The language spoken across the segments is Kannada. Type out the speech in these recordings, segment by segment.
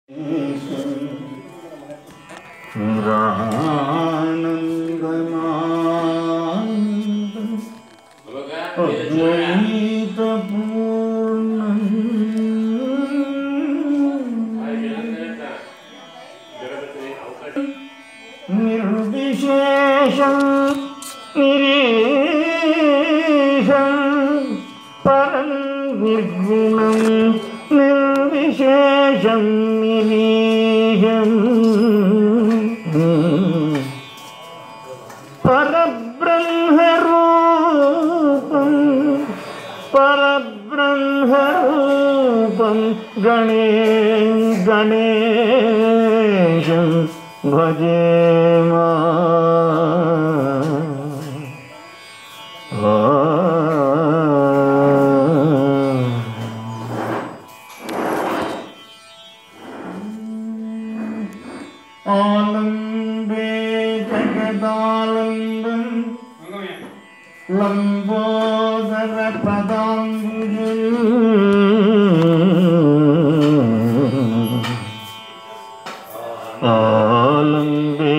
ನಿರಾನಂದನಾನಂದ ನಿರ್ವಿಶೇಷಂ ನಿರೀಶಂ ಪರಂ ನಿರ್ಗುಣಂ ನಿರ್ವಿಶೇಷಂ ನಿರೀಶಂ परब्रह्मरूपं परब्रह्मरूपं गणे गणेशं भजेम आलम्बे जगदालम्बम् लम्बोदर आलम्बे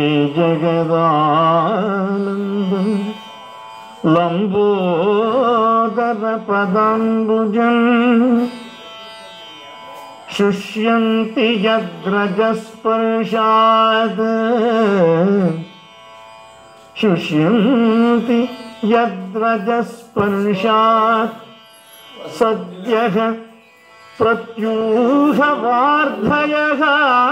जगदानन्दम् लम्बोदर पदाम्बुजम् शुष्यन्ति यद्रजस्पर्शात् शुष्यन्ति यद्रजस्पर्शात् सद्यः प्रत्यूहवार्धयः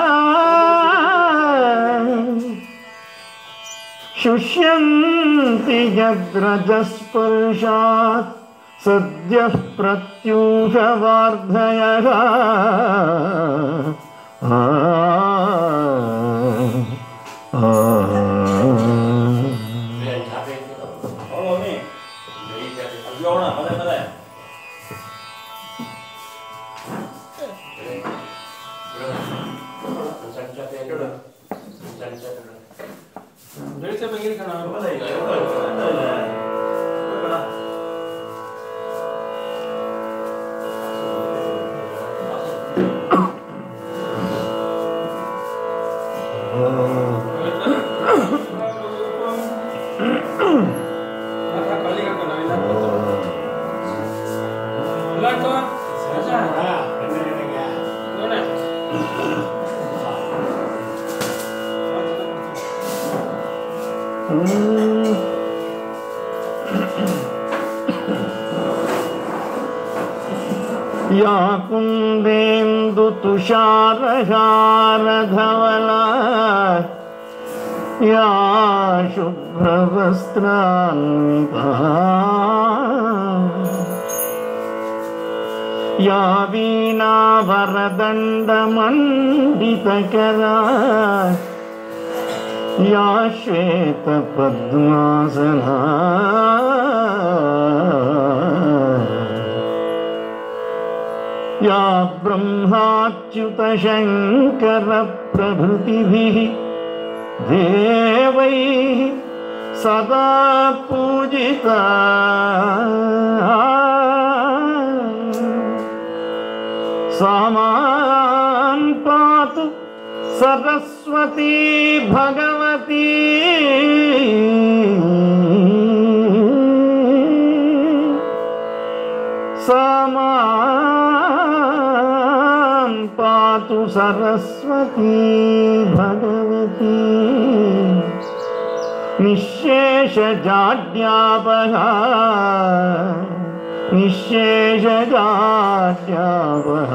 शुष्यन्ति यद्रजस्पर्शात् सद्यः प्रत्यूहवार्धयः आ, आ, 어머니 여원아 받아 받아 ಜಡಿಸ ಬಂಗಿರಿ ಕಣ 받아 이거 받아 या कुन्देन्दु तुषारहारधवला या शुभ्रवस्त्रान्विता या वीणावरदण्डमण्डितकरा या श्वेतपद्मासना या ब्रह्माच्युतशङ्करप्रभृतिभिः देवैः सदा पूजिता सामान् पातु सरस्वती भगवती सामान् पातु सरस्वती भगवती निःशेषजाड्यापः निःशेषजाड्यापः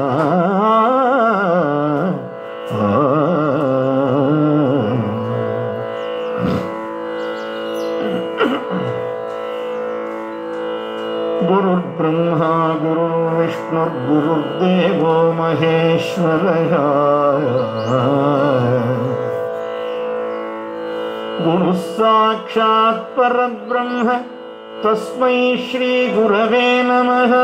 गुरुर्ब्रह्मा गुरुर्विष्णुर्गुरुर्देवो महेश्वरः गुरुः साक्षात् परब्रह्म तस्मै श्रीगुरवे नमः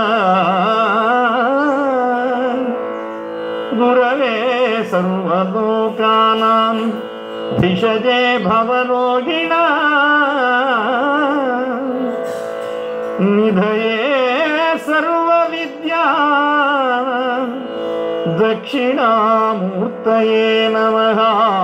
गुरवे सर्वलोकानां भिषजे भवरोगिणा निधये सर्वविद्या ದಕ್ಷಿಣಾಮೂರ್ತಯೇ ನಮಃ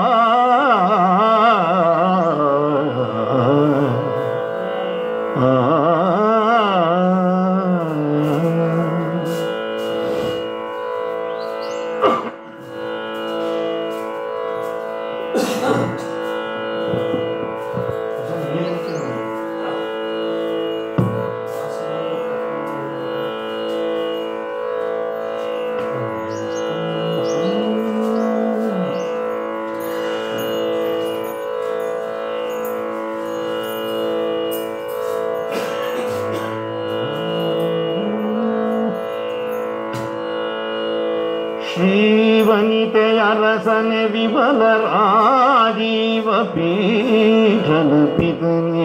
ಶ್ರೀವನಿತೆಯರಸನೆ ವಿಮಲ ರಾಜೀವ ಪೀಠನ ಪಿತನೆ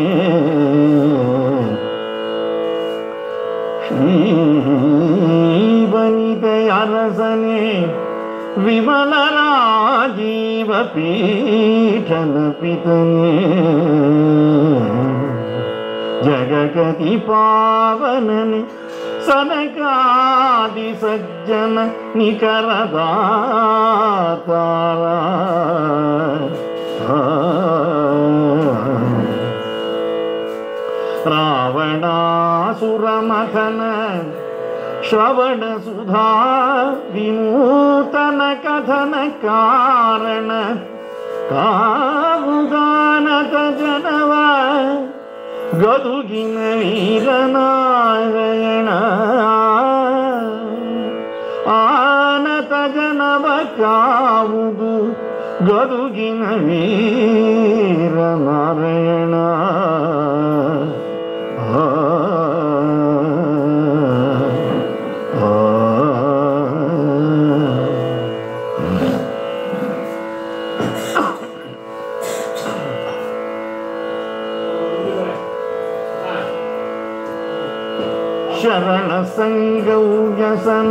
ಶ್ರೀವನಿತೆಯರಸನೆ ವಿಮಲ ರಾಜೀವ ಪೀಠನ ಪಿತನೆ ಜಗಗತಿ ಪಾವನನೆ ಸನಕಾದಿ ಸಜ್ಜನ ನಿಕರದಾತಾರ ರಾವಣಾಸುರಮಥನ ಶ್ರವಣ ಸುಧಾ ವಿನೂತನ ಕಥನ ಕಾರಣ ಕಾವುಗಾನತ ಜನವ ಗದುಗಿನ ವೀರನಾರಾಯಣ ಆನತ ಜನವ ಕಾವುದು ಗದುಗಿನ ವೀರನಾರಾಯಣ ಆ, ಆ, ಶರಣ ಸಂಗೌಜಸನ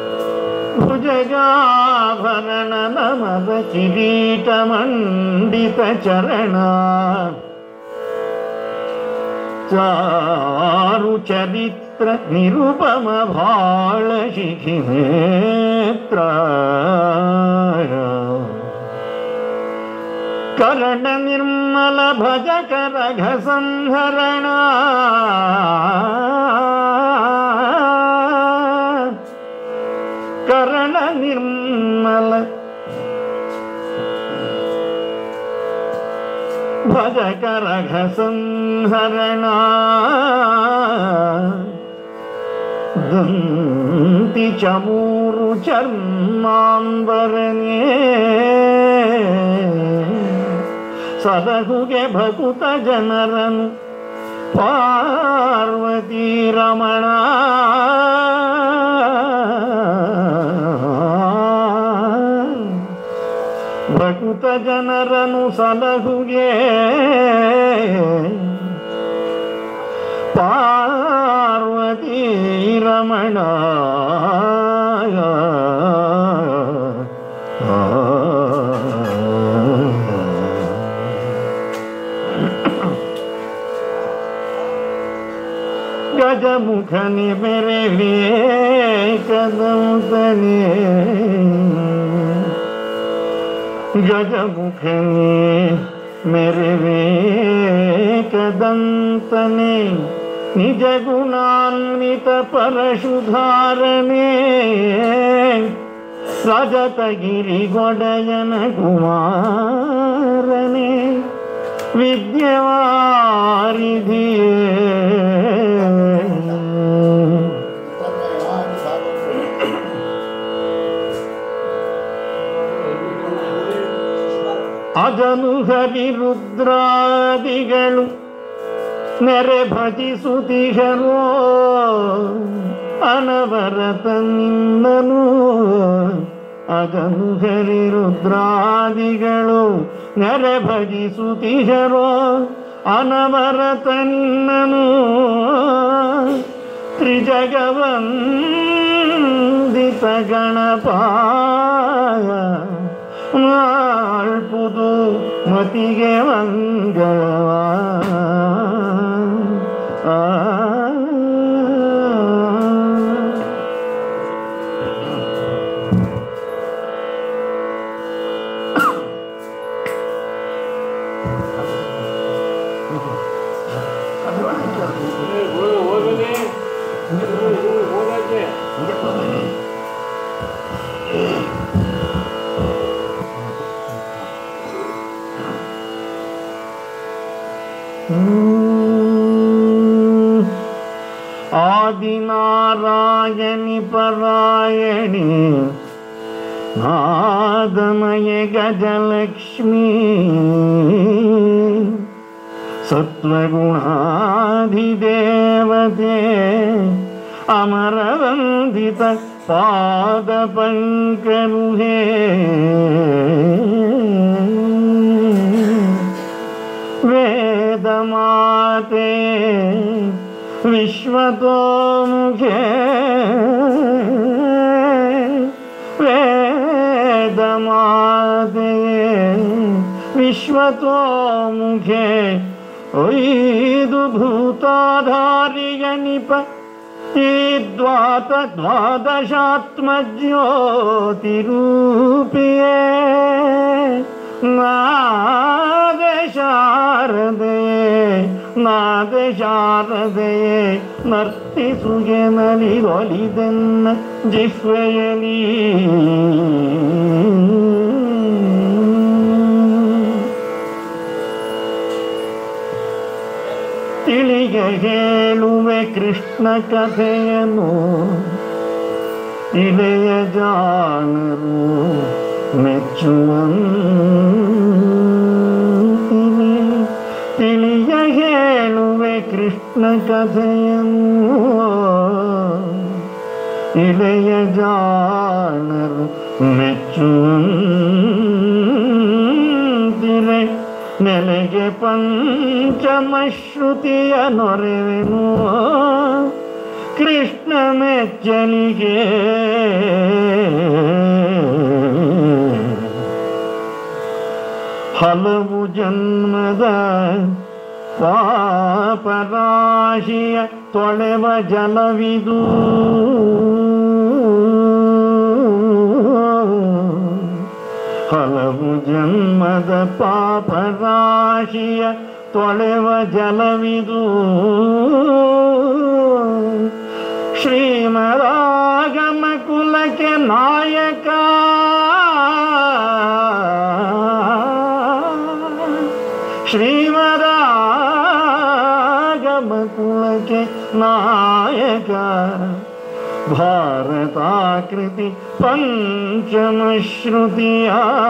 ಭುಜಗಾಭರಣ ನಮದ ಕಿರೀಟ ಮಂಡಿತ ಚರಣ ಚಾರು ಚರಿತ್ರ ನಿರುಪಮ ಭಾಳ ಶಿಖಿನೇತ್ರ ಕರಣ ನಿರ್ಮಲ ಭಜ ಕರಘ ಸಂಹರಣ ಕರಣ ನಿರ್ಮಲ ಭಜ ಕರಘ ಸಂಹರಣ ದಂತಿ ಚಮೂರು ಚರ್ಮಾಂಬರನೇ ಸದಹುಗೆ ಭಕುತ ಜನರನು ಪಾರ್ವತಿ ರಮಣ ಭಕುತ ಜನರನು ಸಲಹುಗೆ ಪಾರ್ವತಿ ರಮಣ ಗಜಮುಖನಿ ಬೆರೆವೇ ಕದಂತನೇ ಗಜಮುಖನೇ ಮೆರೆವೇ ಕದಂತನೇ ನಿಜ ಗುಣಾನ್ವಿತ ಪರಶುಧಾರನೇ ರಜತಗಿರಿ ಗೊಡೆಯನ ಕುಮಾರನೇ ವಿದ್ಯವಾರಿಧಿಯೇ ಅದನು ಹರಿ ರುದ್ರಾದಿಗಳು ನೆರೆ ಭಜಿಸುತ್ತಿಹರೋ ಅನವರತ ನಿನ್ನನು ಅದನು ಹರಿ ರುದ್ರಾದಿಗಳು ನೆರೆ ಭಜಿಸುತ್ತಿಹರೋ ಅನವರತ ನಿನ್ನನು ತ್ರಿಜಗವಂದಿತ ಗಣಪಾಯ ನಾಳ್ಪುದು ಮತಿಗೆ ಮಂಗಳವ ಆ. ಹೋಗಲಿ ಹೋಗಕ್ಕೆ ಆದಿನಾರಾಯಣಿ ಪರಾಯಣಿ ನಾದಮಯ ಗಜಲಕ್ಷ್ಮೀ ಸತ್ವಗುಣಾಧಿದೇವತೆ ಅಮರವಂದಿತ ಪಾದ ಪಂಕರುಹೇ ವೇದಮಾತೆ ವಿಶ್ವತೋಮುಖೇ ವೇದಮಾತೆ ವಿಶ್ವತೋಮುಖೇ ಒಯ್ದು ಭೂತಾಧಾರಿಯ ನಿಪ ಈ ದ್ವಾತ ದ್ವಾದಶಾತ್ಮಜ್ಯೋತಿರೂಪಿಯೇ ನಾದ ಶಾರದೆಯೇ ನಾದ ಶಾರದೆಯೇ ನರ್ತಿಸುಗೆ ನಲಿದೊಲಿದೆನ್ನ ಜಿಹ್ವೆಯಲಿ ತಿಳಿಗೆ ಹೇಳುವೆ ಕೃಷ್ಣ ಕಥೆಯನ್ನು ಇಳೆಯ ಜಾಣರು ಮೆಚ್ಚುವಂತಿವೆ ತಿಳಿಯ ಹೇಳುವೆ ಕೃಷ್ಣ ಕಥೆಯನ್ನು ಇಳೆಯ ಜಾಣರು ಮೆಚ್ಚುವಂತಿವೆ ನೆಲೆಗೆ ಪಂಚಮಶ್ರುತಿಯ ನೊರೆವೆನು ಕೃಷ್ಣ ಮೆಚ್ಚಲಿಗೆ ಹಲವು ಜನ್ಮದ ಪಾಪರಾಶಿಯ ತೊಳೆವ ಜಲವಿದು ಹಲವು ಜನ್ಮದ ಪಾಪರಾಶಿಯ ತೊಳೆವ ಜಲವಿದು ಶ್ರೀಮದಾಗಮ ಕುಲಕ್ಕೆ ನಾಯಕ ಶ್ರೀಮದಾಗಮ ಕುಲಕ್ಕೆ ನಾಯಕ ಭಾರತಾಕೃತಿ ಪಂಚಮಶ್ರುತಿಯ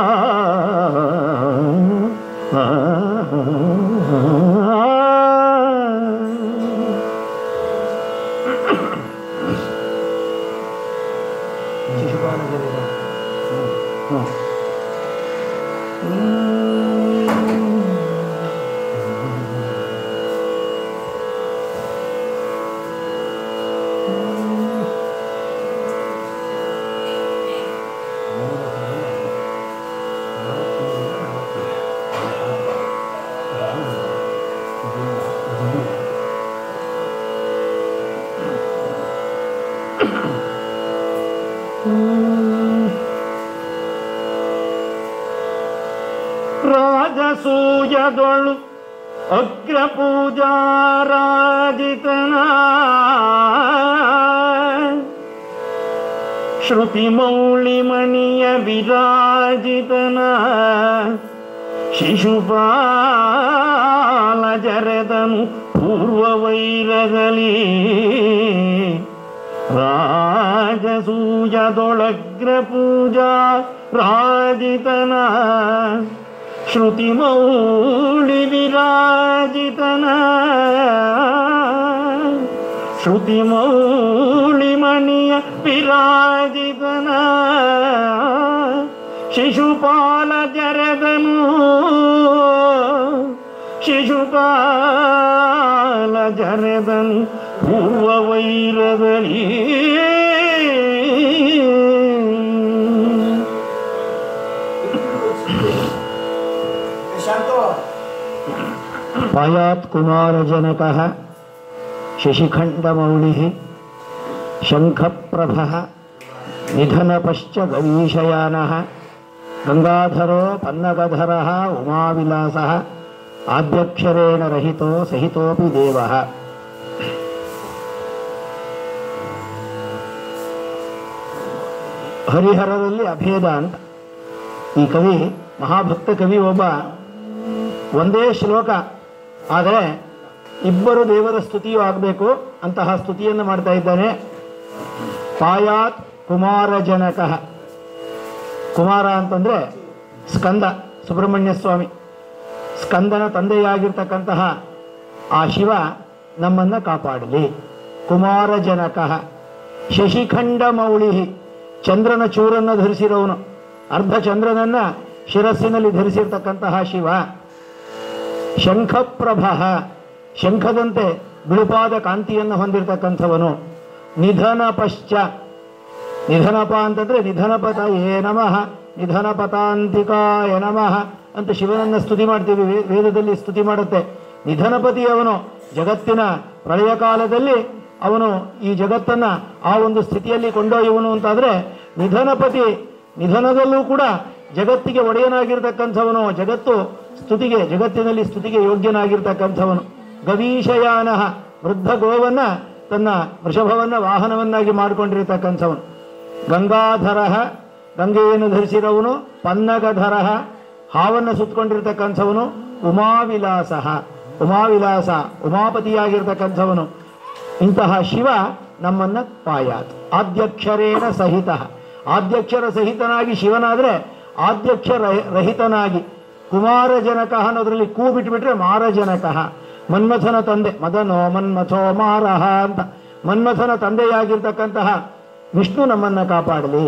ರಾಜಸೂಯದೊಳು ಅಗ್ರ ಪೂಜಾರಾಜಿತನ ಶ್ರುತಿ ಮೌಳಿ ಮಣಿಯ ವಿರಾಜಿತನ ಶಿಶುಪಾಲ ಜರೆದನು ಪೂರ್ವ ವೈರಗಲಿ ರಾಜಸೂಯದೊಳಗ್ರ ಪೂಜಾ ರಾಜಿತನ ಶ್ರುತಿ ಮೌಳಿ ವಿರಾಜಿತನ ಶ್ರುತಿ ಮೌಳಿ ಮಣಿಯ ವಿರಾಜಿತನ ಶಿಶುಪಾಲ ಜರದನು ಶಿಶುಪಾಲ ಜರದನು ಪೂರ್ವ ವೈರದಲ್ಲಿ पायात् कुमारजनकः शशिखण्डमौनिः शङ्खप्रभः निधनपश्च गवीशयानः गङ्गाधरो पन्नगधरः उमाविलासः ಆದ್ಯಕ್ಷರೇಣ ರಹಿತೋ ಸಹಿತೋಪಿ ದೇವ ಹರಿಹರದಲ್ಲಿ ಅಭೇದ ಅಂತ ಈ ಕವಿ ಮಹಾಭಕ್ತ ಕವಿ ಒಬ್ಬ ಒಂದೇ ಶ್ಲೋಕ ಆದರೆ ಇಬ್ಬರು ದೇವರ ಸ್ತುತಿಯೂ ಆಗಬೇಕು ಅಂತಹ ಸ್ತುತಿಯನ್ನು ಮಾಡ್ತಾ ಇದ್ದಾನೆ ಪಾಯಾತ್ ಕುಮಾರ ಜನಕ ಕುಮಾರ ಅಂತಂದ್ರೆ ಸ್ಕಂದ ಸುಬ್ರಹ್ಮಣ್ಯ ಸ್ವಾಮಿ ಸ್ಕಂದನ ತಂದೆಯಾಗಿರ್ತಕ್ಕಂತಹ ಆ ಶಿವ ನಮ್ಮನ್ನ ಕಾಪಾಡಲಿ ಕುಮಾರ ಜನಕ ಶಶಿಖಂಡ ಮೌಳಿ ಚಂದ್ರನ ಚೂರನ್ನ ಧರಿಸಿರೋನು ಅರ್ಧ ಚಂದ್ರನನ್ನ ಶಿರಸ್ಸಿನಲ್ಲಿ ಧರಿಸಿರ್ತಕ್ಕಂತಹ ಶಿವ ಶಂಖಪ್ರಭ ಶಂಖದಂತೆ ಬಿಳುಪಾದ ಕಾಂತಿಯನ್ನು ಹೊಂದಿರತಕ್ಕಂಥವನು ನಿಧನ ಪಶ್ಚ ನಿಧನಪ ಅಂತಂದ್ರೆ ನಿಧನಪತ ಏ ನಮಃ ನಿಧನಪತಾಂತಿಕಾಯ ನಮಃ ಅಂತ ಶಿವನನ್ನ ಸ್ತುತಿ ಮಾಡ್ತೀವಿ ವೇ- ವೇದದಲ್ಲಿ ಸ್ತುತಿ ಮಾಡುತ್ತೆ ನಿಧನಪತಿ ಅವನು ಜಗತ್ತಿನ ಪ್ರಳಯ ಕಾಲದಲ್ಲಿ ಅವನು ಈ ಜಗತ್ತನ್ನ ಆ ಒಂದು ಸ್ಥಿತಿಯಲ್ಲಿ ಕೊಂಡೊಯ್ಯುವನು ಅಂತಾದ್ರೆ ನಿಧನಪತಿ ನಿಧನದಲ್ಲೂ ಕೂಡ ಜಗತ್ತಿಗೆ ಒಡೆಯನಾಗಿರ್ತಕ್ಕಂಥವನು ಜಗತ್ತು ಸ್ತುತಿಗೆ ಜಗತ್ತಿನಲ್ಲಿ ಸ್ತುತಿಗೆ ಯೋಗ್ಯನಾಗಿರ್ತಕ್ಕಂಥವನು ಗವೀಶಯಾನ ವೃದ್ಧ ಗೋವನ್ನ ತನ್ನ ವೃಷಭವನ್ನ ವಾಹನವನ್ನಾಗಿ ಮಾಡಿಕೊಂಡಿರ್ತಕ್ಕಂಥವನು ಗಂಗಾಧರ ಗಂಗೆಯನ್ನು ಧರಿಸಿರವನು ಪನ್ನಗಧರ ಹಾವನ್ನು ಸುತ್ತಕೊಂಡಿರ್ತಕ್ಕಂಥವನು ಉಮಾವಿಲಾಸ ಉಮಾವಿಲಾಸ ಉಮಾಪತಿಯಾಗಿರ್ತಕ್ಕಂಥವನು ಇಂತಹ ಶಿವ ನಮ್ಮನ್ನ ಪಾಯಾತ್ ಆದ್ಯಕ್ಷರೇಣ ಸಹಿತ ಆದ್ಯಕ್ಷರ ಸಹಿತನಾಗಿ ಶಿವನಾದ್ರೆ ಆದ್ಯಕ್ಷರ ರಹಿತನಾಗಿ ಕುಮಾರ ಜನಕ ಅನ್ನೋದ್ರಲ್ಲಿ ಕೂ ಬಿಟ್ಬಿಟ್ರೆ ಮಾರಜನಕ ಮನ್ಮಥನ ತಂದೆ ಮದನೋ ಮನ್ಮಥೋ ಮಾರಹ ಅಂತ ಮನ್ಮಥನ ತಂದೆಯಾಗಿರ್ತಕ್ಕಂತಹ ವಿಷ್ಣು ನಮ್ಮನ್ನ ಕಾಪಾಡಲಿ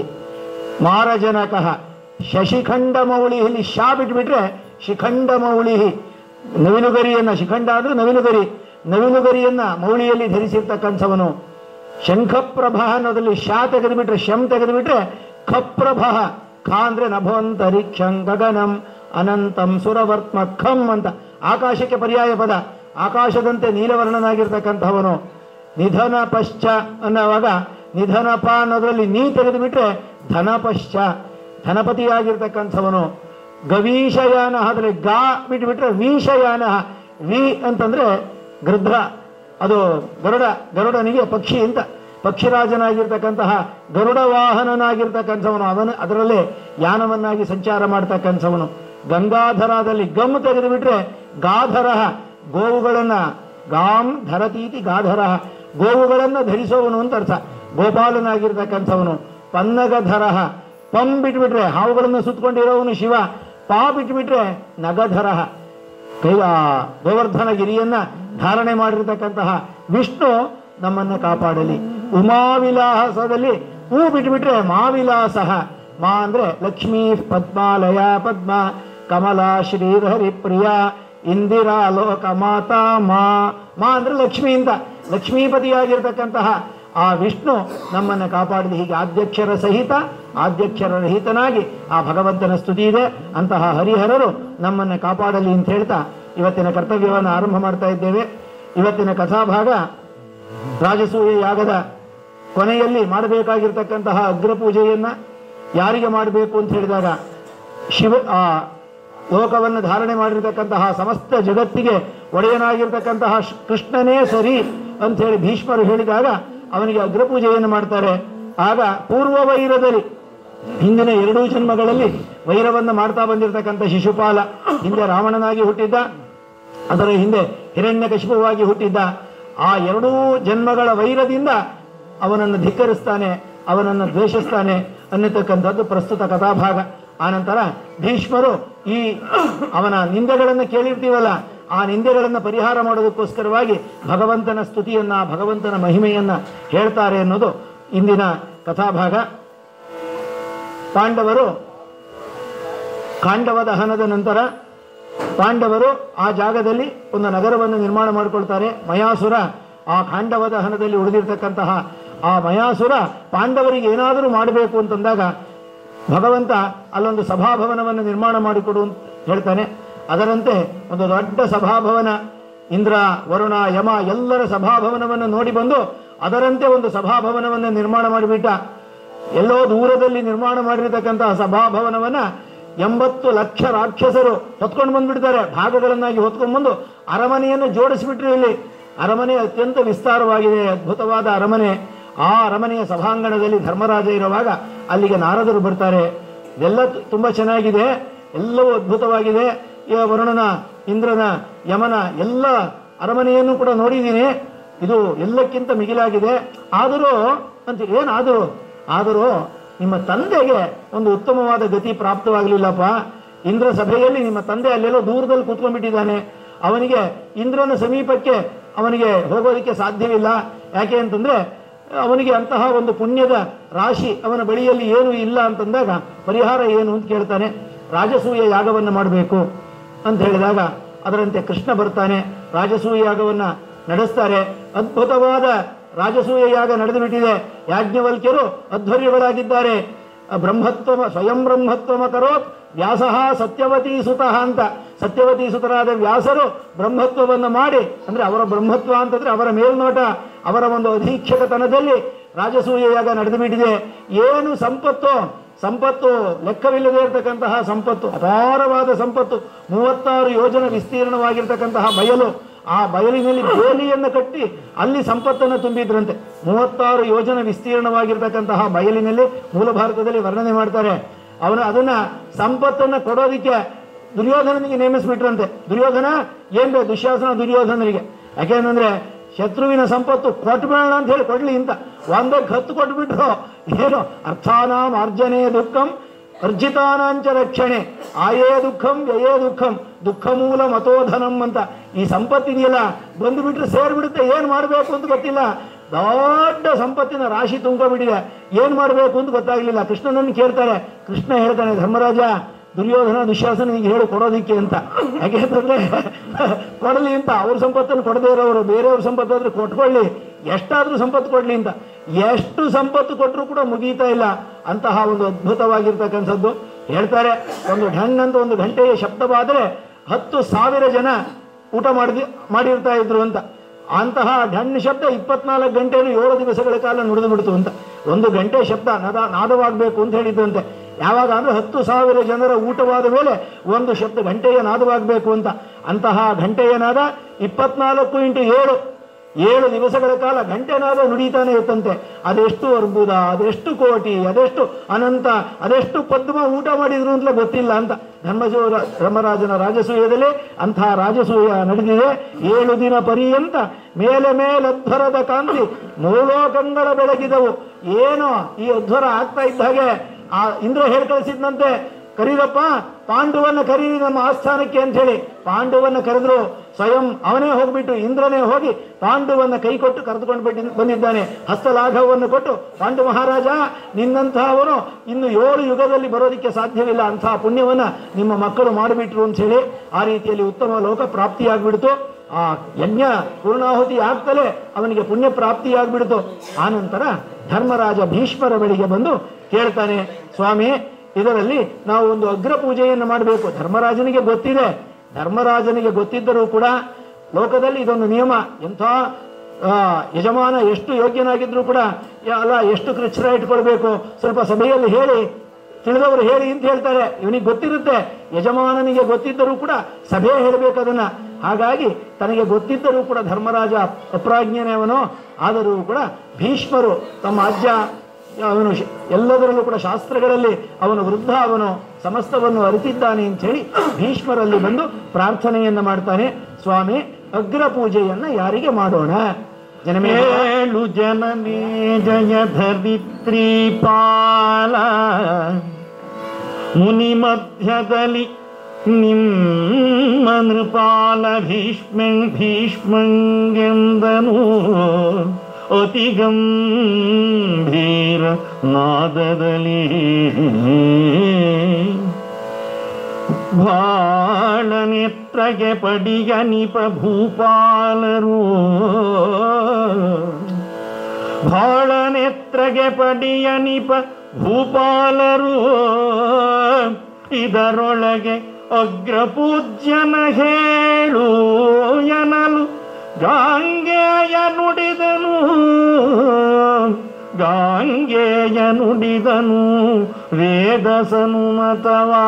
ಮಾರಜನಕ ಶಶಿಖಂಡ ಮೌಳಿ ಇಲ್ಲಿ ಶಾ ಬಿಟ್ಬಿಟ್ರೆ ಶಿಖಂಡ ಮೌಳಿ ನವಿಲುಗರಿಯನ್ನ ಶಿಖಂಡ ಅಂದ್ರೆ ನವಿಲುಗರಿ ನವಿಲುಗರಿಯನ್ನ ಮೌಳಿಯಲ್ಲಿ ಧರಿಸಿರ್ತಕ್ಕಂಥವನು ಶಂಖಪ್ರಭ ಅನ್ನೋದ್ರಲ್ಲಿ ಶಾ ತೆಗೆದುಬಿಟ್ರೆ ಶಂ ತೆಗೆದುಬಿಟ್ರೆ ಖಪ್ರಭ ಖ ಅಂದ್ರೆ ನಭವಂತರಿಕ್ಷಂ ಗಗನಂ ಅನಂತಂ ಸುರವರ್ತ್ಮ ಖಂ ಅಂತ ಆಕಾಶಕ್ಕೆ ಪರ್ಯಾಯ ಪದ ಆಕಾಶದಂತೆ ನೀಲವರ್ಣನಾಗಿರ್ತಕ್ಕಂಥವನು ನಿಧನ ಪಶ್ಚ ಅನ್ನೋವಾಗ ನಿಧನಪ ಅನ್ನೋದ್ರಲ್ಲಿ ನೀ ತೆಗೆದುಬಿಟ್ರೆ ಧನಪಶ್ಚ ಧನಪತಿಯಾಗಿರ್ತಕ್ಕಂಥವನು ಗವೀಶಯಾನ ಆದರೆ ಗಾ ಬಿಟ್ಬಿಟ್ರೆ ವೀಶಯಾನ ವಿ ಅಂತಂದ್ರೆ ಗೃಧ್ರ ಅದು ಗರುಡ ಗರುಡನಿಗೆ ಪಕ್ಷಿ ಅಂತ ಪಕ್ಷಿರಾಜನಾಗಿರ್ತಕ್ಕಂತಹ ಗರುಡ ವಾಹನನಾಗಿರ್ತಕ್ಕಂಥವನು ಅವನು ಅದರಲ್ಲೇ ಯಾನವನ್ನಾಗಿ ಸಂಚಾರ ಮಾಡ್ತಕ್ಕಂಥವನು ಗಂಗಾಧರದಲ್ಲಿ ಗಮ್ ತೆಗೆದುಬಿಟ್ರೆ ಗಾಧರ ಗೋವುಗಳನ್ನ ಗಾಂ ಧರತೀತಿ ಗಾಧರ ಗೋವುಗಳನ್ನ ಧರಿಸುವವನು ಅಂತ ಅರ್ಥ ಗೋಪಾಲನಾಗಿರ್ತಕ್ಕಂಥವನು ಪನ್ನಗಧರ ಪಂ ಬಿಟ್ಬಿಟ್ರೆ ಹಾವುಗಳನ್ನು ಸುತ್ತಕೊಂಡಿರೋವನು ಶಿವ ಪಾ ಬಿಟ್ಬಿಟ್ರೆ ನಗಧರ ಕೈ ಆ ಗೋವರ್ಧನ ಗಿರಿಯನ್ನ ಧಾರಣೆ ಮಾಡಿರ್ತಕ್ಕಂತಹ ವಿಷ್ಣು ನಮ್ಮನ್ನ ಕಾಪಾಡಲಿ ಉಮಾವಿಲಾಸದಲ್ಲಿ ಹೂ ಬಿಟ್ಬಿಟ್ರೆ ಮಾವಿಲಾಸ ಮಾ ಅಂದ್ರೆ ಲಕ್ಷ್ಮೀ ಪದ್ಮಾಲಯ ಪದ್ಮ ಕಮಲಾ ಶ್ರೀಹರಿ ಪ್ರಿಯ ಇಂದಿರಾ ಲೋಕ ಮಾತಾ ಮಾ ಮಾ ಅಂದ್ರೆ ಲಕ್ಷ್ಮಿ ಅಂತ ಲಕ್ಷ್ಮೀಪತಿಯಾಗಿರ್ತಕ್ಕಂತಹ ಆ ವಿಷ್ಣು ನಮ್ಮನ್ನು ಕಾಪಾಡಲಿ ಹೀಗೆ ಆದ್ಯಕ್ಷರ ಸಹಿತ ಆದ್ಯಕ್ಷರ ರಹಿತನಾಗಿ ಆ ಭಗವಂತನ ಸ್ತುತಿ ಇದೆ ಅಂತಹ ಹರಿಹರರು ನಮ್ಮನ್ನು ಕಾಪಾಡಲಿ ಅಂತ ಹೇಳ್ತಾ ಇವತ್ತಿನ ಕರ್ತವ್ಯವನ್ನು ಆರಂಭ ಮಾಡ್ತಾ ಇದ್ದೇವೆ ಇವತ್ತಿನ ಕಥಾಭಾಗ ರಾಜಸೂಯ ಯಾಗದ ಕೊನೆಯಲ್ಲಿ ಮಾಡಬೇಕಾಗಿರ್ತಕ್ಕಂತಹ ಅಗ್ರಪೂಜೆಯನ್ನ ಯಾರಿಗೆ ಮಾಡಬೇಕು ಅಂತ ಹೇಳಿದಾಗ ಶಿವ ಆ ಲೋಕವನ್ನು ಧಾರಣೆ ಮಾಡಿರ್ತಕ್ಕಂತಹ ಸಮಸ್ತ ಜಗತ್ತಿಗೆ ಒಡೆಯನಾಗಿರ್ತಕ್ಕಂತಹ ಶ್- ಕೃಷ್ಣನೇ ಸರಿ ಅಂತ ಹೇಳಿ ಭೀಷ್ಮರು ಹೇಳಿದಾಗ ಅವನಿಗೆ ಅಗ್ರಪೂಜೆಯನ್ನು ಮಾಡ್ತಾರೆ ಆಗ ಪೂರ್ವ ವೈರದಲ್ಲಿ ಹಿಂದಿನ ಎರಡೂ ಜನ್ಮಗಳಲ್ಲಿ ವೈರವನ್ನು ಮಾಡ್ತಾ ಬಂದಿರತಕ್ಕಂಥ ಶಿಶುಪಾಲ ಹಿಂದೆ ರಾವಣನಾಗಿ ಹುಟ್ಟಿದ್ದ ಅದರ ಹಿಂದೆ ಹಿರಣ್ಯಕಶಿಪವಾಗಿ ಹುಟ್ಟಿದ್ದ ಆ ಎರಡೂ ಜನ್ಮಗಳ ವೈರದಿಂದ ಅವನನ್ನು ಧಿಕ್ಕರಿಸ್ತಾನೆ ಅವನನ್ನು ದ್ವೇಷಿಸ್ತಾನೆ ಅನ್ನತಕ್ಕಂಥದ್ದು ಪ್ರಸ್ತುತ ಕಥಾಭಾಗ ಆನಂತರ ಭೀಷ್ಮರು ಈ ಅವನ ನಿಂದೆಗಳನ್ನು ಕೇಳಿರ್ತೀವಲ್ಲ ಆ ನಿಂದೆಗಳನ್ನು ಪರಿಹಾರ ಮಾಡೋದಕ್ಕೋಸ್ಕರವಾಗಿ ಭಗವಂತನ ಸ್ತುತಿಯನ್ನ ಭಗವಂತನ ಮಹಿಮೆಯನ್ನ ಹೇಳ್ತಾರೆ ಅನ್ನೋದು ಇಂದಿನ ಕಥಾಭಾಗ ಪಾಂಡವರು ಕಾಂಡವ ದಹನದ ನಂತರ ಪಾಂಡವರು ಆ ಜಾಗದಲ್ಲಿ ಒಂದು ನಗರವನ್ನು ನಿರ್ಮಾಣ ಮಾಡಿಕೊಳ್ತಾರೆ ಮಯಾಸುರ ಆ ಖಾಂಡವ ದಹನದಲ್ಲಿ ಉಳಿದಿರ್ತಕ್ಕಂತಹ ಆ ಮಯಾಸುರ ಪಾಂಡವರಿಗೆ ಏನಾದರೂ ಮಾಡಬೇಕು ಅಂತಂದಾಗ ಭಗವಂತ ಅಲ್ಲೊಂದು ಸಭಾಭವನವನ್ನು ನಿರ್ಮಾಣ ಮಾಡಿಕೊಡು ಅಂತ ಹೇಳ್ತಾನೆ ಅದರಂತೆ ಒಂದು ದೊಡ್ಡ ಸಭಾಭವನ ಇಂದ್ರ ವರುಣ ಯಮ ಎಲ್ಲರ ಸಭಾಭವನವನ್ನು ನೋಡಿ ಬಂದು ಅದರಂತೆ ಒಂದು ಸಭಾಭವನವನ್ನು ನಿರ್ಮಾಣ ಮಾಡಿಬಿಟ್ಟ ಎಲ್ಲೋ ದೂರದಲ್ಲಿ ನಿರ್ಮಾಣ ಮಾಡಿರತಕ್ಕಂತಹ ಸಭಾಭವನವನ್ನ ಎಂಬತ್ತು ಲಕ್ಷ ರಾಕ್ಷಸರು ಹೊತ್ಕೊಂಡು ಬಂದ್ಬಿಡ್ತಾರೆ ಭಾಗಗಳನ್ನಾಗಿ ಹೊತ್ಕೊಂಡು ಬಂದು ಅರಮನೆಯನ್ನು ಜೋಡಿಸಿಬಿಟ್ರು ಇಲ್ಲಿ ಅರಮನೆ ಅತ್ಯಂತ ವಿಸ್ತಾರವಾಗಿದೆ ಅದ್ಭುತವಾದ ಅರಮನೆ ಆ ಅರಮನೆಯ ಸಭಾಂಗಣದಲ್ಲಿ ಧರ್ಮರಾಜ ಇರುವಾಗ ಅಲ್ಲಿಗೆ ನಾರದರು ಬರ್ತಾರೆ ಇದೆಲ್ಲ ತು- ತುಂಬಾ ಚೆನ್ನಾಗಿದೆ ಎಲ್ಲವೂ ಅದ್ಭುತವಾಗಿದೆ ಈ ವರುಣನ ಇಂದ್ರನ ಯಮನ ಎಲ್ಲ ಅರಮನೆಯನ್ನು ಕೂಡ ನೋಡಿದ್ದೀನಿ ಇದು ಎಲ್ಲಕ್ಕಿಂತ ಮಿಗಿಲಾಗಿದೆ ಆದರೂ ಅಂತ ಏನಾದರೂ ಆದರೂ ನಿಮ್ಮ ತಂದೆಗೆ ಒಂದು ಉತ್ತಮವಾದ ಗತಿ ಪ್ರಾಪ್ತವಾಗಲಿಲ್ಲಪ್ಪ ಇಂದ್ರ ಸಭೆಯಲ್ಲಿ ನಿಮ್ಮ ತಂದೆ ಅಲ್ಲೆಲ್ಲೋ ದೂರದಲ್ಲಿ ಕೂತ್ಕೊಂಡ್ಬಿಟ್ಟಿದ್ದಾನೆ ಅವನಿಗೆ ಇಂದ್ರನ ಸಮೀಪಕ್ಕೆ ಅವನಿಗೆ ಹೋಗೋದಕ್ಕೆ ಸಾಧ್ಯವಿಲ್ಲ ಯಾಕೆ ಅಂತಂದ್ರೆ ಅವನಿಗೆ ಅಂತಹ ಒಂದು ಪುಣ್ಯದ ರಾಶಿ ಅವನ ಬಳಿಯಲ್ಲಿ ಏನು ಇಲ್ಲ ಅಂತಂದಾಗ ಪರಿಹಾರ ಏನು ಅಂತ ಕೇಳ್ತಾನೆ ರಾಜಸೂಯ ಯಾಗವನ್ನು ಮಾಡಬೇಕು ಅಂತ ಹೇಳಿದಾಗ ಅದರಂತೆ ಕೃಷ್ಣ ಬರ್ತಾನೆ ರಾಜಸೂಯ ಯಾಗವನ್ನ ನಡೆಸ್ತಾರೆ ಅದ್ಭುತವಾದ ರಾಜಸೂಯ ಯಾಗ ನಡೆದು ಬಿಟ್ಟಿದೆ ಯಾಜ್ಞವಲ್ಕ್ಯರು ಅಧ್ವರ್ಯಗಳಾಗಿದ್ದಾರೆ ಬ್ರಹ್ಮತ್ವ ಸ್ವಯಂ ಬ್ರಹ್ಮತ್ವಮ ಕರೋತ್ ವ್ಯಾಸಃ ಸತ್ಯವತಿ ಸುತಃ ಅಂತ ಸತ್ಯವತಿ ಸುತರಾದ ವ್ಯಾಸರು ಬ್ರಹ್ಮತ್ವವನ್ನು ಮಾಡಿ ಅಂದ್ರೆ ಅವರ ಬ್ರಹ್ಮತ್ವ ಅಂತಂದ್ರೆ ಅವರ ಮೇಲ್ನೋಟ ಅವರ ಒಂದು ಅಧೀಕ್ಷಕತನದಲ್ಲಿ ರಾಜಸೂಯ ಯಾಗ ನಡೆದು ಬಿಟ್ಟಿದೆ ಏನು ಸಂಪತ್ತು ಸಂಪತ್ತು ಲೆಕ್ಕವಿಲ್ಲದೆ ಇರತಕ್ಕಂತಹ ಸಂಪತ್ತು ಅಪಾರವಾದ ಸಂಪತ್ತು ಮೂವತ್ತಾರು ಯೋಜನೆ ವಿಸ್ತೀರ್ಣವಾಗಿರ್ತಕ್ಕಂತಹ ಬಯಲು ಆ ಬಯಲಿನಲ್ಲಿ ಬೇಲಿಯನ್ನು ಕಟ್ಟಿ ಅಲ್ಲಿ ಸಂಪತ್ತನ್ನು ತುಂಬಿದ್ರಂತೆ ಮೂವತ್ತಾರು ಯೋಜನೆ ವಿಸ್ತೀರ್ಣವಾಗಿರ್ತಕ್ಕಂತಹ ಬಯಲಿನಲ್ಲಿ ಮೂಲ ಭಾರತದಲ್ಲಿ ವರ್ಣನೆ ಮಾಡ್ತಾರೆ ಅವನು ಅದನ್ನ ಸಂಪತ್ತನ್ನು ಕೊಡೋದಿಕ್ಕೆ ದುರ್ಯೋಧನನಿಗೆ ನೇಮಿಸ್ಬಿಟ್ರಂತೆ ದುರ್ಯೋಧನ ಏನ್ ಬೇಕು ದುಶ್ಯಾಸನ ದುರ್ಯೋಧನರಿಗೆ ಯಾಕೆಂದ್ರೆ ಶತ್ರುವಿನ ಸಂಪತ್ತು ಕೊಟ್ಬೇಡ ಅಂತ ಹೇಳಿ ಕೊಡ್ಲಿ ಅಂತ ಒಂದಕ್ಕೆ ಹತ್ತು ಕೊಟ್ಬಿಟ್ರು ಏನು ಅರ್ಥಾನಾಂ ಅರ್ಜನೆ ದುಃಖಂ ಅರ್ಜಿತಾನಾಂಚ ರಕ್ಷಣೆ ಆಯೇ ದುಃಖಂ ವ್ಯಯೇ ದುಃಖಂ ದುಃಖ ಮೂಲ ಮತೋಧನಂ ಅಂತ ಈ ಸಂಪತ್ತಿದೆಯಲ್ಲ ಬಂದುಬಿಟ್ರೆ ಸೇರ್ಬಿಡುತ್ತೆ ಏನ್ ಮಾಡಬೇಕು ಅಂತ ಗೊತ್ತಿಲ್ಲ ದೊಡ್ಡ ಸಂಪತ್ತಿನ ರಾಶಿ ತುಂಬಿಬಿಟ್ಟಿದೆ ಏನ್ ಮಾಡಬೇಕು ಅಂತ ಗೊತ್ತಾಗ್ಲಿಲ್ಲ ಕೃಷ್ಣನನ್ನು ಕೇಳ್ತಾರೆ ಕೃಷ್ಣ ಹೇಳ್ತಾನೆ ಧರ್ಮರಾಜ ದುರ್ಯೋಧನ ದುಶ್ಯಾಸನಿಗೆ ಹೇಳು ಕೊಡೋದಿಕ್ಕೆ ಅಂತ ಯಾಕೆ ಅಂತಂದ್ರೆ ಕೊಡಲಿ ಅಂತ ಅವ್ರ ಸಂಪತ್ತನ್ನು ಕೊಡದೇ ಇರೋರು ಬೇರೆಯವ್ರ ಸಂಪತ್ತು ಆದ್ರೆ ಕೊಟ್ಕೊಳ್ಳಿ ಎಷ್ಟಾದ್ರೂ ಸಂಪತ್ತು ಕೊಡ್ಲಿ ಅಂತ ಎಷ್ಟು ಸಂಪತ್ತು ಕೊಟ್ಟರು ಕೂಡ ಮುಗೀತಾ ಇಲ್ಲ ಅಂತಹ ಒಂದು ಅದ್ಭುತವಾಗಿರ್ತಕ್ಕಂಥದ್ದು ಹೇಳ್ತಾರೆ ಒಂದು ಢಂಗ್ ಅಂತ ಒಂದು ಗಂಟೆಯ ಶಬ್ದವಾದರೆ ಹತ್ತು ಸಾವಿರ ಜನ ಊಟ ಮಾಡಿ ಮಾಡಿರ್ತಾ ಇದ್ರು ಅಂತ ಅಂತಹ ಢಣ್ ಶಬ್ದ ಇಪ್ಪತ್ನಾಲ್ಕು ಗಂಟೆನು ಏಳು ದಿವಸಗಳ ಕಾಲ ನುಡಿದು ಬಿಡ್ತು ಅಂತ ಒಂದು ಗಂಟೆ ಶಬ್ದ ನಾದ ನಾದವಾಗಬೇಕು ಅಂತ ಹೇಳಿದ್ದಂತೆ ಯಾವಾಗ ಅಂದ್ರೆ ಹತ್ತು ಸಾವಿರ ಜನರ ಊಟವಾದ ಮೇಲೆ ಒಂದು ಶಬ್ದ ಗಂಟೆಯ ನಾದವಾಗಬೇಕು ಅಂತ ಅಂತಹ ಗಂಟೆಯ ನಾದ ಇಪ್ಪತ್ನಾಲ್ಕು ಇಂಟು ಏಳು ಏಳು ದಿವಸಗಳ ಕಾಲ ಗಂಟೆನಾದ ನುಡಿತಾನೆ ಇತ್ತಂತೆ ಅದೆಷ್ಟು ಅರ್ಬುದ ಅದೆಷ್ಟು ಕೋಟಿ ಅದೆಷ್ಟು ಅನಂತ ಅದೆಷ್ಟು ಪದ್ಮ ಊಟ ಮಾಡಿದ್ರು ಅಂತಲೇ ಗೊತ್ತಿಲ್ಲ ಅಂತ ಧರ್ಮಜೋರ ಧರ್ಮರಾಜನ ರಾಜಸೂಯದಲ್ಲಿ ಅಂತಹ ರಾಜಸೂಯ ನಡೆದಿದೆ ಏಳು ದಿನ ಪರ್ಯಂತ ಮೇಲೆ ಮೇಲಧ್ವರದ ಕಾಂತಿ ಮೂಲೋಕಂಗಳ ಬೆಳಗಿದವು ಏನೋ ಈ ಅಧ್ವರ ಆಗ್ತಾ ಇದ್ದ ಹಾಗೆ ಆ ಇಂದ್ರ ಹೇಳಿ ಕಳಿಸಿದ್ನಂತೆ ಕರೀರಪ್ಪ ಪಾಂಡುವನ್ನ ಕರೀರಿ ನಮ್ಮ ಆಸ್ಥಾನಕ್ಕೆ ಅಂತ ಹೇಳಿ ಪಾಂಡುವನ್ನ ಕರೆದ್ರು ಸ್ವಯಂ ಅವನೇ ಹೋಗ್ಬಿಟ್ಟು ಇಂದ್ರನೇ ಹೋಗಿ ಪಾಂಡುವನ್ನ ಕೈ ಕೊಟ್ಟು ಕರೆದುಕೊಂಡು ಬಿಟ್ಟು ಬಂದಿದ್ದಾನೆ ಹಸ್ತಲಾಘವವನ್ನು ಕೊಟ್ಟು ಪಾಂಡು ಮಹಾರಾಜ ನಿನ್ನಂತಹವನು ಇನ್ನು ಏಳು ಯುಗದಲ್ಲಿ ಬರೋದಕ್ಕೆ ಸಾಧ್ಯವಿಲ್ಲ ಅಂತಹ ಪುಣ್ಯವನ್ನ ನಿಮ್ಮ ಮಕ್ಕಳು ಮಾಡಿಬಿಟ್ರು ಅಂತ ಹೇಳಿ ಆ ರೀತಿಯಲ್ಲಿ ಉತ್ತಮ ಲೋಕ ಪ್ರಾಪ್ತಿಯಾಗ್ಬಿಡ್ತು ಆ ಯಜ್ಞ ಪೂರ್ಣಾಹುತಿ ಆಗ್ತಲೇ ಅವನಿಗೆ ಪುಣ್ಯ ಪ್ರಾಪ್ತಿಯಾಗ್ಬಿಡ್ತು ಆನಂತರ ಧರ್ಮರಾಜ ಭೀಷ್ಮರ ಬಳಿಗೆ ಬಂದು ಕೇಳ್ತಾನೆ ಸ್ವಾಮಿ ಇದರಲ್ಲಿ ನಾವು ಒಂದು ಅಗ್ರ ಪೂಜೆಯನ್ನು ಮಾಡಬೇಕು ಧರ್ಮರಾಜನಿಗೆ ಗೊತ್ತಿದೆ ಧರ್ಮರಾಜನಿಗೆ ಗೊತ್ತಿದ್ದರೂ ಕೂಡ ಲೋಕದಲ್ಲಿ ಇದೊಂದು ನಿಯಮ ಎಂಥ ಆ, ಯಜಮಾನ ಎಷ್ಟು ಯೋಗ್ಯನಾಗಿದ್ರೂ ಕೂಡ ಯಾ- ಅಲ್ಲ ಎಷ್ಟು ಕೃಚ್ಛರ ಇಟ್ಕೊಳ್ಬೇಕು ಸ್ವಲ್ಪ ಸಭೆಯಲ್ಲಿ ಹೇಳಿ ತಿಳಿದವರು ಹೇಳಿ ಅಂತ ಹೇಳ್ತಾರೆ ಇವನಿಗೆ ಗೊತ್ತಿರುತ್ತೆ ಯಜಮಾನನಿಗೆ ಗೊತ್ತಿದ್ದರೂ ಕೂಡ ಸಭೆ ಹೇಳಬೇಕು ಅದನ್ನ ಹಾಗಾಗಿ ತನಗೆ ಗೊತ್ತಿದ್ದರೂ ಕೂಡ ಧರ್ಮರಾಜ ಅಪ್ರಾಜ್ಞನೇ ಅವನು ಆದರೂ ಕೂಡ ಭೀಷ್ಮರು ತಮ್ಮ ಅಜ್ಜ ಅವನು ಶ- ಎಲ್ಲದರಲ್ಲೂ ಕೂಡ ಶಾಸ್ತ್ರಗಳಲ್ಲಿ ಅವನು ವೃದ್ಧ ಅವನು ಸಮಸ್ತವನ್ನು ಅರಿತಿದ್ದಾನೆ ಅಂತ ಹೇಳಿ ಭೀಷ್ಮರಲ್ಲಿ ಬಂದು ಪ್ರಾರ್ಥನೆಯನ್ನ ಮಾಡ್ತಾನೆ ಸ್ವಾಮಿ ಅಗ್ರ ಪೂಜೆಯನ್ನ ಯಾರಿಗೆ ಮಾಡೋಣ ಜನಮೇ ಏಳು ಜನನೇ ಜಯ ಧರಿತ್ರಿ ಪಾಲ ಮುನಿ ಮಧ್ಯದಲ್ಲಿ ನಿಮ್ಮ ನೃಪಾಲ ಭೀಷ್ಮಂ ಭೀಷ್ಮಂಗೆಂದನು ಅತಿ ಗಂಭೀರ ನಾದದಲ್ಲಿ ಬಾಳ ನೇತ್ರಗೆ ಪಡಿಯ ನಿಪ ಭೂಪಾಲರು ಬಾಳ ನೇತ್ರಗೆ ಪಡಿಯ ನಿಪ ಭೂಪಾಲರು ಇದರೊಳಗೆ ಅಗ್ರಪೂಜ್ಯನ ಹೇಳು ಎನಲು ಗಾಂಗೆಯ ನುಡಿದನು ಗಾಂಗೆಯ ನುಡಿದನು ವೇದಸನು ಮತವಾ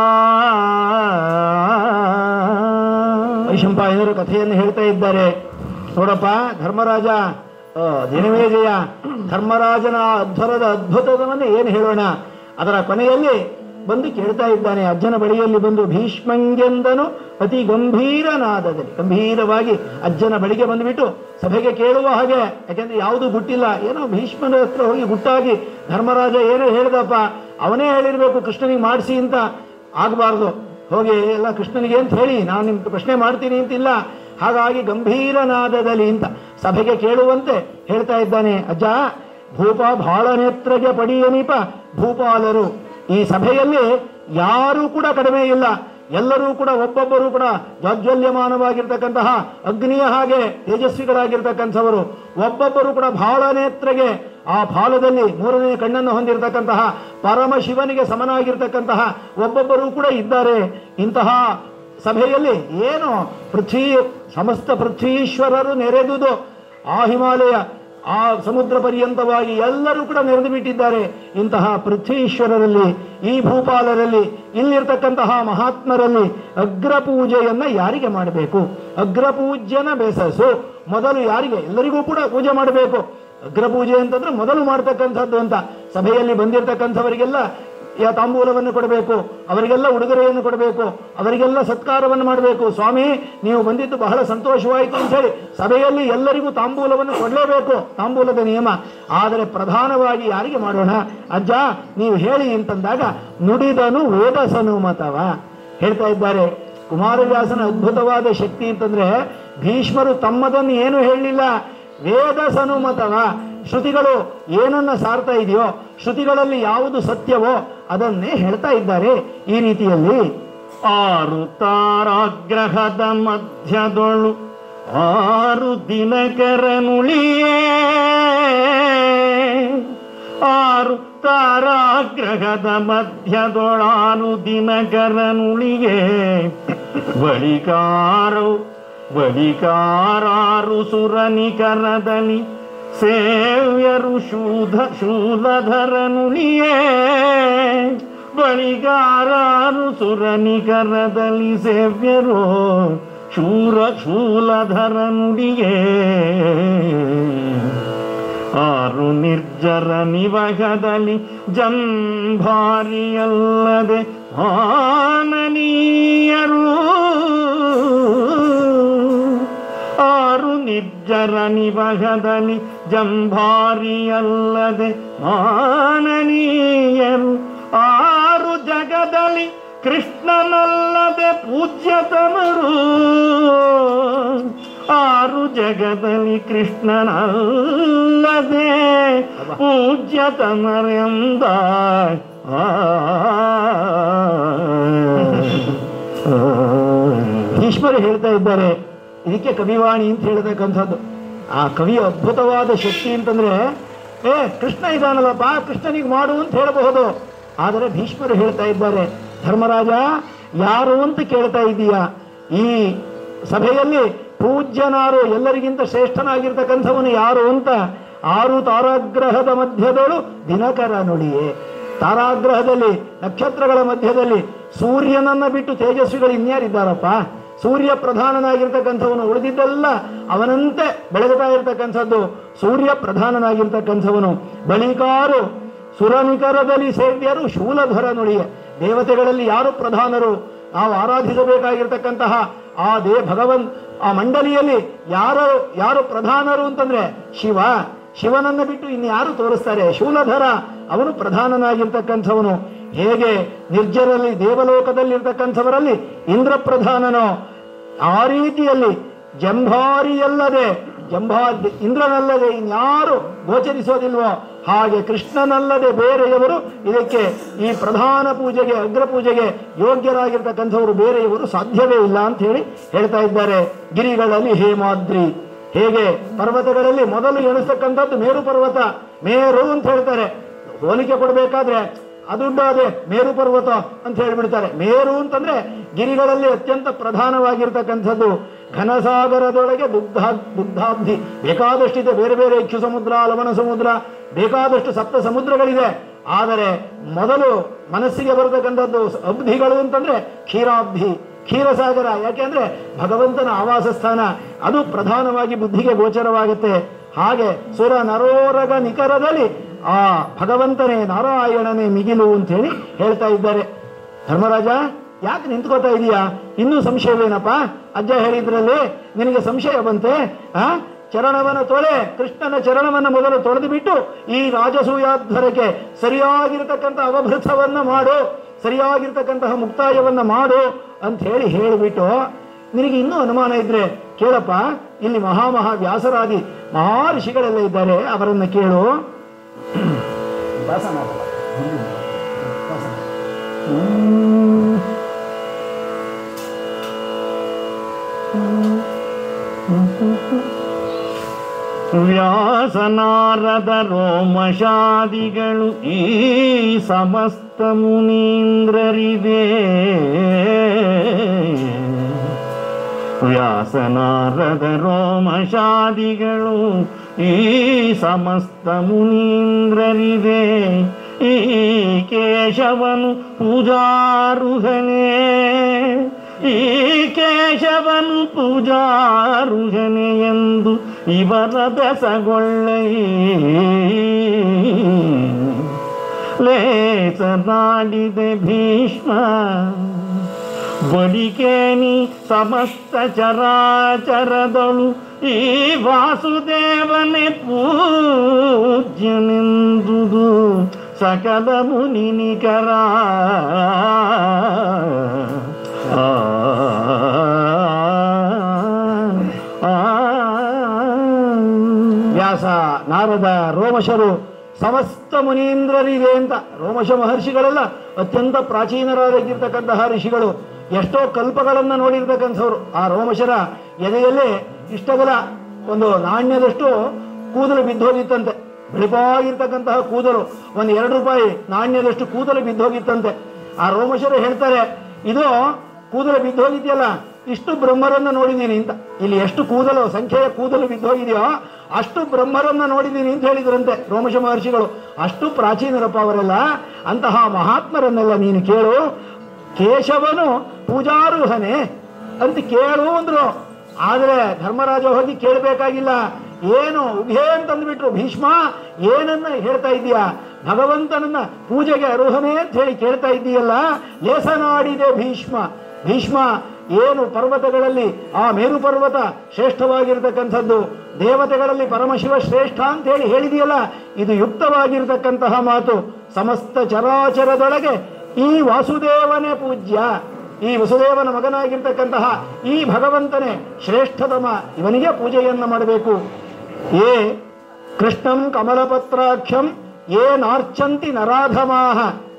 ವೈಶಂಪಾಯನರು ಕಥೆಯನ್ನು ಹೇಳ್ತಾ ಇದ್ದಾರೆ ನೋಡಪ್ಪ ಧರ್ಮರಾಜ ಆ, ದಿನಮೇಜಯ ಧರ್ಮರಾಜನ ಅಧ್ವರದ ಅದ್ಭುತವನ್ನು ಏನು ಹೇಳೋಣ ಅದರ ಕೊನೆಯಲ್ಲಿ ಬಂದು ಕೇಳ್ತಾ ಇದ್ದಾನೆ ಅಜ್ಜನ ಬಳಿಯಲ್ಲಿ ಬಂದು ಭೀಷ್ಮಂಗೆಂದನು ಅತಿ ಗಂಭೀರನಾದದಲ್ಲಿ ಗಂಭೀರವಾಗಿ ಅಜ್ಜನ ಬಳಿಗೆ ಬಂದುಬಿಟ್ಟು ಸಭೆಗೆ ಕೇಳುವ ಹಾಗೆ ಯಾಕೆಂದ್ರೆ ಯಾವುದು ಗುಟ್ಟಿಲ್ಲ ಏನೋ ಭೀಷ್ಮನ ಹತ್ರ ಹೋಗಿ ಗುಟ್ಟಾಗಿ ಧರ್ಮರಾಜ ಏನೋ ಹೇಳ್ದಪ್ಪ ಅವನೇ ಹೇಳಿರ್ಬೇಕು ಕೃಷ್ಣನಿಗೆ ಮಾಡಿಸಿ ಅಂತ ಆಗಬಾರ್ದು ಹೋಗಿ ಎಲ್ಲ ಕೃಷ್ಣನಿಗೆ ಅಂತ ಹೇಳಿ ನಾನು ನಿಮ್ಗೆ ಪ್ರಶ್ನೆ ಮಾಡ್ತೀನಿ ಅಂತಿಲ್ಲ ಹಾಗಾಗಿ ಗಂಭೀರನಾದದಲ್ಲಿ ಅಂತ ಸಭೆಗೆ ಕೇಳುವಂತೆ ಹೇಳ್ತಾ ಇದ್ದಾನೆ ಅಜ್ಜ ಭೂಪ ಬಹಳ ನೇತ್ರಗೆ ಪಡಿಯನೀಪ ಭೂಪಾಲರು ಈ ಸಭೆಯಲ್ಲಿ ಯಾರೂ ಕೂಡ ಕಡಿಮೆ ಇಲ್ಲ ಎಲ್ಲರೂ ಕೂಡ ಒಬ್ಬೊಬ್ಬರು ಕೂಡ ಜಾಜ್ವಲ್ಯಮಾನವಾಗಿರ್ತಕ್ಕಂತಹ ಅಗ್ನಿಯ ಹಾಗೆ ತೇಜಸ್ವಿಗಳಾಗಿರ್ತಕ್ಕಂಥವರು ಒಬ್ಬೊಬ್ಬರು ಕೂಡ ಬಹಳ ನೇತ್ರಗೆ ಆ ಫಾಲದಲ್ಲಿ ಮೂರನೇ ಕಣ್ಣನ್ನು ಹೊಂದಿರತಕ್ಕಂತಹ ಪರಮಶಿವನಿಗೆ ಸಮನಾಗಿರ್ತಕ್ಕಂತಹ ಒಬ್ಬೊಬ್ಬರು ಕೂಡ ಇದ್ದಾರೆ ಇಂತಹ ಸಭೆಯಲ್ಲಿ ಏನು ಪೃಥ್ವಿ ಸಮಸ್ತ ಪೃಥ್ವೀಶ್ವರರು ನೆರೆದುದು ಆ ಹಿಮಾಲಯ ಆ ಸಮುದ್ರ ಪರ್ಯಂತವಾಗಿ ಎಲ್ಲರೂ ಕೂಡ ನೆರೆದು ಬಿಟ್ಟಿದ್ದಾರೆ ಇಂತಹ ಪೃಥ್ವೀಶ್ವರರಲ್ಲಿ ಈ ಭೂಪಾಲರಲ್ಲಿ ಇಲ್ಲಿರ್ತಕ್ಕಂತಹ ಮಹಾತ್ಮರಲ್ಲಿ ಅಗ್ರಪೂಜೆಯನ್ನ ಯಾರಿಗೆ ಮಾಡಬೇಕು ಅಗ್ರಪೂಜ್ಯನ ಬೆಸಸು ಮೊದಲು ಯಾರಿಗೆ ಎಲ್ಲರಿಗೂ ಕೂಡ ಪೂಜೆ ಮಾಡಬೇಕು ಅಗ್ರಪೂಜೆ ಅಂತಂದ್ರೆ ಮೊದಲು ಮಾಡ್ತಕ್ಕಂಥದ್ದು ಅಂತ ಸಭೆಯಲ್ಲಿ ಬಂದಿರತಕ್ಕಂಥವರಿಗೆಲ್ಲ ಯಾ ತಾಂಬೂಲವನ್ನು ಕೊಡಬೇಕು ಅವರಿಗೆಲ್ಲ ಉಡುಗೊರೆಯನ್ನು ಕೊಡಬೇಕು ಅವರಿಗೆಲ್ಲ ಸತ್ಕಾರವನ್ನು ಮಾಡಬೇಕು ಸ್ವಾಮಿ ನೀವು ಬಂದಿದ್ದು ಬಹಳ ಸಂತೋಷವಾಯಿತು ಅಂತ ಹೇಳಿ ಸಭೆಯಲ್ಲಿ ಎಲ್ಲರಿಗೂ ತಾಂಬೂಲವನ್ನು ಕೊಡಲೇಬೇಕು ತಾಂಬೂಲದ ನಿಯಮ ಆದರೆ ಪ್ರಧಾನವಾಗಿ ಯಾರಿಗೆ ಮಾಡೋಣ ಅಜ್ಜ ನೀವು ಹೇಳಿ ಅಂತಂದಾಗ ನುಡಿದನು ವೇದಸನು ಮತವ ಹೇಳ್ತಾ ಇದ್ದಾರೆ ಕುಮಾರವ್ಯಾಸನ ಅದ್ಭುತವಾದ ಶಕ್ತಿ ಅಂತಂದ್ರೆ ಭೀಷ್ಮರು ತಮ್ಮದನ್ನು ಏನು ಹೇಳಲಿಲ್ಲ ವೇದ ಸನುಮತವ ಶ್ರುತಿಗಳು ಏನನ್ನ ಸಾರ್ತಾ ಇದೆಯೋ ಶ್ರುತಿಗಳಲ್ಲಿ ಯಾವುದು ಸತ್ಯವೋ ಅದನ್ನೇ ಹೇಳ್ತಾ ಇದ್ದಾರೆ ಈ ರೀತಿಯಲ್ಲಿ ಆರು ತಾರಾಗ್ರಹದ ಮಧ್ಯದೊಳು ಆರು ದಿನಕರನುಳಿಯೇ ಆರು ತಾರಾಗ್ರಹದ ಮಧ್ಯದೊಳಾರು ದಿನಕರನುಳಿಯೇ ಬಳಿಕಾರು ಬಳಿಕಾರಾರು ಸುರನಿಕರದಲ್ಲಿ ಸೇವ್ಯರು ಶೂಧ ಶೂಲಧರನುಳಿಯೇ ಬಳಿಗಾರಾರು ಸುರನಿಕರದಲ್ಲಿ ಸೇವ್ಯರು ಶೂರ ಶೂಲಧರನುಡಿಯೇ ಆರು ನಿರ್ಜರ ನಿವಗದಲ್ಲಿ ಜಂಭಾರಿಯಲ್ಲದೆ ಆನನೀಯರು ಆರು ನಿರ್ಜರ ನಿವಗದಲ್ಲಿ ಜಂಭಾರಿಯಲ್ಲದೆ ಮಾನನೀಯರು ಆರು ಜಗದಲ್ಲಿ ಕೃಷ್ಣನಲ್ಲದೆ ಪೂಜ್ಯತಮರು ಆರು ಜಗದಲ್ಲಿ ಕೃಷ್ಣನಲ್ಲದೆ ಪೂಜ್ಯತಮರೆಂದ ಭೀಷ್ಮರು ಹೇಳ್ತಾ ಇದ್ದಾರೆ ಇದಕ್ಕೆ ಕವಿವಾಣಿ ಅಂತ ಹೇಳ್ತಕ್ಕಂಥದ್ದು ಆ ಕವಿಯ ಅದ್ಭುತವಾದ ಶಕ್ತಿ ಅಂತಂದ್ರೆ ಏ ಕೃಷ್ಣ ಇದಾನಲ್ಲಪ್ಪ ಕೃಷ್ಣನಿಗೆ ಮಾಡು ಅಂತ ಹೇಳಬಹುದು ಆದರೆ ಭೀಷ್ಮರು ಹೇಳ್ತಾ ಇದ್ದಾರೆ ಧರ್ಮರಾಜ ಯಾರು ಅಂತ ಕೇಳ್ತಾ ಇದ್ದೀಯಾ ಈ ಸಭೆಯಲ್ಲಿ ಪೂಜ್ಯನಾರು ಎಲ್ಲರಿಗಿಂತ ಶ್ರೇಷ್ಠನಾಗಿರ್ತಕ್ಕಂಥವನು ಯಾರು ಅಂತ ಆರು ತಾರಾಗ್ರಹದ ಮಧ್ಯದಳು ದಿನಕರ ನುಡಿಯೇ ತಾರಾಗ್ರಹದಲ್ಲಿ ನಕ್ಷತ್ರಗಳ ಮಧ್ಯದಲ್ಲಿ ಸೂರ್ಯನನ್ನ ಬಿಟ್ಟು ತೇಜಸ್ವಿಗಳು ಇನ್ಯಾರಿದ್ದಾರಪ್ಪ ಸೂರ್ಯ ಪ್ರಧಾನನಾಗಿರ್ತಕ್ಕಂಥವನು ಉಳಿದಿದ್ದೆಲ್ಲ ಅವನಂತೆ ಬೆಳಗುತ್ತಾ ಇರತಕ್ಕಂಥದ್ದು ಸೂರ್ಯ ಪ್ರಧಾನನಾಗಿರ್ತಕ್ಕಂಥವನು ಬಳಿಕಾರು ಸುರನಿಕರದಲ್ಲಿ ಸೇವ್ಯರು ಶೂಲಧರ ನುಡಿಯ ದೇವತೆಗಳಲ್ಲಿ ಯಾರು ಪ್ರಧಾನರು ನಾವು ಆರಾಧಿಸಬೇಕಾಗಿರ್ತಕ್ಕಂತಹ ಆ ದೇ ಭಗವನ್ ಆ ಮಂಡಲಿಯಲ್ಲಿ ಯಾರು ಯಾರು ಪ್ರಧಾನರು ಅಂತಂದ್ರೆ ಶಿವ ಶಿವನನ್ನು ಬಿಟ್ಟು ಇನ್ಯಾರು ತೋರಿಸ್ತಾರೆ ಶೂಲಧರ ಅವನು ಪ್ರಧಾನನಾಗಿರ್ತಕ್ಕಂಥವನು ಹೇಗೆ ನಿರ್ಜರಲ್ಲಿ ದೇವಲೋಕದಲ್ಲಿರ್ತಕ್ಕಂಥವರಲ್ಲಿ ಇಂದ್ರ ಪ್ರಧಾನನೋ ಆ ರೀತಿಯಲ್ಲಿ ಜಂಭಾರಿಯಲ್ಲದೆ ಜಂಭಾ ಇಂದ್ರನಲ್ಲದೆ ಇನ್ಯಾರು ಗೋಚರಿಸೋದಿಲ್ವೋ ಹಾಗೆ ಕೃಷ್ಣನಲ್ಲದೆ ಬೇರೆಯವರು ಇದಕ್ಕೆ ಈ ಪ್ರಧಾನ ಪೂಜೆಗೆ ಅಗ್ರ ಪೂಜೆಗೆ ಯೋಗ್ಯರಾಗಿರ್ತಕ್ಕಂಥವರು ಬೇರೆಯವರು ಸಾಧ್ಯವೇ ಇಲ್ಲ ಅಂತ ಹೇಳಿ ಹೇಳ್ತಾ ಇದ್ದಾರೆ ಗಿರಿಗಳಲ್ಲಿ ಹೇಮಾದ್ರಿ ಹೇಗೆ ಪರ್ವತಗಳಲ್ಲಿ ಮೊದಲು ಎಣಿಸ್ತಕ್ಕಂಥದ್ದು ಮೇರು ಪರ್ವತ ಮೇರು ಅಂತ ಹೇಳ್ತಾರೆ ಹೋಲಿಕೆ ಕೊಡಬೇಕಾದ್ರೆ ಅದುಂಡಾದೆ ಮೇರು ಪರ್ವತ ಅಂತ ಹೇಳಿಬಿಡ್ತಾರೆ ಮೇರು ಅಂತಂದ್ರೆ ಗಿರಿಗಳಲ್ಲಿ ಅತ್ಯಂತ ಪ್ರಧಾನವಾಗಿರ್ತಕ್ಕಂಥದ್ದು ಘನಸಾಗರದೊಳಗೆ ದುಗ್ಧ ದುಗ್ಧಾಬ್ಧಿ ಬೇಕಾದಷ್ಟಿದೆ ಬೇರೆ ಬೇರೆ ಇಕ್ಷು ಸಮುದ್ರ ಲವಣ ಸಮುದ್ರ ಬೇಕಾದಷ್ಟು ಸಪ್ತ ಸಮುದ್ರಗಳಿದೆ ಆದರೆ ಮೊದಲು ಮನಸ್ಸಿಗೆ ಬರತಕ್ಕಂಥದ್ದು ಅಬ್ಧಿಗಳು ಅಂತಂದ್ರೆ ಕ್ಷೀರಾಬ್ಧಿ ಕ್ಷೀರಸಾಗರ ಯಾಕೆಂದ್ರೆ ಭಗವಂತನ ಆವಾಸ ಸ್ಥಾನ ಅದು ಪ್ರಧಾನವಾಗಿ ಬುದ್ಧಿಗೆ ಗೋಚರವಾಗುತ್ತೆ ಹಾಗೆ ಸುರ ನರೋರಗ ನಿಕರದಲ್ಲಿ ಆ ಭಗವಂತನೇ ನಾರಾಯಣನೇ ಮಿಗಿಲು ಅಂತ ಹೇಳಿ ಹೇಳ್ತಾ ಇದ್ದಾರೆ ಧರ್ಮರಾಜ ಯಾಕೆ ನಿಂತ್ಕೋತಾ ಇದೀಯಾ ಇನ್ನೂ ಸಂಶಯವೇನಪ್ಪ ಅಜ್ಜ ಹೇಳಿದ್ರಲ್ಲಿ ನಿನಗೆ ಸಂಶಯ ಬಂತೆ ಆ ಚರಣವನ್ನ ತೊಳೆ ಕೃಷ್ಣನ ಚರಣವನ್ನ ಮೊದಲು ತೊಳೆದು ಬಿಟ್ಟು ಈ ರಾಜಸೂಯಾಧ್ವರಕ್ಕೆ ಸರಿಯಾಗಿರ್ತಕ್ಕಂಥ ಅವಭೃತವನ್ನ ಮಾಡು ಸರಿಯಾಗಿರ್ತಕ್ಕಂತಹ ಮುಕ್ತಾಯವನ್ನ ಮಾಡು ಅಂತ ಹೇಳಿ ಹೇಳಿಬಿಟ್ಟು ನಿನಗೆ ಇನ್ನೂ ಅನುಮಾನ ಇದ್ರೆ ಕೇಳಪ್ಪ ಇಲ್ಲಿ ಮಹಾಮಹಾ ವ್ಯಾಸರಾದಿ ಮಹರ್ಷಿಗಳೆಲ್ಲ ಇದ್ದಾರೆ ಅವರನ್ನ ಕೇಳು ದಾಸ ಮಾಡಲ್ಲ. ದಾಸ. ಹ್ಮ್. ವ್ಯಾಸನಾರದ ರೋಮಶಾದಿಗಳು ಈ ಸಮಸ್ತ ಮುನೀಂದ್ರರಿದೆ ವ್ಯಾಸನಾರದ ರೋಮಶಾದಿಗಳು ಈ ಸಮಸ್ತ ಮುನೀಂದ್ರರಿದೆ ಈ ಕೇಶವನು ಪೂಜಾರುಹನೇ ಈ ಕೇಶವನು ಪೂಜಾರುಹನೆ ಎಂದು ಇವರ ಬೆಸಗೊಳ್ಳೈ ಲೇಸನಾಡಿದೆ ಭೀಷ್ಮ ಬಳಿಕೇನಿ ಸಮಸ್ತ ಚರಾಚರದಳು ಈ ವಾಸುದೇವನೇ ಪೂಜ್ಯನೆಂದುದು ಸಕಲ ಮುನಿನಿಕರ ಆ, ಆ, ವ್ಯಾಸ ನಾರದ ರೋಮಶರು ಸಮಸ್ತ ಮುನೀಂದ್ರರಿದೆ ಅಂತ ರೋಮಶ ಮಹರ್ಷಿಗಳೆಲ್ಲ ಅತ್ಯಂತ ಪ್ರಾಚೀನರಾಗಿರ್ತಕ್ಕಂತಹ ಋಷಿಗಳು ಎಷ್ಟೋ ಕಲ್ಪಗಳನ್ನ ನೋಡಿರ್ತಕ್ಕಂಥವ್ರು ಆ ರೋಮಶರ ಎದೆಯಲ್ಲೇ ಇಷ್ಟಗಲ ಒಂದು ನಾಣ್ಯದಷ್ಟು ಕೂದಲು ಬಿದ್ದೋಗಿತ್ತಂತೆ ಬಿಳಿಪಾಗಿರ್ತಕ್ಕಂತಹ ಕೂದಲು ಒಂದು ಎರಡು ರೂಪಾಯಿ ನಾಣ್ಯದಷ್ಟು ಕೂದಲು ಬಿದ್ದೋಗಿತ್ತಂತೆ ಆ ರೋಮಶರು ಹೇಳ್ತಾರೆ ಇದು ಕೂದಲು ಬಿದ್ದೋಗಿದೆಯಲ್ಲ ಇಷ್ಟು ಬ್ರಹ್ಮರನ್ನ ನೋಡಿದ್ದೀನಿ ಅಂತ ಇಲ್ಲಿ ಎಷ್ಟು ಕೂದಲು ಸಂಖ್ಯೆಯ ಕೂದಲು ಬಿದ್ದೋಗಿದೆಯೋ ಅಷ್ಟು ಬ್ರಹ್ಮರನ್ನ ನೋಡಿದ್ದೀನಿ ಅಂತ ಹೇಳಿದ್ರಂತೆ ರೋಮಶ ಮಹರ್ಷಿಗಳು ಅಷ್ಟು ಪ್ರಾಚೀನರಪ್ಪ ಅವರೆಲ್ಲ ಅಂತಹ ಮಹಾತ್ಮರನ್ನೆಲ್ಲ ನೀನು ಕೇಳು ಕೇಶವನು ಪೂಜಾರುಹನೆ ಅಂತ ಕೇಳು ಅಂದ್ರು ಆದ್ರೆ ಧರ್ಮರಾಜ ಹೋಗಿ ಕೇಳಬೇಕಾಗಿಲ್ಲ ಏನು ಉಭೇ ಅಂತಂದ್ಬಿಟ್ರು ಭೀಷ್ಮ ಏನನ್ನ ಹೇಳ್ತಾ ಇದೀಯಾ ಭಗವಂತನನ್ನ ಪೂಜೆಗೆ ಅರ್ಹನೇ ಅಂತ ಹೇಳಿ ಕೇಳ್ತಾ ಇದ್ದೀಯಲ್ಲ ಲೇಸನಾಡಿದೆ ಭೀಷ್ಮ ಭೀಷ್ಮ ಏನು ಪರ್ವತಗಳಲ್ಲಿ ಆ ಮೇರು ಪರ್ವತ ಶ್ರೇಷ್ಠವಾಗಿರ್ತಕ್ಕಂಥದ್ದು ದೇವತೆಗಳಲ್ಲಿ ಪರಮಶಿವ ಶ್ರೇಷ್ಠ ಅಂತ ಹೇಳಿ ಹೇಳಿದೆಯಲ್ಲ ಇದು ಯುಕ್ತವಾಗಿರ್ತಕ್ಕಂತಹ ಮಾತು ಸಮಸ್ತ ಚರಾಚರದೊಳಗೆ ಈ ವಾಸುದೇವನೇ ಪೂಜ್ಯ ಈ ವಸುದೇವನ ಮಗನಾಗಿರ್ತಕ್ಕಂತಹ ಈ ಭಗವಂತನೇ ಶ್ರೇಷ್ಠತಮ ಇವನಿಗೆ ಪೂಜೆಯನ್ನ ಮಾಡಬೇಕು ಏ ಕೃಷ್ಣಂ ಕಮಲಪತ್ರಾಕ್ಷಂ ಏ ನಾರ್ಚಂತಿ ನರಾಧಮಾಹ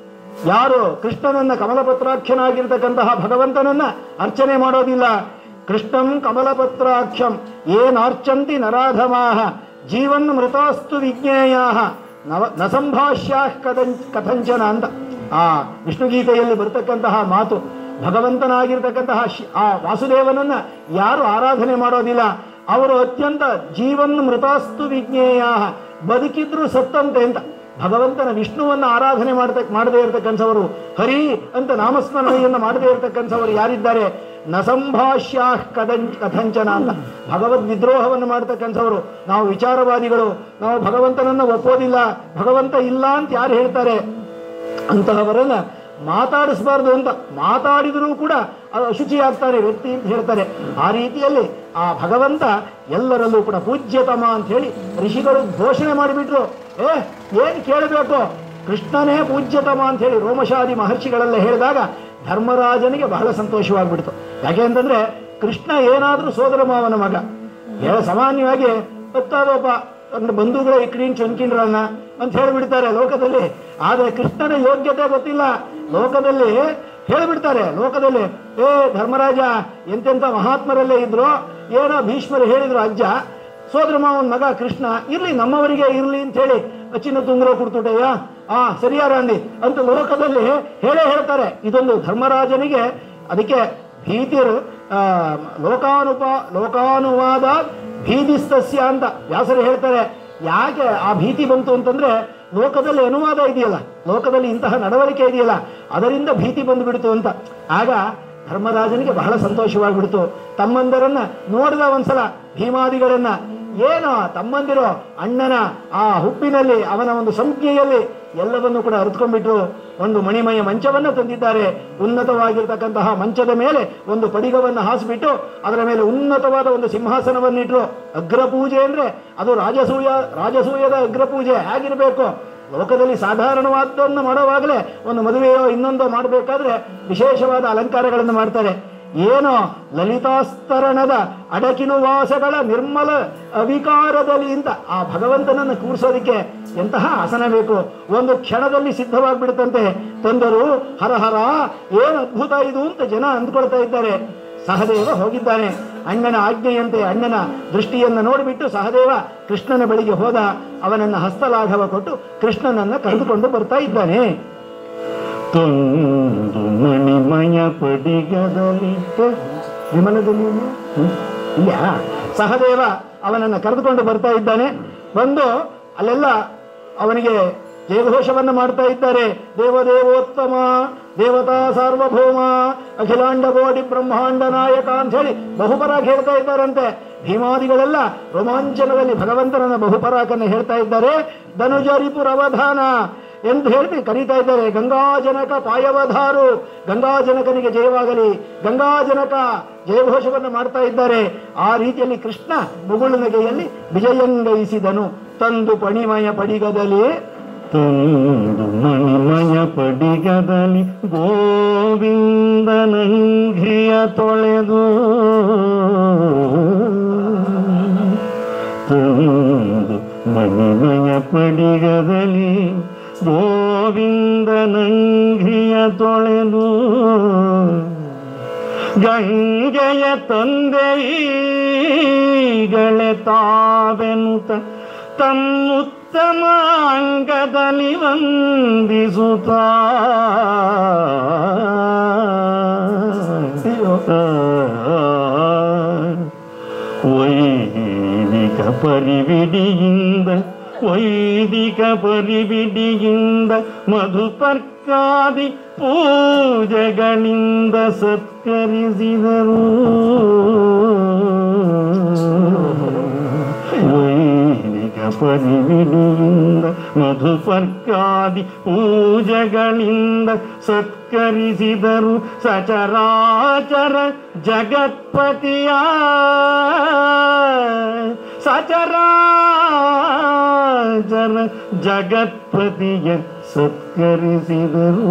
ಯಾರು ಕೃಷ್ಣನನ್ನ ಕಮಲಪತ್ರಾಕ್ಷನಾಗಿರ್ತಕ್ಕಂತಹ ಭಗವಂತನನ್ನ ಅರ್ಚನೆ ಮಾಡೋದಿಲ್ಲ ಕೃಷ್ಣಂ ಕಮಲಪತ್ರಾಕ್ಷಂ ಏನಾರ್ಚಂತಿ ನರಾಧಮಾಹ ಜೀವನ್ ಮೃತಾಸ್ತು ವಿಜ್ಞೇಯ ನವ ನ ಸಂಭಾಷ್ಯಾ ಕಥಂ ಕಥಂಚನ ಅಂತ ಆ ವಿಷ್ಣುಗೀತೆಯಲ್ಲಿ ಬರ್ತಕ್ಕಂತಹ ಮಾತು ಭಗವಂತನಾಗಿರ್ತಕ್ಕಂತಹ ಶಿ- ಆ ವಾಸುದೇವನನ್ನ ಯಾರು ಆರಾಧನೆ ಮಾಡೋದಿಲ್ಲ ಅವರು ಅತ್ಯಂತ ಜೀವನ್ ಮೃತಾಸ್ತು ವಿಜ್ಞೇಯ ಬದುಕಿದ್ರು ಸತ್ತಂತೆ ಅಂತ ಭಗವಂತನ ವಿಷ್ಣುವನ್ನ ಆರಾಧನೆ ಮಾಡ್ತ ಮಾಡದೇ ಇರತಕ್ಕಂಥವರು ಹರಿ ಅಂತ ನಾಮಸ್ಮರಣೆಯನ್ನು ಮಾಡದೇ ಇರತಕ್ಕಂಥವರು ಯಾರಿದ್ದಾರೆ ನ ಸಂಭಾಷ್ಯಾ ಕದಂ ಕಥಂಚನ ಅಂತ ಭಗವದ್ ವಿದ್ರೋಹವನ್ನು ಮಾಡ್ತಕ್ಕಂಥವರು ನಾವು ವಿಚಾರವಾದಿಗಳು ನಾವು ಭಗವಂತನನ್ನ ಒಪ್ಪೋದಿಲ್ಲ ಭಗವಂತ ಇಲ್ಲ ಅಂತ ಯಾರು ಹೇಳ್ತಾರೆ ಅಂತಹವರನ್ನ ಮಾತಾಡಿಸಬಾರ್ದು ಅಂತ ಮಾತಾಡಿದರೂ ಕೂಡ ಅದು ಅಶುಚಿ ಆಗ್ತಾರೆ ವ್ಯಕ್ತಿ ಅಂತ ಹೇಳ್ತಾರೆ ಆ ರೀತಿಯಲ್ಲಿ ಆ ಭಗವಂತ ಎಲ್ಲರಲ್ಲೂ ಕೂಡ ಪೂಜ್ಯತಮ ಅಂತ ಹೇಳಿ ಋಷಿಗಳು ಘೋಷಣೆ ಮಾಡಿಬಿಟ್ರು ಏ ಏನ್ ಕೇಳಬೇಕು ಕೃಷ್ಣನೇ ಪೂಜ್ಯತಮ ಅಂತ ಹೇಳಿ ರೋಮಶಾದಿ ಮಹರ್ಷಿಗಳೆಲ್ಲ ಹೇಳಿದಾಗ ಧರ್ಮರಾಜನಿಗೆ ಬಹಳ ಸಂತೋಷವಾಗ್ಬಿಡ್ತು ಯಾಕೆ ಅಂತಂದ್ರೆ ಕೃಷ್ಣ ಏನಾದ್ರೂ ಸೋದರ ಮಾವನ ಮಗ ಹೇಳ ಸಾಮಾನ್ಯವಾಗಿ ಗೊತ್ತಾದೋಪ ಅಂದ್ರೆ ಬಂಧುಗಳ ಇಕ್ರೀನ್ ಚೊಂಕಿನ್ರನ್ನ ಅಂತ ಹೇಳಿಬಿಡ್ತಾರೆ ಲೋಕದಲ್ಲಿ ಆದ್ರೆ ಕೃಷ್ಣನ ಯೋಗ್ಯತೆ ಗೊತ್ತಿಲ್ಲ ಲೋಕದಲ್ಲಿ ಹೇಳಿಬಿಡ್ತಾರೆ ಲೋಕದಲ್ಲಿ ಏ ಧರ್ಮರಾಜ ಎಂತೆಂತ ಮಹಾತ್ಮರಲ್ಲೇ ಇದ್ರು ಏನೋ ಭೀಷ್ಮರು ಹೇಳಿದ್ರು ಅಜ್ಜ ಸೋದರ ಮಾವನ ಮಗ ಕೃಷ್ಣ ಇರ್ಲಿ ನಮ್ಮವರಿಗೆ ಇರ್ಲಿ ಅಂತ ಹೇಳಿ ಅಚ್ಚಿನ ತುಂಗ್ರ ಕೊಡ್ತುಟಯ್ಯ ಆ ಸರಿಯಾರ ಅಂದಿ ಅಂತ ಲೋಕದಲ್ಲಿ ಹೇಳೇ ಹೇಳ್ತಾರೆ ಇದೊಂದು ಧರ್ಮರಾಜನಿಗೆ ಅದಕ್ಕೆ ಭೀತಿರು ಆ, ಲೋಕಾನುಪ ಲೋಕಾನುವಾದ ಭೀದಿಸ್ತಸ್ಯ ಅಂತ ವ್ಯಾಸರು ಹೇಳ್ತಾರೆ ಯಾಕೆ ಆ ಭೀತಿ ಬಂತು ಅಂತಂದ್ರೆ ಲೋಕದಲ್ಲಿ ಅನುವಾದ ಇದೆಯಲ್ಲ ಲೋಕದಲ್ಲಿ ಇಂತಹ ನಡವಳಿಕೆ ಇದೆಯಲ್ಲ ಅದರಿಂದ ಭೀತಿ ಬಂದುಬಿಡ್ತು ಅಂತ ಆಗ ಧರ್ಮರಾಜನಿಗೆ ಬಹಳ ಸಂತೋಷವಾಗಿಬಿಡ್ತು ತಮ್ಮಂದರನ್ನ ನೋಡಿದ ಒಂದ್ಸಲ ಭೀಮಾದಿಗಳನ್ನ ಏನೋ ತಮ್ಮಂದಿರೋ ಅಣ್ಣನ ಆ ಹುಪ್ಪಿನಲ್ಲಿ ಅವನ ಒಂದು ಸಂಜ್ಞೆಯಲ್ಲಿ ಎಲ್ಲವನ್ನೂ ಕೂಡ ಅರಿತುಕೊಂಡ್ಬಿಟ್ರು ಒಂದು ಮಣಿಮಯ ಮಂಚವನ್ನ ತಂದಿದ್ದಾರೆ ಉನ್ನತವಾಗಿರ್ತಕ್ಕಂತಹ ಮಂಚದ ಮೇಲೆ ಒಂದು ಪಡಿಗವನ್ನು ಹಾಸಿಬಿಟ್ಟು ಅದರ ಮೇಲೆ ಉನ್ನತವಾದ ಒಂದು ಸಿಂಹಾಸನವನ್ನಿಟ್ರು ಅಗ್ರಪೂಜೆ ಅಂದ್ರೆ ಅದು ರಾಜಸೂಯ ರಾಜಸೂಯದ ಅಗ್ರಪೂಜೆ ಹೇಗಿರಬೇಕು ಲೋಕದಲ್ಲಿ ಸಾಧಾರಣವಾದನ್ನು ಮಾಡುವಾಗಲೇ ಒಂದು ಮದುವೆಯೋ ಇನ್ನೊಂದೋ ಮಾಡಬೇಕಾದ್ರೆ ವಿಶೇಷವಾದ ಅಲಂಕಾರಗಳನ್ನು ಮಾಡ್ತಾರೆ ಏನೋ ಲಲಿತಾಸ್ತರಣದ ಅಡಕಿನ ವಾಸಗಳ ನಿರ್ಮಲ ಅವಿಕಾರದಲ್ಲಿ ಅಂತ ಆ ಭಗವಂತನನ್ನು ಕೂರಿಸೋದಕ್ಕೆ ಎಂತಹ ಆಸನ ಬೇಕು ಒಂದು ಕ್ಷಣದಲ್ಲಿ ಸಿದ್ಧವಾಗಿಬಿಡುತ್ತಂತೆ ತಂದರು ಹರಹರ ಏನು ಅದ್ಭುತ ಇದು ಅಂತ ಜನ ಅಂದ್ಕೊಳ್ತಾ ಇದ್ದಾರೆ ಸಹದೇವ ಹೋಗಿದ್ದಾನೆ ಅಣ್ಣನ ಆಜ್ಞೆಯಂತೆ ಅಣ್ಣನ ದೃಷ್ಟಿಯನ್ನು ನೋಡಿಬಿಟ್ಟು ಸಹದೇವ ಕೃಷ್ಣನ ಬಳಿಗೆ ಹೋದ ಅವನನ್ನ ಹಸ್ತಲಾಘವ ಕೊಟ್ಟು ಕೃಷ್ಣನನ್ನ ಕರೆದುಕೊಂಡು ಬರ್ತಾ ಇದ್ದಾನೆ ತುಂದು ಮಣಿಮಯ ಪಡಿಗದಲ್ಲಿ ವಿಮಾನದಲ್ಲಿ ಏನು? ಹ್ಮ್? ಇಲ್ಲ ಸಹದೇವ ಅವನನ್ನ ಕರೆದುಕೊಂಡು ಬರ್ತಾ ಇದ್ದಾನೆ ಬಂದು ಅಲ್ಲೆಲ್ಲ ಅವನಿಗೆ ಜಯಘೋಷವನ್ನ ಮಾಡ್ತಾ ಇದ್ದಾರೆ ದೇವದೇವೋತ್ತಮ ದೇವತಾ ಸಾರ್ವಭೌಮ ಅಖಿಲಾಂಡ ಕೋಟಿ ಬ್ರಹ್ಮಾಂಡ ನಾಯಕ ಅಂತ ಹೇಳಿ ಬಹುಪರಾಕ್ ಹೇಳ್ತಾ ಇದ್ದಾರಂತೆ ಭೀಮಾದಿಗಳೆಲ್ಲ ರೋಮಾಂಚನದಲ್ಲಿ ಭಗವಂತನನ್ನ ಬಹುಪರಾಕನ್ನ ಹೇಳ್ತಾ ಇದ್ದಾರೆ ಧನುಜರಿಪುರ ಅವಧಾನ ಎಂದು ಹೇಳಿ ಕರೀತಾ ಇದ್ದಾರೆ ಗಂಗಾಜನಕ ಪಾಯವಧಾರು ಗಂಗಾಜನಕನಿಗೆ ಜಯವಾಗಲಿ ಗಂಗಾಜನಕ ಜಯಘೋಷವನ್ನು ಮಾಡ್ತಾ ಇದ್ದಾರೆ ಆ ರೀತಿಯಲ್ಲಿ ಕೃಷ್ಣ ಮುಗುಳುನಗೆಯಲ್ಲಿ ವಿಜಯಂಗೈಸಿದನು ತಂದು ಪಣಿಮಯ ಪಡಿಗದಲ್ಲಿ ತುಂದು ಮಣಿಮಯ ಪಡಿಗದಲ್ಲಿ ಗೋವಿಂದನಂಘ್ರಿಯ ತೊಳೆದು ತುಂದು ಮಣಿಮಯ ಪಡಿಗದಲ್ಲಿ ಗೋವಿಂದನಂಘ್ರಿಯ ತೊಳೆದು ಗಂಗೆಯ ತಂದೆಗಳೇ ತಾವೆನುತ ತಮ್ಮುತ್ತಮ ಅಂಗದಲ್ಲಿ ವಂದಿಸುತ್ತ ವೈದಿಕ ಪರಿವಿಡಿಯಿಂದ ವೈದಿಕ ಪರಿವಿಡಿಯಿಂದ ಮಧುಪರ್ಕಾದಿ ಪೂಜೆಗಳಿಂದ ಸತ್ಕರಿಸಿದರು ವೈದಿಕ ಪರಿವಿಡಿಯಿಂದ ಮಧುಪರ್ಕಾದಿ ಪೂಜೆಗಳಿಂದ ಸತ್ಕರಿಸಿದರು ಸಚರಾಚರ ಜಗತ್ಪತಿಯ ಸಚರಾಚರ ಜಗತ್ಪತಿಯ ಸತ್ಕರಿಸಿದರು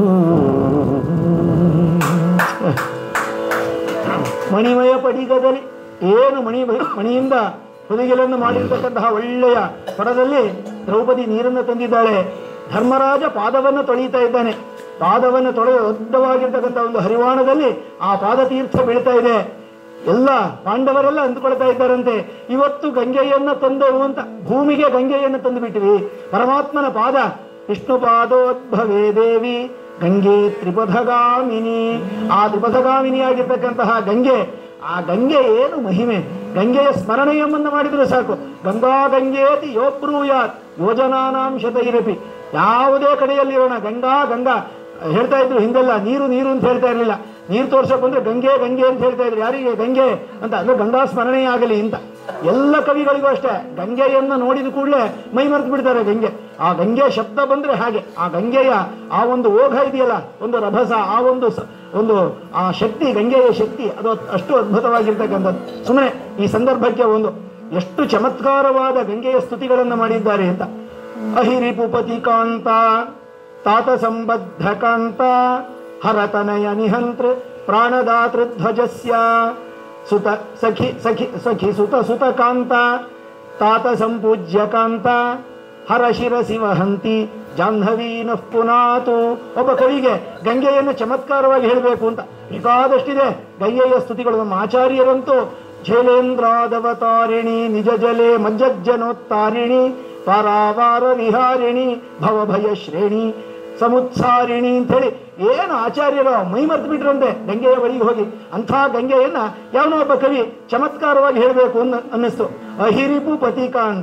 ಮಣಿಮಯ ಪಡಿಗದಲ್ಲಿ ಏನು ಮಣಿ ಮಣಿಯಿಂದ ಹುಲಿಗೆಲನ್ನು ಮಾಡಿರ್ತಕ್ಕಂತಹ ಒಳ್ಳೆಯ ಹೊರದಲ್ಲಿ ದ್ರೌಪದಿ ನೀರನ್ನು ತಂದಿದ್ದಾಳೆ ಧರ್ಮರಾಜ ಪಾದವನ್ನು ತೊಳೆಯುತ್ತಾ ಇದ್ದಾನೆ ಪಾದವನ್ನು ತೊಳೆದ ದೊಡ್ಡವಾಗಿರ್ತಕ್ಕಂಥ ಒಂದು ಹರಿವಾಣದಲ್ಲಿ ಆ ಪಾದತೀರ್ಥ ಬೀಳ್ತಾ ಇದೆ ಎಲ್ಲ ಪಾಂಡವರೆಲ್ಲ ಅಂದುಕೊಳ್ತಾ ಇದ್ದಾರಂತೆ ಇವತ್ತು ಗಂಗೆಯನ್ನ ತಂದೆವು ಅಂತ ಭೂಮಿಗೆ ಗಂಗೆಯನ್ನು ತಂದು ಬಿಟ್ಟಿವಿ ಪರಮಾತ್ಮನ ಪಾದ ವಿಷ್ಣು ಪಾದೋದ್ಭವೇ ದೇವಿ ಗಂಗೆ ತ್ರಿಪಥಗಾಮಿನಿ ಆ ತ್ರಿಪಥಗಾಮಿನಿಯಾಗಿರ್ತಕ್ಕಂತಹ ಗಂಗೆ ಆ ಗಂಗೆ ಏನು ಮಹಿಮೆ ಗಂಗೆಯ ಸ್ಮರಣೆಯಮ್ಮನ್ನು ಮಾಡಿದರೆ ಸಾಕು ಗಂಗಾ ಗಂಗೇತಿ ಯೋಬ್ರೂಯಾತ್ ಯೋಜನಾನಾಂ ಶತೈರಪಿ ಯಾವುದೇ ಕಡೆಯಲ್ಲಿರೋಣ ಗಂಗಾ ಗಂಗಾ ಹೇಳ್ತಾ ಇದ್ರು ಹಿಂದೆಲ್ಲ ನೀರು ನೀರು ಅಂತ ಹೇಳ್ತಾ ಇರಲಿಲ್ಲ ನೀರು ತೋರ್ಸಕ್ ಬಂದ್ರೆ ಗಂಗೆ ಗಂಗೆ ಅಂತ ಹೇಳ್ತಾ ಇದ್ರು ಯಾರಿಗೆ ಗಂಗೆ ಅಂತ ಅಂದ್ರೆ ಗಂಗಾ ಸ್ಮರಣೆ ಆಗಲಿ ಅಂತ ಎಲ್ಲ ಕವಿಗಳಿಗೂ ಅಷ್ಟೇ ಗಂಗೆಯನ್ನು ನೋಡಿದ ಕೂಡಲೇ ಮೈ ಮರೆತು ಬಿಡ್ತಾರೆ ಗಂಗೆ ಆ ಗಂಗೆ ಶಬ್ದ ಬಂದ್ರೆ ಹಾಗೆ ಆ ಗಂಗೆಯ ಆ ಒಂದು ಓಘ ಇದೆಯಲ್ಲ ಒಂದು ರಭಸ ಆ ಒಂದು ಸ- ಒಂದು ಆ ಶಕ್ತಿ ಗಂಗೆಯ ಶಕ್ತಿ ಅದು ಅಷ್ಟು ಅದ್ಭುತವಾಗಿರ್ತಕ್ಕಂಥದ್ದು ಸುಮ್ಮನೆ ಈ ಸಂದರ್ಭಕ್ಕೆ ಒಂದು ಎಷ್ಟು ಚಮತ್ಕಾರವಾದ ಗಂಗೆಯ ಸ್ತುತಿಗಳನ್ನು ಮಾಡಿದ್ದಾರೆ ಅಂತ ಅಹಿರಿಪುಪತಿ ಕಾಂತ ತಾತ ಸಂಬದ್ಧ ಕಾಂತ ಹರತನಯ ನಿಹಂತೃ ಪ್ರಾಣದಾತೃಧ್ವಜಸ್ಯ ಸುತ ಸಖಿ ಸಖಿ ಸಖಿ ಸುತ ಸುತ ಕಾಂತ ತಾತ ಸಂಪೂಜ್ಯ ಕಾಂತ ಹರ ಶಿರಸಿ ವಹಂತಿ ಜಾಹ್ನವೀನ ಪುನಾತು ಒಬ್ಬ ಕವಿಗೆ ಗಂಗೆಯನ್ನು ಚಮತ್ಕಾರವಾಗಿ ಹೇಳಬೇಕು ಅಂತ ಬೇಕಾದಷ್ಟಿದೆ ಗಂಗೆಯ ಸ್ತುತಿಗಳು ನಮ್ಮ ಆಚಾರ್ಯರಂತೂ ಝೇಲೇಂದ್ರಾದವತಾರಿಣಿ ನಿಜ ಜಲೆ ಮಜ್ಜಜ್ಜನೋತ್ತಾರಿಣಿ ಪಾರಾವಾರ ವಿಹಾರಿಣಿ ಭವಭಯ ಶ್ರೇಣಿ ಸಮುತ್ಸಾರಿಣಿ ಅಂತೇಳಿ ಏನು ಆಚಾರ್ಯರು ಮೈ ಮರ್ತು ಬಿಟ್ರಂತೆ ಗಂಗೆಯ ಬಳಿಗೆ ಹೋಗಿ ಅಂಥ ಗಂಗೆಯನ್ನ ಯಾವನೋ ಒಬ್ಬ ಕವಿ ಚಮತ್ಕಾರವಾಗಿ ಹೇಳಬೇಕು ಅನ್ನ ಅನ್ನಿಸ್ತು ಅಹಿರಿಪು ಪತಿಕ ಅಂತ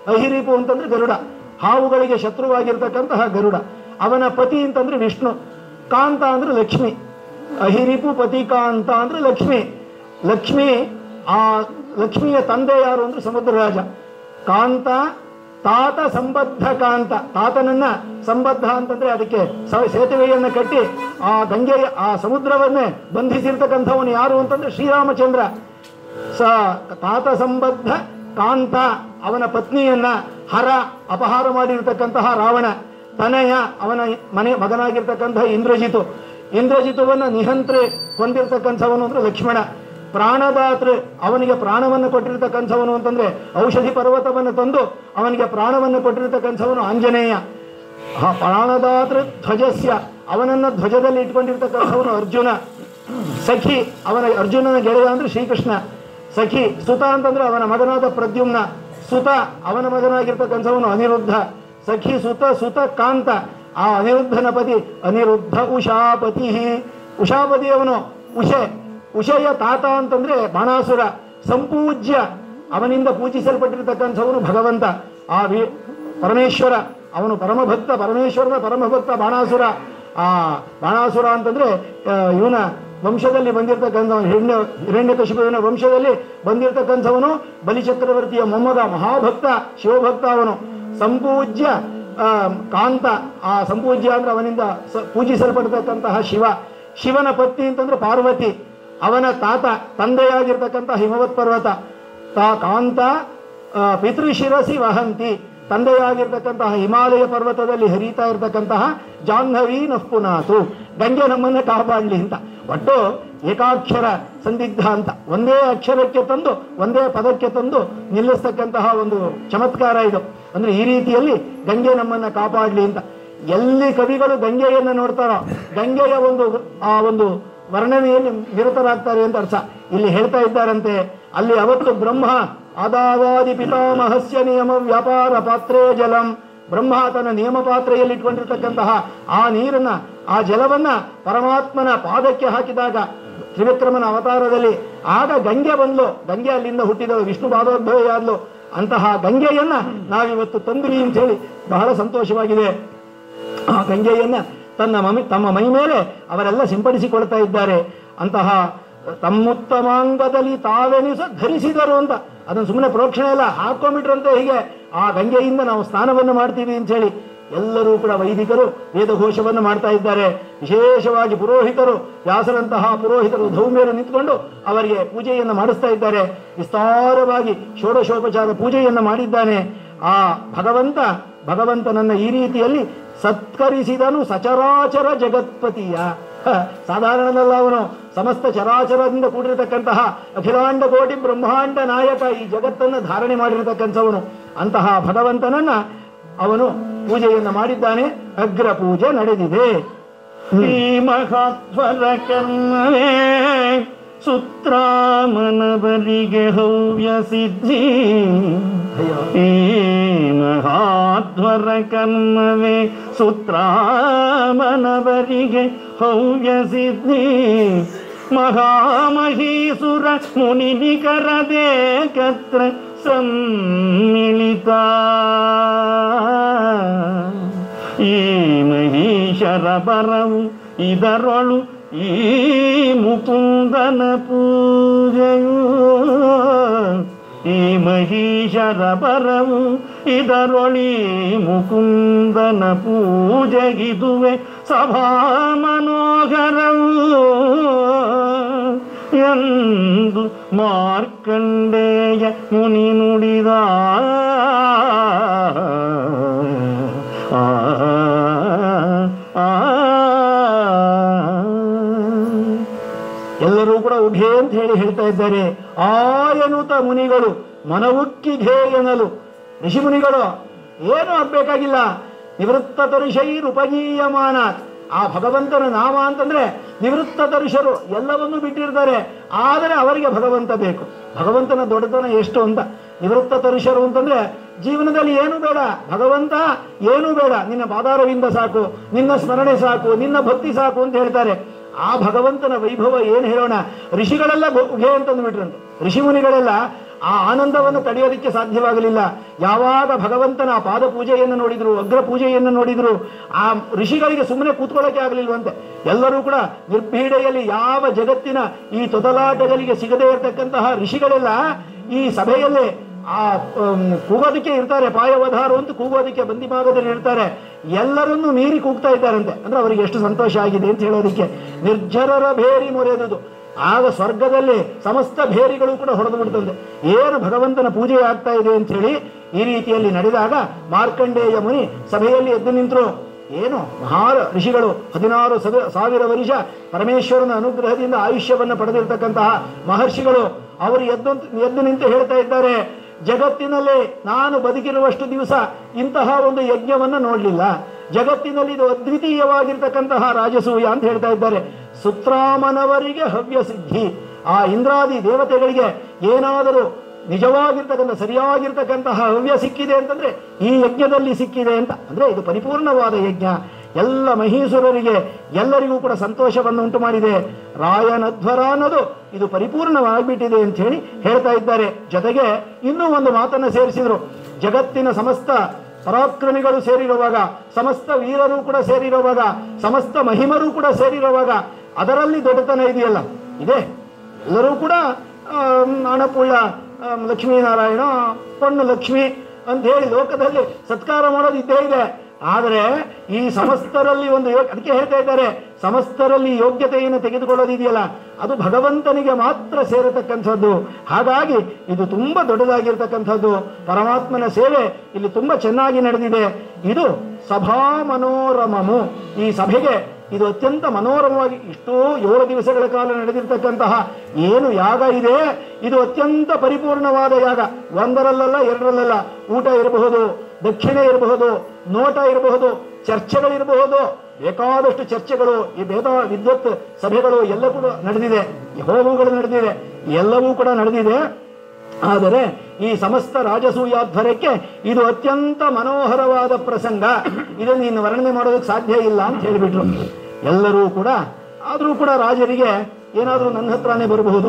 ಅಹಿರಿಪು ಅಂತಂದ್ರೆ ಗರುಡ ಹಾವುಗಳಿಗೆ ಶತ್ರುವಾಗಿರ್ತಕ್ಕಂತಹ ಗರುಡ ಅವನ ಪತಿ ಅಂತಂದ್ರೆ ವಿಷ್ಣು ಕಾಂತ ಅಂದ್ರೆ ಲಕ್ಷ್ಮಿ ಅಹಿರಿಪು ಪತಿ ಕಾಂತ ಅಂದ್ರೆ ಲಕ್ಷ್ಮಿ ಲಕ್ಷ್ಮಿ ಆ ಲಕ್ಷ್ಮಿಯ ತಂದೆ ಯಾರು ಅಂದ್ರೆ ಸಮುದ್ರ ರಾಜ ಕಾಂತ ತಾತ ಸಂಬದ್ಧ ಕಾಂತ ತಾತನನ್ನ ಸಂಬದ್ಧ ಅಂತಂದ್ರೆ ಅದಕ್ಕೆ ಸ- ಸೇತುವೆಯನ್ನ ಕಟ್ಟಿ ಆ ಗಂಗೆಯ ಆ ಸಮುದ್ರವನ್ನೇ ಬಂಧಿಸಿರ್ತಕ್ಕಂಥವನು ಯಾರು ಅಂತಂದ್ರೆ ಶ್ರೀರಾಮಚಂದ್ರ ಸ ತಾತ ಸಂಬದ್ಧ ಕಾಂತ ಅವನ ಪತ್ನಿಯನ್ನ ಹರ ಅಪಹಾರ ಮಾಡಿರ್ತಕ್ಕಂತಹ ರಾವಣ ತನಯ ಅವನ ಮನೆ ಮಗನಾಗಿರ್ತಕ್ಕಂತಹ ಇಂದ್ರಜಿತು ಇಂದ್ರಜಿತುವನ್ನ ನಿಹಂತ್ರೆ ಕೊಂದಿರ್ತಕ್ಕಂಥವನು ಅಂದ್ರೆ ಲಕ್ಷ್ಮಣ ಪ್ರಾಣದಾತೃ ಅವನಿಗೆ ಪ್ರಾಣವನ್ನು ಕೊಟ್ಟಿರ್ತಕ್ಕಂಥವನು ಅಂತಂದ್ರೆ ಔಷಧಿ ಪರ್ವತವನ್ನು ತಂದು ಅವನಿಗೆ ಪ್ರಾಣವನ್ನು ಕೊಟ್ಟಿರ್ತಕ್ಕಂಥವನು ಆಂಜನೇಯ ಆ ಪ್ರಾಣದಾತೃ ಧ್ವಜಸ್ಯ ಅವನನ್ನ ಧ್ವಜದಲ್ಲಿ ಇಟ್ಕೊಂಡಿರ್ತಕ್ಕಂಥವನು ಅರ್ಜುನ ಸಖಿ ಅವನ ಅರ್ಜುನನ ಗೆಳೆಯ ಅಂದ್ರೆ ಶ್ರೀಕೃಷ್ಣ ಸಖಿ ಸುತ ಅಂತಂದ್ರೆ ಅವನ ಮಗನಾದ ಪ್ರದ್ಯುಮ್ನ ಸುತ ಅವನ ಮಗನಾಗಿರ್ತಕ್ಕಂಥವನು ಅನಿರುದ್ಧ ಸಖಿ ಸುತ ಸುತ ಕಾಂತ ಆ ಅನಿರುದ್ಧನ ಪತಿ ಅನಿರುದ್ಧ ಉಷಾಪತಿ ಉಷಾಪತಿ ಅವನು ಉಷೆ ಉಷೆಯ ತಾತ ಅಂತಂದ್ರೆ ಬಾಣಾಸುರ ಸಂಪೂಜ್ಯ ಅವನಿಂದ ಪೂಜಿಸಲ್ಪಟ್ಟಿರ್ತಕ್ಕಂಥವನು ಭಗವಂತ ಆ ವಿ- ಪರಮೇಶ್ವರ ಅವನು ಪರಮಭಕ್ತ ಪರಮೇಶ್ವರನ ಪರಮಭಕ್ತ ಬಾಣಾಸುರ ಆ ಬಾಣಾಸುರ ಅಂತಂದ್ರೆ ಇವನ ವಂಶದಲ್ಲಿ ಬಂದಿರತಕ್ಕಂಥವನು ಹಿರಣ್ಯ ಹಿರಣ್ಯಕಶಿಪುವಿನ ವಂಶದಲ್ಲಿ ಬಂದಿರತಕ್ಕಂಥವನು ಬಲಿಚಕ್ರವರ್ತಿಯ ಮೊಮ್ಮಗ ಮಹಾಭಕ್ತ ಶಿವಭಕ್ತ ಅವನು ಸಂಪೂಜ್ಯ ಆ, ಕಾಂತ ಆ ಸಂಪೂಜ್ಯ ಅಂದ್ರೆ ಅವನಿಂದ ಸ- ಪೂಜಿಸಲ್ಪಡ್ತಕ್ಕಂತಹ ಶಿವ ಶಿವನ ಪತ್ನಿ ಅಂತಂದ್ರೆ ಪಾರ್ವತಿ ಅವನ ತಾತ ತಂದೆಯಾಗಿರ್ತಕ್ಕಂತಹ ಹಿಮವತ್ ಪರ್ವತ ತಾ ಕಾಂತ ಆ, ಪಿತೃಶಿರಸಿ ವಹಂತಿ ತಂದೆಯಾಗಿರ್ತಕ್ಕಂತಹ ಹಿಮಾಲಯ ಪರ್ವತದಲ್ಲಿ ಹರಿತಾ ಇರತಕ್ಕಂತಹ ಜಾಹ್ನವಿ ನಪ್ಪುನಾಥು ಗಂಗೆ ನಮ್ಮನ್ನ ಕಾಪಾಡಲಿ ಅಂತ ಒಟ್ಟು ಏಕಾಕ್ಷರ ಸಂದಿಗ್ಧ ಅಂತ ಒಂದೇ ಅಕ್ಷರಕ್ಕೆ ತಂದು ಒಂದೇ ಪದಕ್ಕೆ ತಂದು ನಿಲ್ಲಿಸ್ತಕ್ಕಂತಹ ಒಂದು ಚಮತ್ಕಾರ ಇದು ಅಂದ್ರೆ ಈ ರೀತಿಯಲ್ಲಿ ಗಂಗೆ ನಮ್ಮನ್ನ ಕಾಪಾಡಲಿ ಅಂತ ಎಲ್ಲಿ ಕವಿಗಳು ಗಂಗೆಯನ್ನ ನೋಡ್ತಾರೋ ಗಂಗೆಯ ಒಂದು ಆ ಒಂದು ವರ್ಣನೆಯಲ್ಲಿ ನಿರತರಾಗ್ತಾರೆ ಅಂತ ಅರ್ಥ ಇಲ್ಲಿ ಹೇಳ್ತಾ ಇದ್ದಾರಂತೆ ಅಲ್ಲಿ ಅವತ್ತು ಬ್ರಹ್ಮ ಅದಾವಾದಿ ಪಿತಾಮಹಸ್ಯ ನಿಯಮ ವ್ಯಾಪಾರ ಪಾತ್ರೇ ಜಲಂ ಬ್ರಹ್ಮ ತನ್ನ ನಿಯಮ ಪಾತ್ರೆಯಲ್ಲಿ ಇಟ್ಕೊಂಡಿರ್ತಕ್ಕಂತಹ ಆ ನೀರನ್ನ ಆ ಜಲವನ್ನ ಪರಮಾತ್ಮನ ಪಾದಕ್ಕೆ ಹಾಕಿದಾಗ ತ್ರಿವಿಕ್ರಮನ ಅವತಾರದಲ್ಲಿ ಆಗ ಗಂಗೆ ಬಂದ್ಲು ಗಂಗೆ ಅಲ್ಲಿಂದ ಹುಟ್ಟಿದಳು ವಿಷ್ಣು ಪಾದೋದ್ಭವೆಯಾದ್ಲು ಅಂತಹ ಗಂಗೆಯನ್ನ ನಾವಿವತ್ತು ತಂದ್ರಿ ಅಂತ ಹೇಳಿ ಬಹಳ ಸಂತೋಷವಾಗಿದೆ ಆ ಗಂಗೆಯನ್ನ ತನ್ನ ಮಮಿ ತಮ್ಮ ಮೈ ಮೇಲೆ ಅವರೆಲ್ಲ ಸಿಂಪಡಿಸಿಕೊಳ್ತಾ ಇದ್ದಾರೆ ಅಂತಹ ತಮ್ಮುತ್ತಮಾಂಗದಲ್ಲಿ ತಾವೆನಿಸ ಧರಿಸಿದರು ಅಂತ ಅದನ್ನು ಸುಮ್ಮನೆ ಪ್ರೋಕ್ಷಣೆ ಎಲ್ಲ ಹಾಕೊಂಡ್ಬಿಟ್ರಂತೆ ಹೀಗೆ ಆ ಗಂಗೆಯಿಂದ ನಾವು ಸ್ನಾನವನ್ನು ಮಾಡ್ತೀವಿ ಅಂತ ಹೇಳಿ ಎಲ್ಲರೂ ಕೂಡ ವೈದಿಕರು ವೇದಘೋಷವನ್ನು ಮಾಡ್ತಾ ಇದ್ದಾರೆ ವಿಶೇಷವಾಗಿ ಪುರೋಹಿತರು ವ್ಯಾಸರಂತಹ ಪುರೋಹಿತರು ಧೌಮ್ಯರು ನಿಂತ್ಕೊಂಡು ಅವರಿಗೆ ಪೂಜೆಯನ್ನು ಮಾಡಿಸ್ತಾ ಇದ್ದಾರೆ ವಿಸ್ತಾರವಾಗಿ ಷೋಡಶೋಪಚಾರ ಪೂಜೆಯನ್ನು ಮಾಡಿದ್ದಾನೆ ಆ ಭಗವಂತ ಭಗವಂತನನ್ನ ಈ ರೀತಿಯಲ್ಲಿ ಸತ್ಕರಿಸಿದನು ಸಚರಾಚರ ಜಗತ್ಪತಿಯ ಹ, ಸಾಧಾರಣದಲ್ಲ ಅವನು ಸಮಸ್ತ ಚರಾಚರದಿಂದ ಕೂಡಿರತಕ್ಕಂತಹ ಅಖಿಲಾಂಡ ಕೋಟಿ ಬ್ರಹ್ಮಾಂಡ ನಾಯಕ ಈ ಜಗತ್ತನ್ನು ಧಾರಣೆ ಮಾಡಿರತಕ್ಕಂಥವನು ಅಂತಹ ಭಗವಂತನನ್ನ ಅವನು ಪೂಜೆಯನ್ನು ಮಾಡಿದ್ದಾನೆ ಅಗ್ರ ಪೂಜೆ ನಡೆದಿದೆ ಈ ಮಹಾತ್ವರ ಕರ್ಮವೇ ಸುತ್ರಾಮನವರಿಗೆ ಹವ್ಯ ಸಿದ್ಧಿ ಈ ಮಹಾಧ್ವರ ಕರ್ಮವೇ ಸುತ್ರಾಮನವರಿಗೆ ಹವ್ಯ ಸಿದ್ಧಿ ಮಹಾಮಹೀಸುರ ಮುನಿನಿಕರದೇಕತ್ರ ಸಮ್ಮಿಳಿತ ಈ ಮಹೀಶರ ಬರವು ಇದರೊಳು ಈ ಮುಕುಂದನ ಪೂಜೆಯು ಈ ಮಹೀಶರ ಬರವು ಇದರೊಳಿ ಮುಕುಂದನ ಪೂಜೆಗಿದುವೆ ಸಭಾ ಮನೋಹರವು ಎಂದು ಮಾರ್ಕಂಡೇಯ ಮುನಿ ನುಡಿದ ಆ, ಆ, ಎಲ್ಲರೂ ಕೂಡ ಉಘೆ ಅಂತ ಹೇಳಿ ಹೇಳ್ತಾ ಇದ್ದಾರೆ ಆಯನುತ ಮುನಿಗಳು ಮನವುಕ್ಕಿ ಘೇಯನಲು ಋಷಿ ಮುನಿಗಳು ಏನು ಆಗ್ಬೇಕಾಗಿಲ್ಲ ನಿವೃತ್ತ ತರುಷೈರುಪಗೀಯಮಾನ ಆ ಭಗವಂತನ ನಾಮ ಅಂತಂದ್ರೆ ನಿವೃತ್ತ ತರುಷರು ಎಲ್ಲವನ್ನೂ ಬಿಟ್ಟಿರ್ತಾರೆ ಆದರೆ ಅವರಿಗೆ ಭಗವಂತ ಬೇಕು ಭಗವಂತನ ದೊಡ್ಡತನ ಎಷ್ಟು ಅಂತ ನಿವೃತ್ತ ತರುಷರು ಅಂತಂದ್ರೆ ಜೀವನದಲ್ಲಿ ಏನು ಬೇಡ ಭಗವಂತ ಏನು ಬೇಡ ನಿನ್ನ ಪಾದಾರವಿಂದ ಸಾಕು ನಿನ್ನ ಸ್ಮರಣೆ ಸಾಕು ನಿನ್ನ ಭಕ್ತಿ ಸಾಕು ಅಂತ ಹೇಳ್ತಾರೆ ಆ ಭಗವಂತನ ವೈಭವ ಏನು ಹೇಳೋಣ ಋಷಿಗಳೆಲ್ಲ ಗೊ- ಉಘೆ ಅಂತಂದು ಬಿಟ್ರಂತೆ ಋಷಿ ಮುನಿಗಳೆಲ್ಲ ಆ ಆನಂದವನ್ನು ತಡೆಯೋದಕ್ಕೆ ಸಾಧ್ಯವಾಗಲಿಲ್ಲ ಯಾವಾಗ ಭಗವಂತನ ಪಾದ ಪೂಜೆಯನ್ನು ನೋಡಿದ್ರು ಅಗ್ರ ಪೂಜೆಯನ್ನು ನೋಡಿದ್ರು ಆ ಋಷಿಗಳಿಗೆ ಸುಮ್ಮನೆ ಕೂತ್ಕೊಳ್ಳೋಕೆ ಆಗಲಿಲ್ವಂತೆ ಎಲ್ಲರೂ ಕೂಡ ನಿರ್ಭೀಡೆಯಲ್ಲಿ ಯಾವ ಜಗತ್ತಿನ ಈ ತೊದಲಾಟಗಳಿಗೆ ಸಿಗದೇ ಇರತಕ್ಕಂತಹ ಋಷಿಗಳೆಲ್ಲ ಈ ಸಭೆಯಲ್ಲೇ ಆ ಅಮ್, ಕೂಗೋದಕ್ಕೆ ಇರ್ತಾರೆ ಪಾಯವಧಾರು ಅಂತ ಕೂಗೋದಕ್ಕೆ ಬಂದಿ ಭಾಗದಲ್ಲಿ ಇರ್ತಾರೆ ಎಲ್ಲರನ್ನೂ ಮೀರಿ ಕೂಗ್ತಾ ಇದ್ದಾರಂತೆ ಅಂದ್ರೆ ಅವರಿಗೆ ಎಷ್ಟು ಸಂತೋಷ ಆಗಿದೆ ಅಂತ ಹೇಳೋದಕ್ಕೆ ನಿರ್ಜರರ ಭೇರಿ ಮೊರೆದುದು ಆಗ ಸ್ವರ್ಗದಲ್ಲಿ ಸಮಸ್ತ ಭೇರಿಗಳು ಕೂಡ ಹೊಡೆದು ಬಿಡ್ತಂತೆ ಏನು ಭಗವಂತನ ಪೂಜೆ ಆಗ್ತಾ ಇದೆ ಅಂತ ಹೇಳಿ ಈ ರೀತಿಯಲ್ಲಿ ನಡೆದಾಗ ಮಾರ್ಕಂಡೇಯ ಮುನಿ ಸಭೆಯಲ್ಲಿ ಎದ್ದು ನಿಂತರು ಏನು ಮಹಾ ಋಷಿಗಳು ಹದಿನಾರು ಸದ- ಸಾವಿರ ವರ್ಷ ಪರಮೇಶ್ವರನ ಅನುಗ್ರಹದಿಂದ ಆಯುಷ್ಯವನ್ನು ಪಡೆದಿರತಕ್ಕಂತಹ ಮಹರ್ಷಿಗಳು ಅವರು ಎದ್ದು ಎದ್ದು ನಿಂತು ಹೇಳ್ತಾ ಇದ್ದಾರೆ ಜಗತ್ತಿನಲ್ಲಿ ನಾನು ಬದುಕಿರುವಷ್ಟು ದಿವಸ ಇಂತಹ ಒಂದು ಯಜ್ಞವನ್ನು ನೋಡಲಿಲ್ಲ ಜಗತ್ತಿನಲ್ಲಿ ಇದು ಅದ್ವಿತೀಯವಾಗಿರ್ತಕ್ಕಂತಹ ರಾಜಸೂಯ ಅಂತ ಹೇಳ್ತಾ ಇದ್ದಾರೆ ಸುತ್ರಾಮನವರಿಗೆ ಹವ್ಯ ಸಿದ್ಧಿ ಆ ಇಂದ್ರಾದಿ ದೇವತೆಗಳಿಗೆ ಏನಾದರೂ ನಿಜವಾಗಿರ್ತಕ್ಕಂಥ ಸರಿಯಾಗಿರ್ತಕ್ಕಂತಹ ಹವ್ಯ ಸಿಕ್ಕಿದೆ ಅಂತಂದ್ರೆ ಈ ಯಜ್ಞದಲ್ಲಿ ಸಿಕ್ಕಿದೆ ಅಂತ ಅಂದ್ರೆ ಇದು ಪರಿಪೂರ್ಣವಾದ ಯಜ್ಞ ಎಲ್ಲ ಮಹೀಸುರರಿಗೆ ಎಲ್ಲರಿಗೂ ಕೂಡ ಸಂತೋಷವನ್ನು ಉಂಟು ಮಾಡಿದೆ ರಾಯನಧ್ವರ ಅನ್ನೋದು ಇದು ಪರಿಪೂರ್ಣವಾಗಿಬಿಟ್ಟಿದೆ ಅಂತ ಹೇಳಿ ಹೇಳ್ತಾ ಇದ್ದಾರೆ ಜೊತೆಗೆ ಇನ್ನೂ ಒಂದು ಮಾತನ್ನು ಸೇರಿಸಿದ್ರು ಜಗತ್ತಿನ ಸಮಸ್ತ ಪರಾಕ್ರಮಿಗಳು ಸೇರಿರುವಾಗ ಸಮಸ್ತ ವೀರರು ಕೂಡ ಸೇರಿರುವಾಗ ಸಮಸ್ತ ಮಹಿಮರು ಕೂಡ ಸೇರಿರುವಾಗ ಅದರಲ್ಲಿ ದೊಡ್ಡತನ ಇದೆಯಲ್ಲ ಇದೆ ಎಲ್ಲರೂ ಕೂಡ ಆಮ್, ಹಣಪುಳ್ಳ ಆಮ್, ಲಕ್ಷ್ಮೀನಾರಾಯಣ ಪೊಣ್ಣು ಲಕ್ಷ್ಮಿ ಅಂತ ಹೇಳಿ ಲೋಕದಲ್ಲಿ ಸತ್ಕಾರ ಮಾಡೋದು ಇದ್ದೇ ಇದೆ ಆದರೆ ಈ ಸಮಸ್ತರಲ್ಲಿ ಒಂದು ಯೋ- ಅದಕ್ಕೆ ಹೇಳ್ತಾ ಇದ್ದಾರೆ ಸಮಸ್ತರಲ್ಲಿ ಯೋಗ್ಯತೆಯನ್ನು ತೆಗೆದುಕೊಳ್ಳೋದಿದೆಯಲ್ಲ ಅದು ಭಗವಂತನಿಗೆ ಮಾತ್ರ ಸೇರತಕ್ಕಂಥದ್ದು ಹಾಗಾಗಿ ಇದು ತುಂಬಾ ದೊಡ್ಡದಾಗಿರ್ತಕ್ಕಂಥದ್ದು ಪರಮಾತ್ಮನ ಸೇವೆ ಇಲ್ಲಿ ತುಂಬಾ ಚೆನ್ನಾಗಿ ನಡೆದಿದೆ ಇದು ಸಭಾ ಮನೋರಮಮು ಈ ಸಭೆಗೆ ಇದು ಅತ್ಯಂತ ಮನೋರಮವಾಗಿ ಇಷ್ಟೋ ಏಳು ದಿವಸಗಳ ಕಾಲ ನಡೆದಿರ್ತಕ್ಕಂತಹ ಏನು ಯಾಗ ಇದೆ ಇದು ಅತ್ಯಂತ ಪರಿಪೂರ್ಣವಾದ ಯಾಗ ಒಂದರಲ್ಲಲ್ಲ ಎರಡರಲ್ಲಲ್ಲ ಊಟ ಇರಬಹುದು ದಕ್ಷಿಣೆ ಇರಬಹುದು ನೋಟ ಇರಬಹುದು ಚರ್ಚೆಗಳಿರಬಹುದು ಬೇಕಾದಷ್ಟು ಚರ್ಚೆಗಳು ಈ ಭೇದ ವಿದ್ವತ್ ಸಭೆಗಳು ಎಲ್ಲ ಕೂಡ ನಡೆದಿದೆ ಈ ಹೋಮಗಳು ನಡೆದಿದೆ ಎಲ್ಲವೂ ಕೂಡ ನಡೆದಿದೆ ಆದರೆ ಈ ಸಮಸ್ತ ರಾಜಸೂಯಾಧ್ವರಕ್ಕೆ ಇದು ಅತ್ಯಂತ ಮನೋಹರವಾದ ಪ್ರಸಂಗ ಇದನ್ನು ಇನ್ನು ವರ್ಣನೆ ಮಾಡೋದಕ್ಕೆ ಸಾಧ್ಯ ಇಲ್ಲ ಅಂತ ಹೇಳಿಬಿಟ್ರು ಎಲ್ಲರೂ ಕೂಡ ಆದರೂ ಕೂಡ ರಾಜರಿಗೆ ಏನಾದರೂ ನನ್ನ ಹತ್ರನೇ ಬರಬಹುದು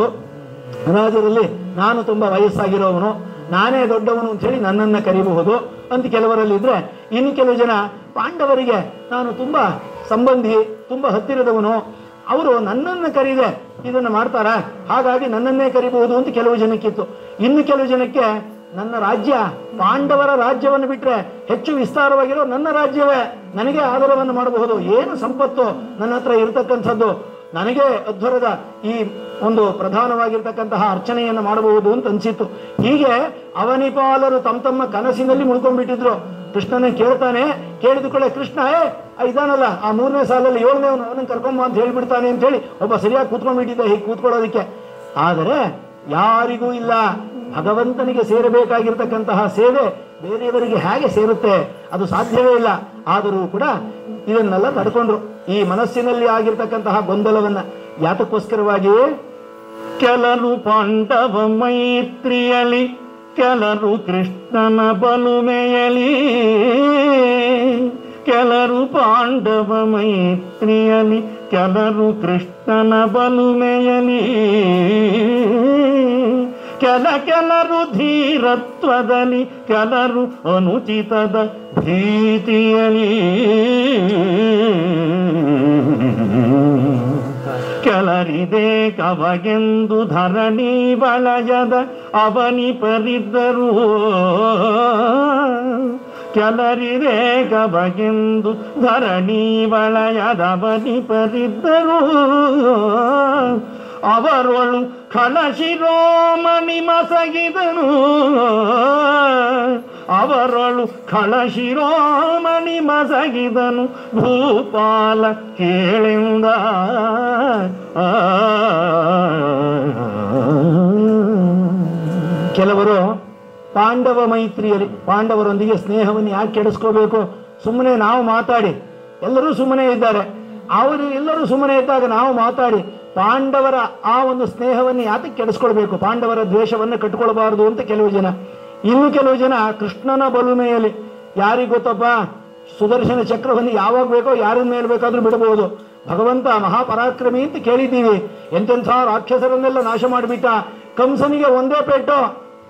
ರಾಜರಲ್ಲಿ ನಾನು ತುಂಬಾ ವಯಸ್ಸಾಗಿರೋವನು ನಾನೇ ದೊಡ್ಡವನು ಅಂತ ಹೇಳಿ ನನ್ನನ್ನು ಕರಿಬಹುದು ಅಂತ ಕೆಲವರಲ್ಲಿ ಇದ್ರೆ ಇನ್ನು ಕೆಲವು ಜನ ಪಾಂಡವರಿಗೆ ನಾನು ತುಂಬಾ ಸಂಬಂಧಿ ತುಂಬಾ ಹತ್ತಿರದವನು ಅವರು ನನ್ನನ್ನು ಕರೀದೆ ಇದನ್ನು ಮಾಡ್ತಾರ ಹಾಗಾಗಿ ನನ್ನನ್ನೇ ಕರಿಬಹುದು ಅಂತ ಕೆಲವು ಜನಕ್ಕಿತ್ತು ಇನ್ನು ಕೆಲವು ಜನಕ್ಕೆ ನನ್ನ ರಾಜ್ಯ ಪಾಂಡವರ ರಾಜ್ಯವನ್ನು ಬಿಟ್ರೆ ಹೆಚ್ಚು ವಿಸ್ತಾರವಾಗಿರೋ ನನ್ನ ರಾಜ್ಯವೇ ನನಗೆ ಆಧಾರವನ್ನು ಮಾಡಬಹುದು ಏನು ಸಂಪತ್ತು ನನ್ನ ಹತ್ರ ಇರತಕ್ಕಂಥದ್ದು ನನಗೆ ಅಧ್ವರದ ಈ ಒಂದು ಪ್ರಧಾನವಾಗಿರ್ತಕ್ಕಂತಹ ಅರ್ಚನೆಯನ್ನು ಮಾಡಬಹುದು ಅಂತ ಅನ್ಸಿತ್ತು ಹೀಗೆ ಅವನಿಪಾಲರು ತಮ್ಮ ತಮ್ಮ ಕನಸಿನಲ್ಲಿ ಮುಳ್ಕೊಂಡ್ಬಿಟ್ಟಿದ್ರು ಕೃಷ್ಣನ ಕೇಳ್ತಾನೆ ಕೇಳಿದ ಕೂಡಲೇ ಕೃಷ್ಣ ಏ ಆ ಇದಾನಲ್ಲ ಆ ಮೂರನೇ ಸಾಲಲ್ಲಿ ಏಳನೇ ಅವನನ್ನು ಕರ್ಕೊಂಬ ಅಂತ ಹೇಳ್ಬಿಡ್ತಾನೆ ಅಂತ ಹೇಳಿ ಒಬ್ಬ ಸರಿಯಾಗಿ ಕೂತ್ಕೊಂಡ್ಬಿಟ್ಟಿದ್ದ ಹೀಗೆ ಕೂತ್ಕೊಳ್ಳೋದಕ್ಕೆ ಆದರೆ ಯಾರಿಗೂ ಇಲ್ಲ ಭಗವಂತನಿಗೆ ಸೇರಬೇಕಾಗಿರ್ತಕ್ಕಂತಹ ಸೇವೆ ಬೇರೆಯವರಿಗೆ ಹೇಗೆ ಸೇರುತ್ತೆ ಅದು ಸಾಧ್ಯವೇ ಇಲ್ಲ ಆದರೂ ಕೂಡ ಇದನ್ನೆಲ್ಲ ತಡ್ಕೊಂಡ್ರು ಈ ಮನಸ್ಸಿನಲ್ಲಿ ಆಗಿರ್ತಕ್ಕಂತಹ ಗೊಂದಲವನ್ನ ಯಾತಕ್ಕೋಸ್ಕರವಾಗಿ ಕೆಲರು ಪಾಂಡವ ಮೈತ್ರಿಯಲಿ ಕೆಲರು ಕೃಷ್ಣನ ಬಲುಮೆಯಲಿ ಕೆಲರು ಪಾಂಡವ ಮೈತ್ರಿಯಲಿ ಕೆಲರು ಕೃಷ್ಣನ ಬಲುಮೆಯಲಿ ಕೆಲ ಕೆಲರು ಧೀರತ್ವದಲ್ಲಿ ಕೆಲರು ಅನುಚಿತದ ಭೀತಿಯಲಿ ಕೆಲರಿದೆ ಕವಗೆಂದು ಧರಣಿ ಬಳಯದ ಅವನಿ ಪರಿದ್ದರು ಕೆಲರಿದೆ ಕವಗೆಂದು ಧರಣಿ ಬಳಯದ ಅವನಿ ಪರಿದ್ದರು ಅವರೊಳು ಖಳಶಿರೋಮಣಿ ಮಸಗಿದನು ಅವರೊಳು ಖಳಶಿರೋಮಣಿ ಮಸಗಿದನು ಭೂಪಾಲ ಕೇಳಿಂದ ಆ. ಕೆಲವರು ಪಾಂಡವ ಮೈತ್ರಿಯಲ್ಲಿ ಪಾಂಡವರೊಂದಿಗೆ ಸ್ನೇಹವನ್ನು ಯಾಕೆ ಕೆಡಿಸ್ಕೋಬೇಕು ಸುಮ್ಮನೆ ನಾವು ಮಾತಾಡಿ ಎಲ್ಲರೂ ಸುಮ್ಮನೆ ಇದ್ದಾರೆ ಅವರು ಎಲ್ಲರೂ ಸುಮ್ಮನೆ ಇದ್ದಾಗ ನಾವು ಮಾತಾಡಿ ಪಾಂಡವರ ಆ ಒಂದು ಸ್ನೇಹವನ್ನು ಯಾತಕ್ಕೆ ಕೆಡಿಸ್ಕೊಳ್ಬೇಕು ಪಾಂಡವರ ದ್ವೇಷವನ್ನು ಕಟ್ಕೊಳ್ಬಾರದು ಅಂತ ಕೆಲವು ಜನ ಇನ್ನು ಕೆಲವು ಜನ ಕೃಷ್ಣನ ಬಲುಮೆಯಲ್ಲಿ ಯಾರಿಗೆ ಗೊತ್ತಪ್ಪ ಸುದರ್ಶನ ಚಕ್ರವನ್ನು ಯಾವಾಗ ಬೇಕೋ ಯಾರ ಮೇಲೆ ಬೇಕಾದ್ರೂ ಬಿಡಬಹುದು ಭಗವಂತ ಮಹಾಪರಾಕ್ರಮಿ ಅಂತ ಕೇಳಿದ್ದೀವಿ ಎಂತೆಂಥ ರಾಕ್ಷಸರನ್ನೆಲ್ಲ ನಾಶ ಮಾಡಿಬಿಟ್ಟ ಕಂಸನಿಗೆ ಒಂದೇ ಪೆಟ್ಟು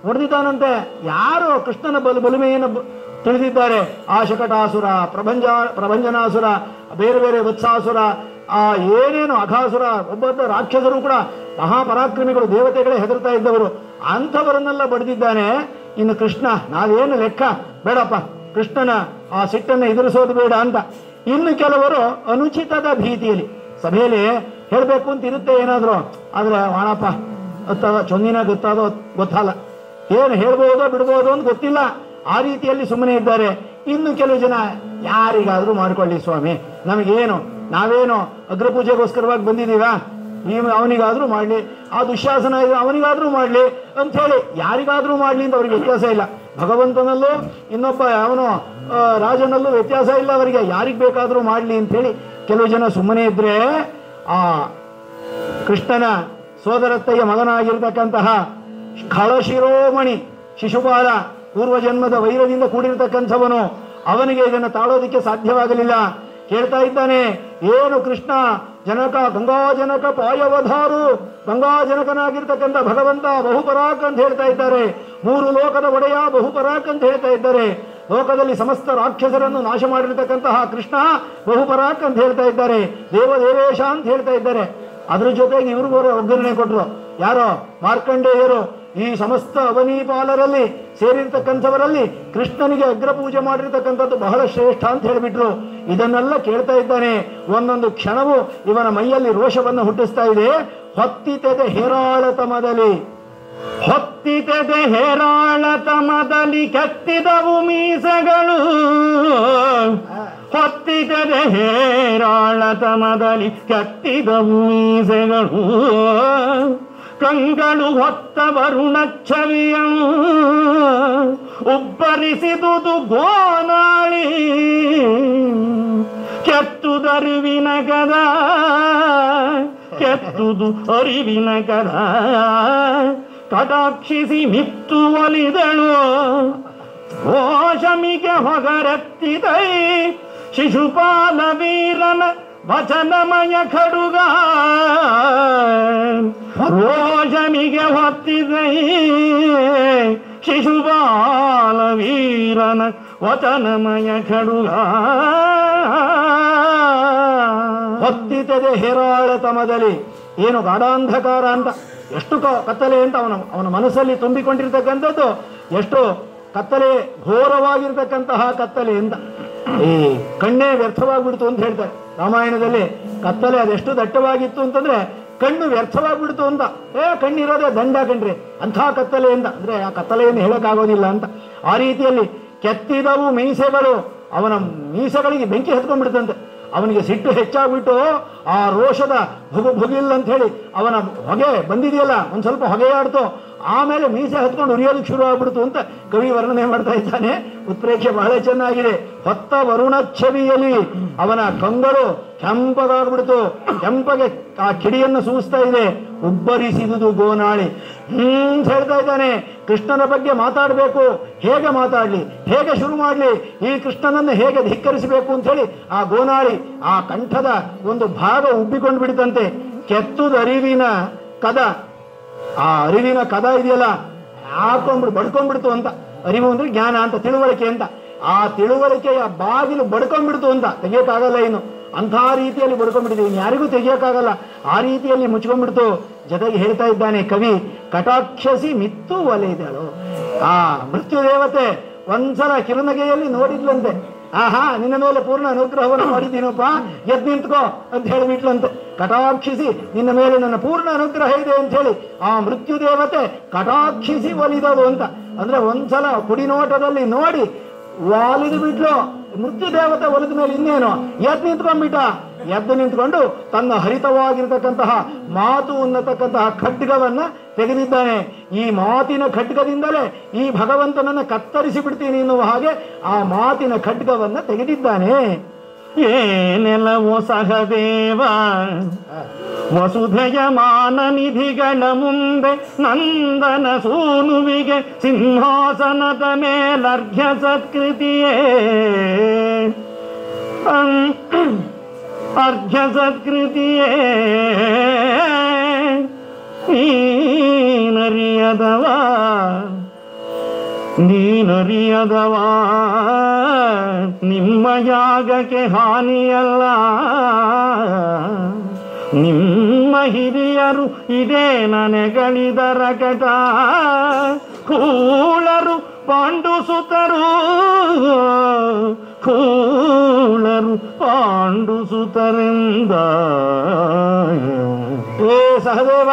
ಹೊಡೆದಿದ್ದಾನಂತೆ ಯಾರು ಕೃಷ್ಣನ ಬಲು ಬಲುಮೆಯನ್ನು ಬ- ತಿಳಿದಿದ್ದಾರೆ ಆ ಶಕಟಾಸುರ ಪ್ರಭಂಜ ಪ್ರಭಂಜನಾಸುರ ಬೇರೆ ಬೇರೆ ವತ್ಸಾಸುರ ಆ ಏನೇನು ಅಘಾಸುರ ಒಬ್ಬೊಬ್ಬ ರಾಕ್ಷಸರು ಕೂಡ ಮಹಾಪರಾಕ್ರಮಿಗಳು ದೇವತೆಗಳೇ ಹೆದರ್ತಾ ಇದ್ದವರು ಅಂಥವರನ್ನೆಲ್ಲ ಬಡಿದಿದ್ದಾನೆ ಇನ್ನು ಕೃಷ್ಣ ನಾವೇನು ಲೆಕ್ಕ ಬೇಡಪ್ಪ ಕೃಷ್ಣನ ಆ ಸಿಟ್ಟನ್ನು ಎದುರಿಸೋದು ಬೇಡ ಅಂತ ಇನ್ನು ಕೆಲವರು ಅನುಚಿತದ ಭೀತಿಯಲ್ಲಿ ಸಭೆಯಲ್ಲಿ ಹೇಳಬೇಕು ಅಂತ ಇರುತ್ತೆ ಏನಾದರೂ ಆದರೆ ವಾಣಪ್ಪ ಗೊತ್ತದ ಚೊಂದಿನ ಗೊತ್ತಾದೋ ಗೊತ್ತಲ್ಲ ಏನು ಹೇಳ್ಬೋದೋ ಬಿಡ್ಬೋದೋ ಅಂತ ಗೊತ್ತಿಲ್ಲ ಆ ರೀತಿಯಲ್ಲಿ ಸುಮ್ಮನೆ ಇದ್ದಾರೆ ಇನ್ನು ಕೆಲವು ಜನ ಯಾರಿಗಾದ್ರೂ ಮಾಡ್ಕೊಳ್ಳಿ ಸ್ವಾಮಿ ನಮಗೇನು ನಾವೇನು ಅಗ್ರಪೂಜೆಗೋಸ್ಕರವಾಗಿ ಬಂದಿದ್ದೀವಾ ನೀವು ಅವನಿಗಾದ್ರೂ ಮಾಡಲಿ ಆ ದುಶ್ಯಾಸನ ಇದೆ ಅವನಿಗಾದ್ರೂ ಮಾಡಲಿ ಅಂಥೇಳಿ ಯಾರಿಗಾದ್ರೂ ಮಾಡಲಿ ಅಂತ ಅವ್ರಿಗೆ ವ್ಯತ್ಯಾಸ ಇಲ್ಲ ಭಗವಂತನಲ್ಲೂ ಇನ್ನೊಬ್ಬ ಅವನು ಆ, ರಾಜನಲ್ಲೂ ವ್ಯತ್ಯಾಸ ಇಲ್ಲ ಅವರಿಗೆ ಯಾರಿಗೆ ಬೇಕಾದರೂ ಮಾಡಲಿ ಅಂಥೇಳಿ ಕೆಲವು ಜನ ಸುಮ್ಮನೆ ಇದ್ರೆ ಆ ಕೃಷ್ಣನ ಸೋದರತ್ತೆಯ ಮಗನಾಗಿರ್ತಕ್ಕಂತಹ ಖಳಶಿರೋಮಣಿ ಶಿಶುಪಾಲ ಪೂರ್ವಜನ್ಮದ ವೈರದಿಂದ ಕೂಡಿರ್ತಕ್ಕಂಥವನು ಅವನಿಗೆ ಇದನ್ನು ತಾಳೋದಿಕ್ಕೆ ಸಾಧ್ಯವಾಗಲಿಲ್ಲ ಕೇಳ್ತಾ ಇದ್ದಾನೆ ಏನು ಕೃಷ್ಣ ಜನಕ ಗಂಗಾ ಜನಕ ಪಾಯವಧಾರು ಗಂಗಾ ಜನಕನಾಗಿರ್ತಕ್ಕಂಥ ಭಗವಂತ ಬಹುಪರಾಕ್ ಅಂತ ಹೇಳ್ತಾ ಇದ್ದಾರೆ ಮೂರು ಲೋಕದ ಒಡೆಯ ಬಹುಪರಾಕ್ ಅಂತ ಹೇಳ್ತಾ ಇದ್ದಾರೆ ಲೋಕದಲ್ಲಿ ಸಮಸ್ತ ರಾಕ್ಷಸರನ್ನು ನಾಶ ಮಾಡಿರ್ತಕ್ಕಂತಹ ಕೃಷ್ಣ ಬಹುಪರಾಕ್ ಅಂತ ಹೇಳ್ತಾ ಇದ್ದಾರೆ ದೇವದೇವೇಶ ಅಂತ ಹೇಳ್ತಾ ಇದ್ದಾರೆ ಅದ್ರ ಜೊತೆಗೆ ಇವ್ರಿಗೂ ಒಗ್ಗರಣೆ ಕೊಟ್ಟರು ಯಾರೋ ಮಾರ್ಕಂಡೇಯರು ಈ ಸಮಸ್ತ ಅವನೀಪಾಲರಲ್ಲಿ ಸೇರಿರ್ತಕ್ಕಂಥವರಲ್ಲಿ ಕೃಷ್ಣನಿಗೆ ಅಗ್ರಪೂಜೆ ಮಾಡಿರ್ತಕ್ಕಂಥದ್ದು ಬಹಳ ಶ್ರೇಷ್ಠ ಅಂತ ಹೇಳಿಬಿಟ್ರು ಇದನ್ನೆಲ್ಲ ಕೇಳ್ತಾ ಇದ್ದಾನೆ ಒಂದೊಂದು ಕ್ಷಣವು ಇವನ ಮೈಯಲ್ಲಿ ರೋಷವನ್ನು ಹುಟ್ಟಿಸ್ತಾ ಇದೆ ಹೊತ್ತಿತೆದೆ ಹೇರಾಳತಮದಲ್ಲಿ ಹೊತ್ತಿತೆದೆ ಹೇರಾಳತಮದಲ್ಲಿ ಕೆತ್ತಿದವು ಮೀಸಗಳು ಹೊತ್ತಿತೆದೆ ಹೇರಾಳತಮದಲ್ಲಿ ಕೆತ್ತಿದವು ಮೀಸೆಗಳು ಕಂಗಳು ಹೊತ್ತ ವರುಣಚ್ಛವಿಯನು ಉಬ್ಬರಿಸಿದುದು ಗೋನಾಳಿ ಕೆತ್ತುದರಿವಿನ ಕದ ಕೆತ್ತುದು ಅರಿವಿನ ಕದ ಕಟಾಕ್ಷಿಸಿ ಮಿತ್ತು ಒಲಿದಳು ಘೋಷಮಿಗೆ ಹೊಗರೆತ್ತಿದೈ ಶಿಶುಪಾಲ ವೀರನ ವಚನಮಯ ಖಡುಗ ರೋಷಮಿಗೆ ಹೊತ್ತಿದೈ ಶಿಶುಪಾಲ ವೀರನ ವಚನಮಯ ಖಡುಗ ಹೊತ್ತಿತದೆ ಹೇರಾಳತಮದಲ್ಲಿ ಏನು ಗಾಢಾಂಧಕಾರ ಅಂತ ಎಷ್ಟು ಕ- ಕತ್ತಲೆ ಅಂತ ಅವನ ಅವನ ಮನಸ್ಸಲ್ಲಿ ತುಂಬಿಕೊಂಡಿರ್ತಕ್ಕಂಥದ್ದು ಎಷ್ಟು ಕತ್ತಲೆ ಘೋರವಾಗಿರ್ತಕ್ಕಂತಹ ಕತ್ತಲೆ ಅಂತ ಈ ಕಣ್ಣೇ ವ್ಯರ್ಥವಾಗ್ಬಿಡ್ತು ಅಂತ ಹೇಳ್ತಾರೆ ರಾಮಾಯಣದಲ್ಲಿ ಕತ್ತಲೆ ಅದೆಷ್ಟು ದಟ್ಟವಾಗಿತ್ತು ಅಂತಂದ್ರೆ ಕಣ್ಣು ವ್ಯರ್ಥವಾಗ್ಬಿಡ್ತು ಅಂತ ಏ ಕಣ್ಣಿರೋದೇ ದಂಡ ಕಣ್ರಿ ಅಂಥ ಕತ್ತಲೆ ಅಂತ ಅಂದ್ರೆ ಆ ಕತ್ತಲೆಯನ್ನು ಹೇಳಕ್ಕಾಗೋದಿಲ್ಲ ಅಂತ ಆ ರೀತಿಯಲ್ಲಿ ಕೆತ್ತಿದವು ಮೀಸೆಗಳು ಅವನ ಮೀಸೆಗಳಿಗೆ ಬೆಂಕಿ ಹತ್ಕೊಂಡ್ಬಿಡ್ತಂತೆ ಅವನಿಗೆ ಸಿಟ್ಟು ಹೆಚ್ಚಾಗ್ಬಿಟ್ಟು ಆ ರೋಷದ ಭುಗು ಭುಗಿಲ್ ಅಂತ ಹೇಳಿ ಅವನ ಹೊಗೆ ಬಂದಿದೆಯಲ್ಲ ಒಂದ್ ಸ್ವಲ್ಪ ಹೊಗೆಯಾಡ್ತು ಆಮೇಲೆ ಮೀಸೆ ಹತ್ಕೊಂಡು ಉರಿಯೋದಕ್ಕೆ ಶುರು ಆಗ್ಬಿಡ್ತು ಅಂತ ಕವಿ ವರ್ಣನೆ ಮಾಡ್ತಾ ಇದ್ದಾನೆ ಉತ್ಪ್ರೇಕ್ಷೆ ಬಹಳ ಚೆನ್ನಾಗಿದೆ ಹೊತ್ತ ವರುಣ ಛವಿಯಲ್ಲಿ ಅವನ ಕಂಗಳು ಕೆಂಪಗಾಗ್ಬಿಡ್ತು ಕೆಂಪಗೆ ಆ ಕಿಡಿಯನ್ನು ಸೂಸ್ತಾ ಇದೆ ಉಬ್ಬರಿಸಿದುದು ಗೋನಾಳಿ ಹ್ಮ್ ಅಂತ ಹೇಳ್ತಾ ಇದ್ದಾನೆ ಕೃಷ್ಣನ ಬಗ್ಗೆ ಮಾತಾಡಬೇಕು ಹೇಗೆ ಮಾತಾಡ್ಲಿ ಹೇಗೆ ಶುರು ಮಾಡ್ಲಿ ಈ ಕೃಷ್ಣನನ್ನು ಹೇಗೆ ಧಿಕ್ಕರಿಸಬೇಕು ಅಂತ ಹೇಳಿ ಆ ಗೋನಾಳಿ ಆ ಕಂಠದ ಒಂದು ಭಾಗ ಉಬ್ಬಿಕೊಂಡು ಬಿಡ್ತಂತೆ ಕೆತ್ತುದರಿವಿನ ಕದ ಆ ಅರಿವಿನ ಕದ ಇದೆಯಲ್ಲ ಹಾಕೊಂಡ್ಬಿಡು ಬಡ್ಕೊಂಡ್ಬಿಡ್ತು ಅಂತ ಅರಿವು ಅಂದ್ರೆ ಜ್ಞಾನ ಅಂತ ತಿಳುವಳಿಕೆ ಅಂತ ಆ ತಿಳುವಳಿಕೆಯ ಬಾಗಿಲು ಬಡ್ಕೊಂಡ್ಬಿಡ್ತು ಅಂತ ತೆಗಿಯಕ್ಕಾಗಲ್ಲ ಇನ್ನು ಅಂಥ ರೀತಿಯಲ್ಲಿ ಬಡ್ಕೊಂಡ್ಬಿಟ್ಟಿದೆ ಇನ್ನು ಯಾರಿಗೂ ತೆಗಿಯಕ್ಕಾಗಲ್ಲ ಆ ರೀತಿಯಲ್ಲಿ ಮುಚ್ಕೊಂಡ್ಬಿಡ್ತು ಜೊತೆಗೆ ಹೇಳ್ತಾ ಇದ್ದಾನೆ ಕವಿ ಕಟಾಕ್ಷಸಿ ಮಿತ್ತು ಒಲೆದಳು ಆ ಮೃತ್ಯು ದೇವತೆ ಒಂದ್ಸಲ ಕಿರುನಗೆಯಲ್ಲಿ ನೋಡಿದ್ಲಂತೆ ಆಹಾ ನಿನ್ನ ಮೇಲೆ ಪೂರ್ಣ ಅನುಗ್ರಹವನ್ನು ಮಾಡಿದ್ದೀನಪ್ಪ ಎದ್ ನಿಂತ್ಕೋ ಅಂತ ಹೇಳಿಬಿಟ್ಲಂತೆ ಕಟಾಕ್ಷಿಸಿ ನಿನ್ನ ಮೇಲೆ ನನ್ನ ಪೂರ್ಣ ಅನುಗ್ರಹ ಇದೆ ಅಂತ ಹೇಳಿ ಆ ಮೃತ್ಯು ದೇವತೆ ಕಟಾಕ್ಷಿಸಿ ಒಲಿದದು ಅಂತ ಅಂದ್ರೆ ಒಂದ್ಸಲ ಕುಡಿನೋಟದಲ್ಲಿ ನೋಡಿ ವಾಲಿದು ಬಿಟ್ಲು ಮೃತ್ಯು ದೇವತೆ ಒಲಿದ ಮೇಲೆ ಇನ್ನೇನು ಎದ್ದು ನಿಂತ್ಕೊಂಡ್ಬಿಟ್ಟ ಎದ್ದು ನಿಂತ್ಕೊಂಡು ತನ್ನ ಹರಿತವಾಗಿರ್ತಕ್ಕಂತಹ ಮಾತು ಅನ್ನತಕ್ಕಂತಹ ಖಡ್ಗವನ್ನ ತೆಗೆದಿದ್ದಾನೆ ಈ ಮಾತಿನ ಖಡ್ಗದಿಂದಲೇ ಈ ಭಗವಂತನನ್ನ ಕತ್ತರಿಸಿ ಬಿಡ್ತೀನಿ ಎನ್ನುವ ಹಾಗೆ ಆ ಮಾತಿನ ಖಡ್ಗವನ್ನ ತೆಗೆದಿದ್ದಾನೆ ಏನೆಲವೋ ಸಹದೇವ ವಸುಧೆಯ ಮಾನ ನಿಧಿಗಳ ಮುಂದೆ ನಂದನ ಸೂನುವಿಗೆ ಸಿಂಹಾಸನದ ಮೇಲರ್ಘ್ಯ ಸತ್ಕೃತಿಯೇ ಅಂ- ಅರ್ಘ್ಯ ಸತ್ಕೃತಿಯೇ ನೀನರಿಯದವ ನೀನರಿಯದವ ನಿಮ್ಮ ಯಾಗಕ್ಕೆ ಹಾನಿಯಲ್ಲ ನಿಮ್ಮ ಹಿರಿಯರು ಇದೇ ನನಗಳಿದರ ಕಟ ಕೂಳರು ಪಾಂಡು ಸುತರು ಕೂಳರು ಪಾಂಡು ಸುತರೆಂದ ಏ ಸಹದೇವ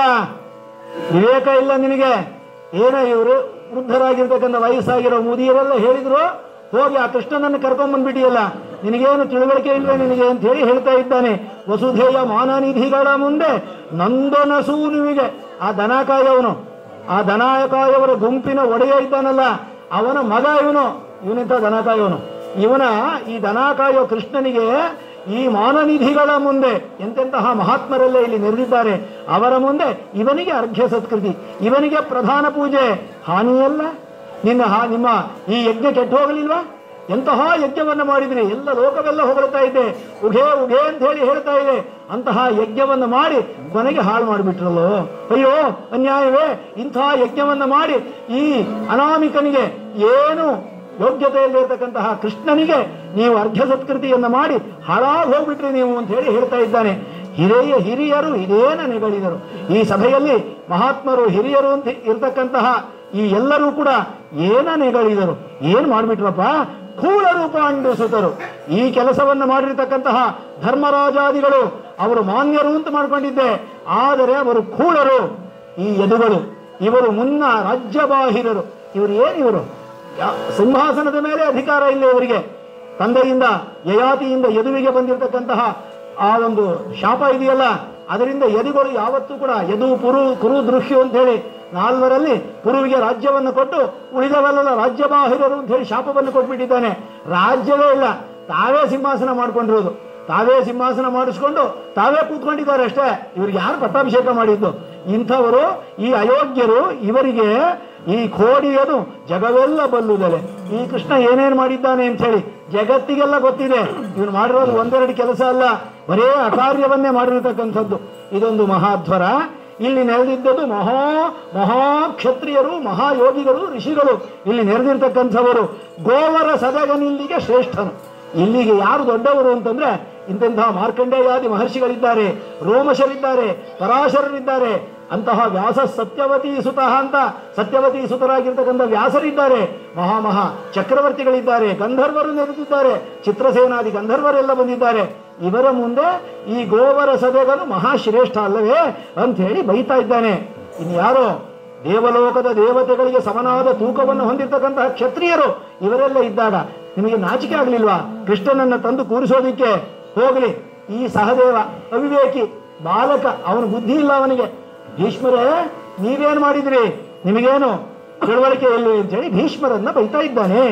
ವಿವೇಕ ಇಲ್ಲ ನಿನಗೆ ಏನ ಇವರು ವೃದ್ಧರಾಗಿರ್ತಕ್ಕಂಥ ವಯಸ್ಸಾಗಿರೋ ಮುದಿಯರೆಲ್ಲ ಹೇಳಿದ್ರು ಹೋಗಿ ಆ ಕೃಷ್ಣನನ್ನು ಕರ್ಕೊಂಡ್ ಬಂದ್ಬಿಟ್ಟಿಯಲ್ಲ ನಿನಗೇನು ತಿಳುವಳಿಕೆ ಇಲ್ಲ ನಿನಗೆ ಅಂತ ಹೇಳಿ ಹೇಳ್ತಾ ಇದ್ದಾನೆ ವಸುಧೇಯ ಮಾನನಿಧಿಗಳ ಮುಂದೆ ನಂದನಸು ನಿಮಗೆ ಆ ದನಕಾಯವನು ಆ ದನಕಾಯವರ ಗುಂಪಿನ ಒಡೆಯ ಇದ್ದಾನಲ್ಲ ಅವನ ಮಗ ಇವನು ಇವನಿಂತ ದನಕಾಯವನು ಇವನ ಈ ದನಕಾಯೋ ಕೃಷ್ಣನಿಗೆ ಈ ಮಾನನಿಧಿಗಳ ಮುಂದೆ ಎಂತೆಂತಹ ಮಹಾತ್ಮರೆಲ್ಲ ಇಲ್ಲಿ ನೆರೆದಿದ್ದಾರೆ ಅವರ ಮುಂದೆ ಇವನಿಗೆ ಅರ್ಘ್ಯ ಸತ್ಕೃತಿ ಇವನಿಗೆ ಪ್ರಧಾನ ಪೂಜೆ ಹಾನಿಯಲ್ಲ ನಿನ್ನ ಹಾ ನಿಮ್ಮ ಈ ಯಜ್ಞ ಕೆಟ್ಟು ಹೋಗಲಿಲ್ವಾ ಎಂತಹ ಯಜ್ಞವನ್ನು ಮಾಡಿದ್ರಿ ಎಲ್ಲ ಲೋಕವೆಲ್ಲ ಹೊಗಳ್ತಾ ಇದೆ ಉಘೇ ಉಘೇ ಅಂತ ಹೇಳಿ ಹೇಳ್ತಾ ಇದೆ ಅಂತಹ ಯಜ್ಞವನ್ನು ಮಾಡಿ ಕೊನೆಗೆ ಹಾಳು ಮಾಡಿಬಿಟ್ರಲ್ಲೋ ಅಯ್ಯೋ ಅನ್ಯಾಯವೇ ಇಂತಹ ಯಜ್ಞವನ್ನು ಮಾಡಿ ಈ ಅನಾಮಿಕನಿಗೆ ಏನು ಯೋಗ್ಯತೆಯಲ್ಲಿರ್ತಕ್ಕಂತಹ ಕೃಷ್ಣನಿಗೆ ನೀವು ಅರ್ಘ್ಯ ಸತ್ಕೃತಿಯನ್ನು ಮಾಡಿ ಹಾಳಾಗಿ ಹೋಗ್ಬಿಟ್ರಿ ನೀವು ಅಂತ ಹೇಳಿ ಹೇಳ್ತಾ ಇದ್ದಾನೆ ಹಿರಿಯ ಹಿರಿಯರು ಇದೇನ ನೆಗಳಿದರು ಈ ಸಭೆಯಲ್ಲಿ ಮಹಾತ್ಮರು ಹಿರಿಯರು ಅಂತ ಇರ್ತಕ್ಕಂತಹ ಈ ಎಲ್ಲರೂ ಕೂಡ ಏನ ನೆಗಳಿದರು ಏನ್ ಮಾಡ್ಬಿಟ್ರಪ್ಪ ಕೂಳರು ಪಾಂಡು ಸುತರು ಈ ಕೆಲಸವನ್ನು ಮಾಡಿರ್ತಕ್ಕಂತಹ ಧರ್ಮರಾಜಾದಿಗಳು ಅವರು ಮಾನ್ಯರು ಅಂತ ಮಾಡ್ಕೊಂಡಿದ್ದೆ ಆದರೆ ಅವರು ಕೂಳರು ಈ ಯದುಗಳು ಇವರು ಮುನ್ನ ರಾಜ್ಯಬಾಹಿರರು ಇವರು ಏನಿವರು ಯಾ- ಸಿಂಹಾಸನದ ಮೇಲೆ ಅಧಿಕಾರ ಇಲ್ಲ ಇವರಿಗೆ ತಂದೆಯಿಂದ ಯಯಾತಿಯಿಂದ ಯದುವಿಗೆ ಬಂದಿರತಕ್ಕಂತಹ ಆ ಒಂದು ಶಾಪ ಇದೆಯಲ್ಲ ಅದರಿಂದ ಯದುಗಳು ಯಾವತ್ತೂ ಕೂಡ ಯದು ಪುರು ಕುರು ದೃಶ್ಯ ಅಂತ ಹೇಳಿ ನಾಲ್ವರಲ್ಲಿ ಪುರುವಿಗೆ ರಾಜ್ಯವನ್ನು ಕೊಟ್ಟು ಉಳಿದವರೆಲ್ಲ ರಾಜ್ಯಬಾಹಿರರು ಅಂತ ಹೇಳಿ ಶಾಪವನ್ನು ಕೊಟ್ಬಿಟ್ಟಿದ್ದಾನೆ ರಾಜ್ಯವೇ ಇಲ್ಲ ತಾವೇ ಸಿಂಹಾಸನ ಮಾಡ್ಕೊಂಡಿರೋದು ತಾವೇ ಸಿಂಹಾಸನ ಮಾಡಿಸ್ಕೊಂಡು ತಾವೇ ಕೂತ್ಕೊಂಡಿದ್ದಾರೆ ಅಷ್ಟೇ ಇವ್ರಿಗೆ ಯಾರು ಪಟ್ಟಾಭಿಷೇಕ ಮಾಡಿದ್ದು ಇಂಥವರು ಈ ಅಯೋಗ್ಯರು ಇವರಿಗೆ ಈ ಕೋಡಿಯದು ಜಗವೆಲ್ಲ ಬಲ್ಲುದಲೆ ಈ ಕೃಷ್ಣ ಏನೇನು ಮಾಡಿದ್ದಾನೆ ಅಂತ ಹೇಳಿ ಜಗತ್ತಿಗೆಲ್ಲ ಗೊತ್ತಿದೆ ಇವನು ಮಾಡಿರೋದು ಒಂದೆರಡು ಕೆಲಸ ಅಲ್ಲ ಬರೇ ಅಕಾರ್ಯವನ್ನೇ ಮಾಡಿರತಕ್ಕಂಥದ್ದು ಇದೊಂದು ಮಹಾಧ್ವರ ಇಲ್ಲಿ ನೆರೆದಿದ್ದದು ಮಹಾ ಮಹಾ ಕ್ಷತ್ರಿಯರು ಮಹಾಯೋಗಿಗಳು ಋಷಿಗಳು ಇಲ್ಲಿ ನೆರೆದಿರ್ತಕ್ಕಂಥವರು ಗೋವರ ಸದಗನಿಲ್ಲಿಗೆ ಶ್ರೇಷ್ಠನು ಇಲ್ಲಿಗೆ ಯಾರು ದೊಡ್ಡವರು ಅಂತಂದ್ರೆ ಇಂತೆಂತಹ ಮಾರ್ಕಂಡೇಯಾದಿ ಮಹರ್ಷಿಗಳಿದ್ದಾರೆ ರೋಮಶರಿದ್ದಾರೆ ಪರಾಶರರಿದ್ದಾರೆ ಅಂತಹ ವ್ಯಾಸ ಸತ್ಯವತಿ ಸುತಃ ಅಂತ ಸತ್ಯವತಿ ಸುತರಾಗಿರ್ತಕ್ಕಂಥ ವ್ಯಾಸರಿದ್ದಾರೆ ಮಹಾ ಮಹಾ ಚಕ್ರವರ್ತಿಗಳಿದ್ದಾರೆ ಗಂಧರ್ವರು ನೆರೆದಿದ್ದಾರೆ ಚಿತ್ರಸೇನಾದಿ ಗಂಧರ್ವರೆಲ್ಲ ಬಂದಿದ್ದಾರೆ ಇವರ ಮುಂದೆ ಈ ಗೋವರ ಸಭೆಗಳು ಮಹಾಶ್ರೇಷ್ಠ ಅಲ್ಲವೇ ಅಂತ ಹೇಳಿ ಬೈತಾ ಇದ್ದಾನೆ ಇನ್ನು ಯಾರೋ ದೇವಲೋಕದ ದೇವತೆಗಳಿಗೆ ಸಮನಾದ ತೂಕವನ್ನು ಹೊಂದಿರತಕ್ಕಂತಹ ಕ್ಷತ್ರಿಯರು ಇವರೆಲ್ಲ ಇದ್ದಾಗ ನಿಮಗೆ ನಾಚಿಕೆ ಆಗಲಿಲ್ವಾ ಕೃಷ್ಣನನ್ನ ತಂದು ಕೂರಿಸೋದಿಕ್ಕೆ ಹೋಗಲಿ ಈ ಸಹದೇವ ಅವಿವೇಕಿ ಬಾಲಕ ಅವನ ಬುದ್ಧಿ ಇಲ್ಲ ಅವನಿಗೆ ಭೀಷ್ಮರೇ ನೀವೇನು ಮಾಡಿದ್ರಿ ನಿಮಗೇನು ತಿಳುವಳಿಕೆ ಎಲ್ಲಿ ಅಂತ ಹೇಳಿ ಭೀಷ್ಮರನ್ನ ಬೈತಾ ಇದ್ದಾನೆ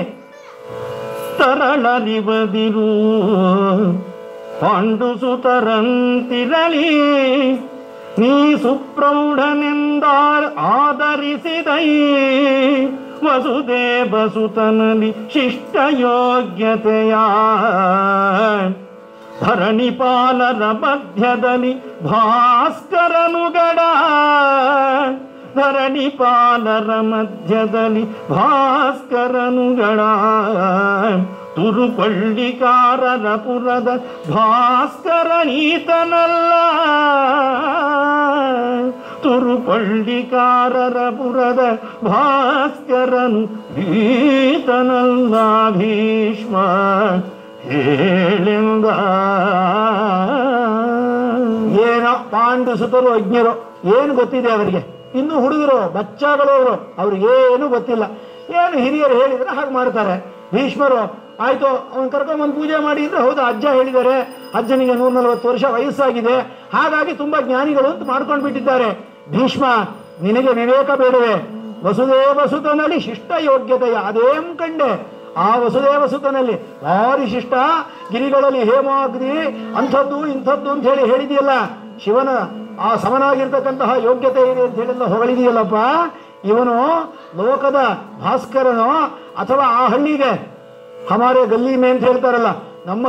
ತರಳರಿವದಿರು ಪಾಂಡು ಸುತರಂತಿರಳಿ ನೀ ಸುಪ್ರೌಢನೆಂದಾರ್ ಆದರಿಸಿದೈ ವಸುದೇವ ಸುತನಲಿ ಶಿಷ್ಟ ಯೋಗ್ಯತೆಯ ಧರಣಿಪಾಲರ ಮಧ್ಯದಲ್ಲಿ ಭಾಸ್ಕರನುಗಡ ಧರಣಿಪಾಲರ ಮಧ್ಯದಲ್ಲಿ ಭಾಸ್ಕರನುಗಳ ತುರುಪಳ್ಳಿಕಾರರ ಪುರದ ಭಾಸ್ಕರನೀತನಲ್ಲ ತುರುಪಳ್ಳಿಕಾರರ ಪುರದ ಭಾಸ್ಕರನು ಈತನಲ್ಲ ಭೀಷ್ಮ ಹೇಳಿಂದ ಏನೋ ಪಾಂಡು ಸುತರು ಅಜ್ಞರು ಏನು ಗೊತ್ತಿದೆ ಅವರಿಗೆ ಇನ್ನು ಹುಡುಗರು ಬಚ್ಚಾಗಳು ಅವರು ಅವ್ರಿಗೆ ಏನು ಗೊತ್ತಿಲ್ಲ ಏನು ಹಿರಿಯರು ಹೇಳಿದ್ರೆ ಹಾಗೆ ಮಾಡ್ತಾರೆ ಭೀಷ್ಮರು ಆಯ್ತು ಅವನ್ ಕರ್ಕೊಂಡ್ಬಂದು ಪೂಜೆ ಮಾಡಿ ಅಂದ್ರೆ ಹೌದು ಅಜ್ಜ ಹೇಳಿದ್ದಾರೆ ಅಜ್ಜನಿಗೆ ನೂರ ನಲವತ್ತು ವರ್ಷ ವಯಸ್ಸಾಗಿದೆ ಹಾಗಾಗಿ ತುಂಬಾ ಜ್ಞಾನಿಗಳು ಅಂತ ಮಾಡ್ಕೊಂಡು ಬಿಟ್ಟಿದ್ದಾರೆ ಭೀಷ್ಮ ನಿನಗೆ ವಿವೇಕ ಬೇಡವೆ ವಸುದೇವ ಸುತನಲ್ಲಿ ಶಿಷ್ಟ ಯೋಗ್ಯತೆಯ ಅದೇಂ ಕಂಡೆ ಆ ವಸುದೇವ ಸುತನಲ್ಲಿ ಭಾರಿ ಶಿಷ್ಟ ಗಿರಿಗಳಲ್ಲಿ ಹೇಮಾಗ್ನಿ ಅಂಥದ್ದು ಇಂಥದ್ದು ಅಂತ ಹೇಳಿ ಹೇಳಿದೆಯಲ್ಲ ಶಿವನ ಆ ಸಮನಾಗಿರ್ತಕ್ಕಂತಹ ಯೋಗ್ಯತೆ ಇದೆ ಅಂತ ಹೇಳೆಲ್ಲ ಹೊಗಳಿದೆಯಲ್ಲಪ್ಪ ಇವನು ಲೋಕದ ಭಾಸ್ಕರನೋ ಅಥವಾ ಆ ಹಳ್ಳಿಗೆ ಹಮಾರೆ ಗಲ್ಲಿ ಮೇ ಅಂತ ಹೇಳ್ತಾರಲ್ಲ ನಮ್ಮ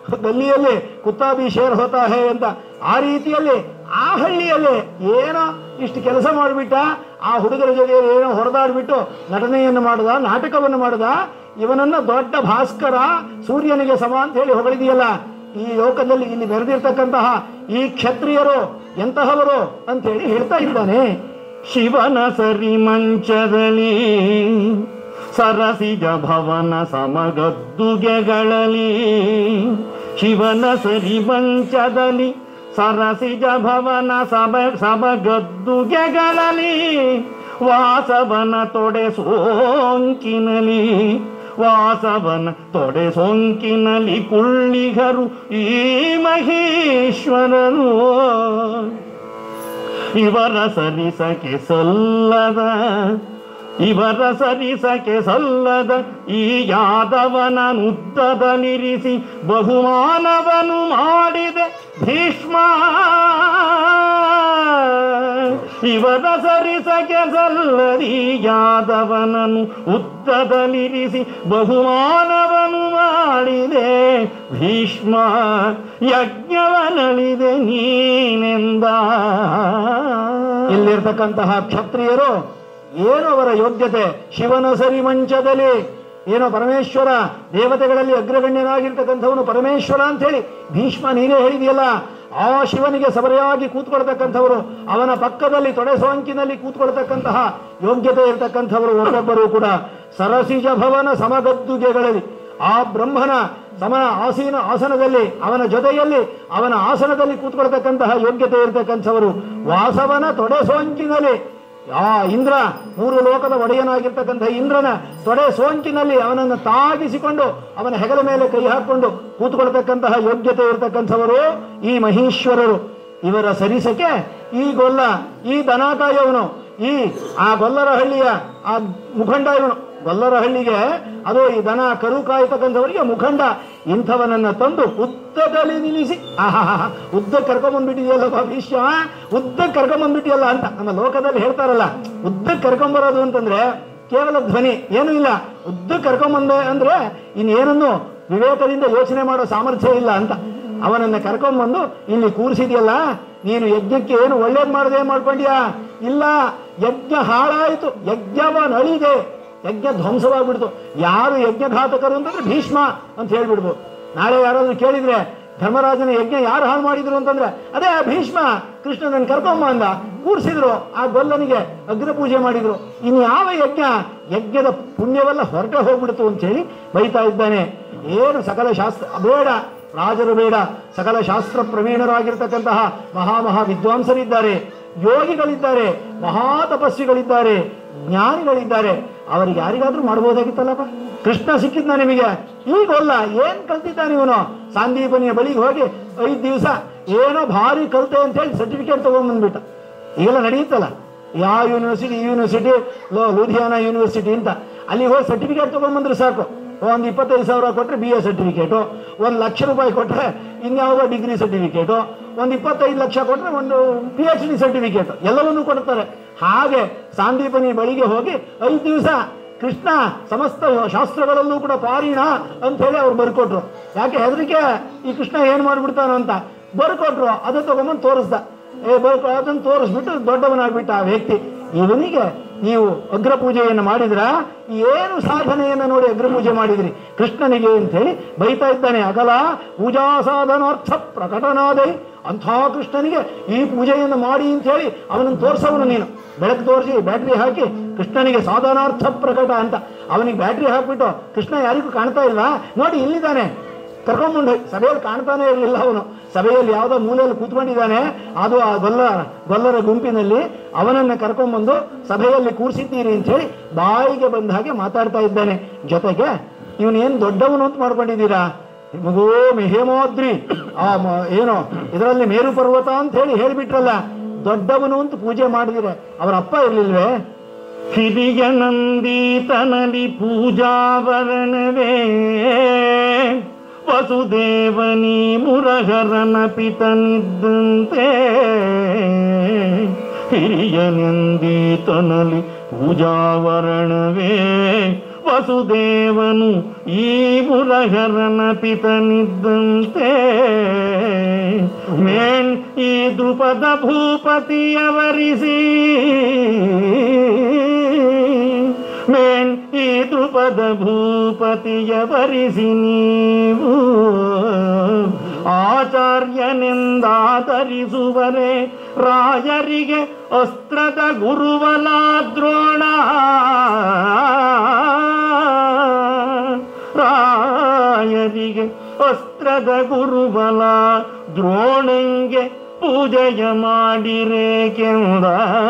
ಗಲ್ಲಿಯಲ್ಲಿ ಕುತ್ತಾಬಿ ಶೇರ್ ಹೋತಾ ಹೇ ಅಂತ ಆ ರೀತಿಯಲ್ಲಿ ಆ ಹಳ್ಳಿಯಲ್ಲಿ ಏನೋ ಇಷ್ಟು ಕೆಲಸ ಮಾಡಿಬಿಟ್ಟ ಆ ಹುಡುಗರ ಜೊತೆ ಏನೋ ಹೊಡೆದಾಡ್ಬಿಟ್ಟು ನಟನೆಯನ್ನು ಮಾಡಿದ ನಾಟಕವನ್ನು ಮಾಡಿದ ಇವನನ್ನ ದೊಡ್ಡ ಭಾಸ್ಕರ ಸೂರ್ಯನಿಗೆ ಸಮ ಅಂತ ಹೇಳಿ ಹೊಗಳಿದೆಯಲ್ಲ ಈ ಲೋಕದಲ್ಲಿ ಇಲ್ಲಿ ಬೆರೆದಿರ್ತಕ್ಕಂತಹ ಈ ಕ್ಷತ್ರಿಯರು ಎಂತಹವರು ಅಂತ ಹೇಳಿ ಹೇಳ್ತಾ ಇದ್ದಾನೆ ಶಿವನ ಸರಿ ಮಂಚದಲ್ಲಿ ಸರಸಿಜ ಭವನ ಸಮಗದ್ದುಗೆಗಳಲ್ಲಿ ಶಿವನ ಸರಿ ಮಂಚದಲ್ಲಿ ಸರಸಿಜ ಭವನ ಸಮ ಸಮಗದ್ದುಗೆಗಳಲ್ಲಿ ವಾಸವನ ತೊಡೆ ಸೋಂಕಿನಲಿ ವಾಸವನ ತೊಡೆ ಸೋಂಕಿನಲಿ ಕುಳ್ಳಿಗರು ಈ ಮಹೇಶ್ವರನು ಇವರ ಸರಿಸಕ್ಕೆ ಸಲ್ಲದ ಇವರ ಸರಿಸಕ್ಕೆ ಸಲ್ಲದ ಈ ಯಾದವನ ನುದ್ದದಲ್ಲಿರಿಸಿ ಬಹುಮಾನವನು ಮಾಡಿದೆ ಭೀಷ್ಮ ಇವರ ಸರಿಸಕ್ಕೆ ಸಲ್ಲದಿ ಯಾದವನನು ಉದ್ದದಲ್ಲಿರಿಸಿ ಬಹುಮಾನವನು ಮಾಡಿದೆ ಭೀಷ್ಮ ಯಜ್ಞವನಳಿದೆ ನೀನೆಂದ ಇಲ್ಲಿರ್ತಕ್ಕಂತಹ ಕ್ಷತ್ರಿಯರು ಏನು ಅವರ ಯೋಗ್ಯತೆ ಶಿವನ ಸರಿ ಮಂಚದಲ್ಲಿ ಏನೋ ಪರಮೇಶ್ವರ ದೇವತೆಗಳಲ್ಲಿ ಅಗ್ರಗಣ್ಯನಾಗಿರ್ತಕ್ಕಂಥವನು ಪರಮೇಶ್ವರ ಅಂತ ಹೇಳಿ ಭೀಷ್ಮ ನೀನೇ ಹೇಳಿದೆಯಲ್ಲ ಆ ಶಿವನಿಗೆ ಸಬರೆಯಾಗಿ ಕೂತ್ಕೊಳ್ತಕ್ಕಂಥವರು ಅವನ ಪಕ್ಕದಲ್ಲಿ ತೊಡೆ ಸೋಂಕಿನಲ್ಲಿ ಕೂತ್ಕೊಳ್ತಕ್ಕಂತಹ ಯೋಗ್ಯತೆ ಇರತಕ್ಕಂಥವರು ಒಬ್ಬೊಬ್ಬರು ಕೂಡ ಸರಸಿಜ ಭವನ ಸಮಗದ್ದುಗೆಗಳಲ್ಲಿ ಆ ಬ್ರಹ್ಮನ ಸಮನ ಆಸೀನ ಆಸನದಲ್ಲಿ ಅವನ ಜೊತೆಯಲ್ಲಿ ಅವನ ಆಸನದಲ್ಲಿ ಕೂತ್ಕೊಳ್ತಕ್ಕಂತಹ ಯೋಗ್ಯತೆ ಇರತಕ್ಕಂಥವರು ವಾಸವನ ತೊಡೆ ಸೋಂಕಿನಲ್ಲಿ ಆ ಇಂದ್ರ ಮೂರು ಲೋಕದ ಒಡೆಯನಾಗಿರ್ತಕ್ಕಂಥ ಇಂದ್ರನ ತೊಡೆ ಸೋಂಕಿನಲ್ಲಿ ಅವನನ್ನು ತಾಗಿಸಿಕೊಂಡು ಅವನ ಹೆಗಲ ಮೇಲೆ ಕೈ ಹಾಕೊಂಡು ಕೂತ್ಕೊಳ್ತಕ್ಕಂತಹ ಯೋಗ್ಯತೆ ಇರತಕ್ಕಂಥವರು ಈ ಮಹೇಶ್ವರರು ಇವರ ಸರಿಸಕ್ಕೆ ಈ ಗೊಲ್ಲ ಈ ದನಾಕಾಯವನು ಈ ಆ ಗೊಲ್ಲರ ಹಳ್ಳಿಯ ಆ ಮುಖಂಡ ಇವನು ಗೊಲ್ಲರ ಹಳ್ಳಿಗೆ ಅದು ಈ ದನ ಕರು ಕಾಯ್ತಕ್ಕಂಥವರಿಗೆ ಮುಖಂಡ ಇಂಥವನನ್ನ ತಂದು ಉದ್ದದಲ್ಲಿ ನಿಲ್ಲಿಸಿ ಆಹಾ ಉದ್ದ ಕರ್ಕೊಂಬಂದ್ಬಿಟ್ಟಿದೆಯಲ್ಲ ಭವಿಷ್ಯ ಉದ್ದ ಕರ್ಕೊಂಬಂದ್ಬಿಟ್ಟಿಯಲ್ಲ ಅಂತ ನಮ್ಮ ಲೋಕದಲ್ಲಿ ಹೇಳ್ತಾರಲ್ಲ ಉದ್ದ ಕರ್ಕೊಂಬರೋದು ಅಂತಂದ್ರೆ ಕೇವಲ ಧ್ವನಿ ಏನೂ ಇಲ್ಲ ಉದ್ದ ಕರ್ಕೊಂಬಂದೆ ಅಂದ್ರೆ ಇನ್ನೇನನ್ನು ವಿವೇಕದಿಂದ ಯೋಚನೆ ಮಾಡೋ ಸಾಮರ್ಥ್ಯ ಇಲ್ಲ ಅಂತ ಅವನನ್ನ ಕರ್ಕೊಂಬಂದು ಇಲ್ಲಿ ಕೂರಿಸಿದ್ಯಲ್ಲ ನೀನು ಯಜ್ಞಕ್ಕೆ ಏನು ಒಳ್ಳೇದು ಮಾಡದೆ ಮಾಡ್ಕೊಂಡ್ಯಾ ಇಲ್ಲ ಯಜ್ಞ ಹಾಳಾಯಿತು ಯಜ್ಞವನಳಿದೆ ಯಜ್ಞ ಧ್ವಂಸವಾಗ್ಬಿಡ್ತು ಯಾರು ಯಜ್ಞಘಾತಕರು ಅಂತಂದ್ರೆ ಭೀಷ್ಮ ಅಂತ ಹೇಳ್ಬಿಡ್ಬೋದು ನಾಳೆ ಯಾರಾದ್ರೂ ಕೇಳಿದ್ರೆ ಧರ್ಮರಾಜನ ಯಜ್ಞ ಯಾರು ಹಾಳು ಮಾಡಿದ್ರು ಅಂತಂದ್ರೆ ಅದೇ ಭೀಷ್ಮ ಕೃಷ್ಣನನ್ನ ಕರ್ಕೊಂಬ ಅಂದ ಕೂರಿಸಿದ್ರು ಆ ಗೊಲ್ಲನಿಗೆ ಅಗ್ರ ಪೂಜೆ ಮಾಡಿದ್ರು ಇನ್ನು ಯಾವ ಯಜ್ಞ ಯಜ್ಞದ ಪುಣ್ಯವೆಲ್ಲ ಹೊರಟೆ ಹೋಗ್ಬಿಡ್ತು ಅಂತ ಹೇಳಿ ಬೈತಾ ಇದ್ದಾನೆ ಏನು ಸಕಲ ಶಾಸ್ತ್ರ ಬೇಡ ರಾಜರು ಬೇಡ ಸಕಲ ಶಾಸ್ತ್ರ ಪ್ರವೀಣರಾಗಿರ್ತಕ್ಕಂತಹ ಮಹಾ ಮಹಾ ವಿದ್ವಾಂಸರಿದ್ದಾರೆ ಯೋಗಿಗಳಿದ್ದಾರೆ ಮಹಾ ತಪಸ್ವಿಗಳಿದ್ದಾರೆ ಜ್ಞಾನಿಗಳಿದ್ದಾರೆ ಅವರಿಗೆ ಯಾರಿಗಾದ್ರೂ ಮಾಡ್ಬೋದಾಗಿತ್ತಲ್ಲಪ್ಪ ಕೃಷ್ಣ ಸಿಕ್ಕಿದ್ನ ನಿಮಗೆ ಈಗೊಲ್ಲ ಏನ್ ಕಲ್ತಿದ್ದಾನೆ ಇವನು ಸಾಂದೀಪನಿಯ ಬಳಿಗೆ ಹೋಗಿ ಐದು ದಿವಸ ಏನೋ ಭಾರಿ ಕಲ್ತೆ ಅಂತ ಹೇಳಿ ಸರ್ಟಿಫಿಕೇಟ್ ತಗೊಂಡ್ಬಂದ್ಬಿಟ್ಟ ಈಗೆಲ್ಲ ನಡೆಯುತ್ತಲ್ಲ ಯಾವ ಯೂನಿವರ್ಸಿಟಿ ಈ ಯೂನಿವರ್ಸಿಟಿ ಲೋ ಲೂಧಿಯಾನ ಯೂನಿವರ್ಸಿಟಿ ಅಂತ ಅಲ್ಲಿಗೆ ಹೋಗಿ ಸರ್ಟಿಫಿಕೇಟ್ ತಗೊಂಡ್ಬಂದ್ರೆ ಸಾಕು ಒಂದು ಇಪ್ಪತ್ತೈದು ಸಾವಿರ ಕೊಟ್ಟರೆ ಬಿ ಎ ಸರ್ಟಿಫಿಕೇಟು ಒಂದು ಲಕ್ಷ ರೂಪಾಯಿ ಕೊಟ್ಟರೆ ಇನ್ಯಾವುದೋ ಡಿಗ್ರಿ ಸರ್ಟಿಫಿಕೇಟು ಒಂದು ಇಪ್ಪತ್ತೈದು ಲಕ್ಷ ಕೊಟ್ಟರೆ ಒಂದು ಪಿ ಎಚ್ ಡಿ ಸರ್ಟಿಫಿಕೇಟ್ ಎಲ್ಲವನ್ನೂ ಕೊಡ್ತಾರೆ ಹಾಗೆ ಸಾಂದೀಪನಿ ಬಳಿಗೆ ಹೋಗಿ ಐದು ದಿವಸ ಕೃಷ್ಣ ಸಮಸ್ತ ಶಾಸ್ತ್ರಗಳಲ್ಲೂ ಕೂಡ ಪಾರಿಣ ಅಂತ ಹೇಳಿ ಅವ್ರು ಬರ್ಕೊಟ್ರು ಯಾಕೆ ಹೆದರಿಕೆ ಈ ಕೃಷ್ಣ ಏನು ಮಾಡ್ಬಿಡ್ತಾನೋ ಅಂತ ಬರ್ಕೊಟ್ರು ಅದು ತಗೊಂಬಂದು ತೋರಿಸ್ದ ಏ ಬರ್ಕೊ ಅದನ್ನು ತೋರಿಸ್ಬಿಟ್ಟು ದೊಡ್ಡವನಾಗ್ಬಿಟ್ಟ ಆ ವ್ಯಕ್ತಿ ಇವನಿಗೆ ನೀವು ಅಗ್ರ ಪೂಜೆಯನ್ನು ಮಾಡಿದ್ರ ಏನು ಸಾಧನೆಯನ್ನು ನೋಡಿ ಅಗ್ರ ಪೂಜೆ ಮಾಡಿದ್ರಿ ಕೃಷ್ಣನಿಗೆ ಅಂತ ಹೇಳಿ ಬೈತಾ ಇದ್ದಾನೆ ಅಗಲ ಪೂಜಾ ಸಾಧನಾರ್ಥ ಪ್ರಕಟನಾದೈ ಅಂಥ ಕೃಷ್ಣನಿಗೆ ಈ ಪೂಜೆಯನ್ನು ಮಾಡಿ ಅಂತ ಹೇಳಿ ಅವನನ್ನು ತೋರಿಸವನು ನೀನು ಬೆಳಕು ತೋರಿಸಿ ಬ್ಯಾಟ್ರಿ ಹಾಕಿ ಕೃಷ್ಣನಿಗೆ ಸಾಧನಾರ್ಥ ಪ್ರಕಟ ಅಂತ ಅವನಿಗೆ ಬ್ಯಾಟ್ರಿ ಹಾಕ್ಬಿಟ್ಟು ಕೃಷ್ಣ ಯಾರಿಗೂ ಕಾಣ್ತಾ ಇಲ್ವಾ ನೋಡಿ ಇಲ್ಲಿದ್ದಾನೆ ಕರ್ಕೊಂಬಂದು ಸಭೆಯಲ್ಲಿ ಕಾಣ್ತಾನೆ ಇರಲಿಲ್ಲ ಅವನು ಸಭೆಯಲ್ಲಿ ಯಾವುದೋ ಮೂಲೆಯಲ್ಲಿ ಕೂತ್ಕೊಂಡಿದ್ದಾನೆ ಅದು ಆ ಗೊಲ್ಲ ಗೊಲ್ಲರ ಗುಂಪಿನಲ್ಲಿ ಅವನನ್ನ ಕರ್ಕೊಂಬಂದು ಸಭೆಯಲ್ಲಿ ಕೂರಿಸಿದ್ದೀರಿ ಅಂತ ಹೇಳಿ ಬಾಯಿಗೆ ಬಂದ ಹಾಗೆ ಮಾತಾಡ್ತಾ ಇದ್ದಾನೆ ಜೊತೆಗೆ ಇವನೇನು ದೊಡ್ಡವನು ಅಂತ ಮಾಡ್ಕೊಂಡಿದ್ದೀರಾ ಮಗೋ ಹೇಮಾದ್ರಿ ಆ ಮ- ಏನು ಇದರಲ್ಲಿ ಮೇರು ಪರ್ವತ ಅಂತ ಹೇಳಿ ಹೇಳಿಬಿಟ್ರಲ್ಲ ದೊಡ್ಡವನು ಅಂತ ಪೂಜೆ ಮಾಡಿದಿರೆ ಅವರ ಅಪ್ಪ ಇರ್ಲಿಲ್ವೇ ಹಿರಿಯ ನಂದೀತನಲಿ ಪೂಜಾವರಣವೇ ವಸುದೇವನಿ ಮುರಹರನ ಪಿತನಿದ್ದಂತೆ ಹಿರಿಯ ನಂದೀತನಲಿ ಪೂಜಾವರಣವೇ ವಸುದೇವನು ಈ ಮುರಹರನ ಪಿತನಿದ್ದಂತೆ ಮೇಣ್ ಈ ದೃಪದ ಭೂಪತಿಯವರಿಸಿ ಮೇಣ್ ಈ ದೃಪದ ಭೂಪತಿಯವರಿಸಿ ನೀವು ಆಚಾರ್ಯನೆಂದಾದರಿಸುವರೆ ರಾಯರಿಗೆ ಅಸ್ತ್ರದ ಗುರುವಲ ದ್ರೋಣ ರಾಯರಿಗೆ ಅಸ್ತ್ರದ ಗುರುಬಲ ದ್ರೋಣಂಗೆ ಪೂಜೆಯ ಮಾಡಿರೇಕೆಂದ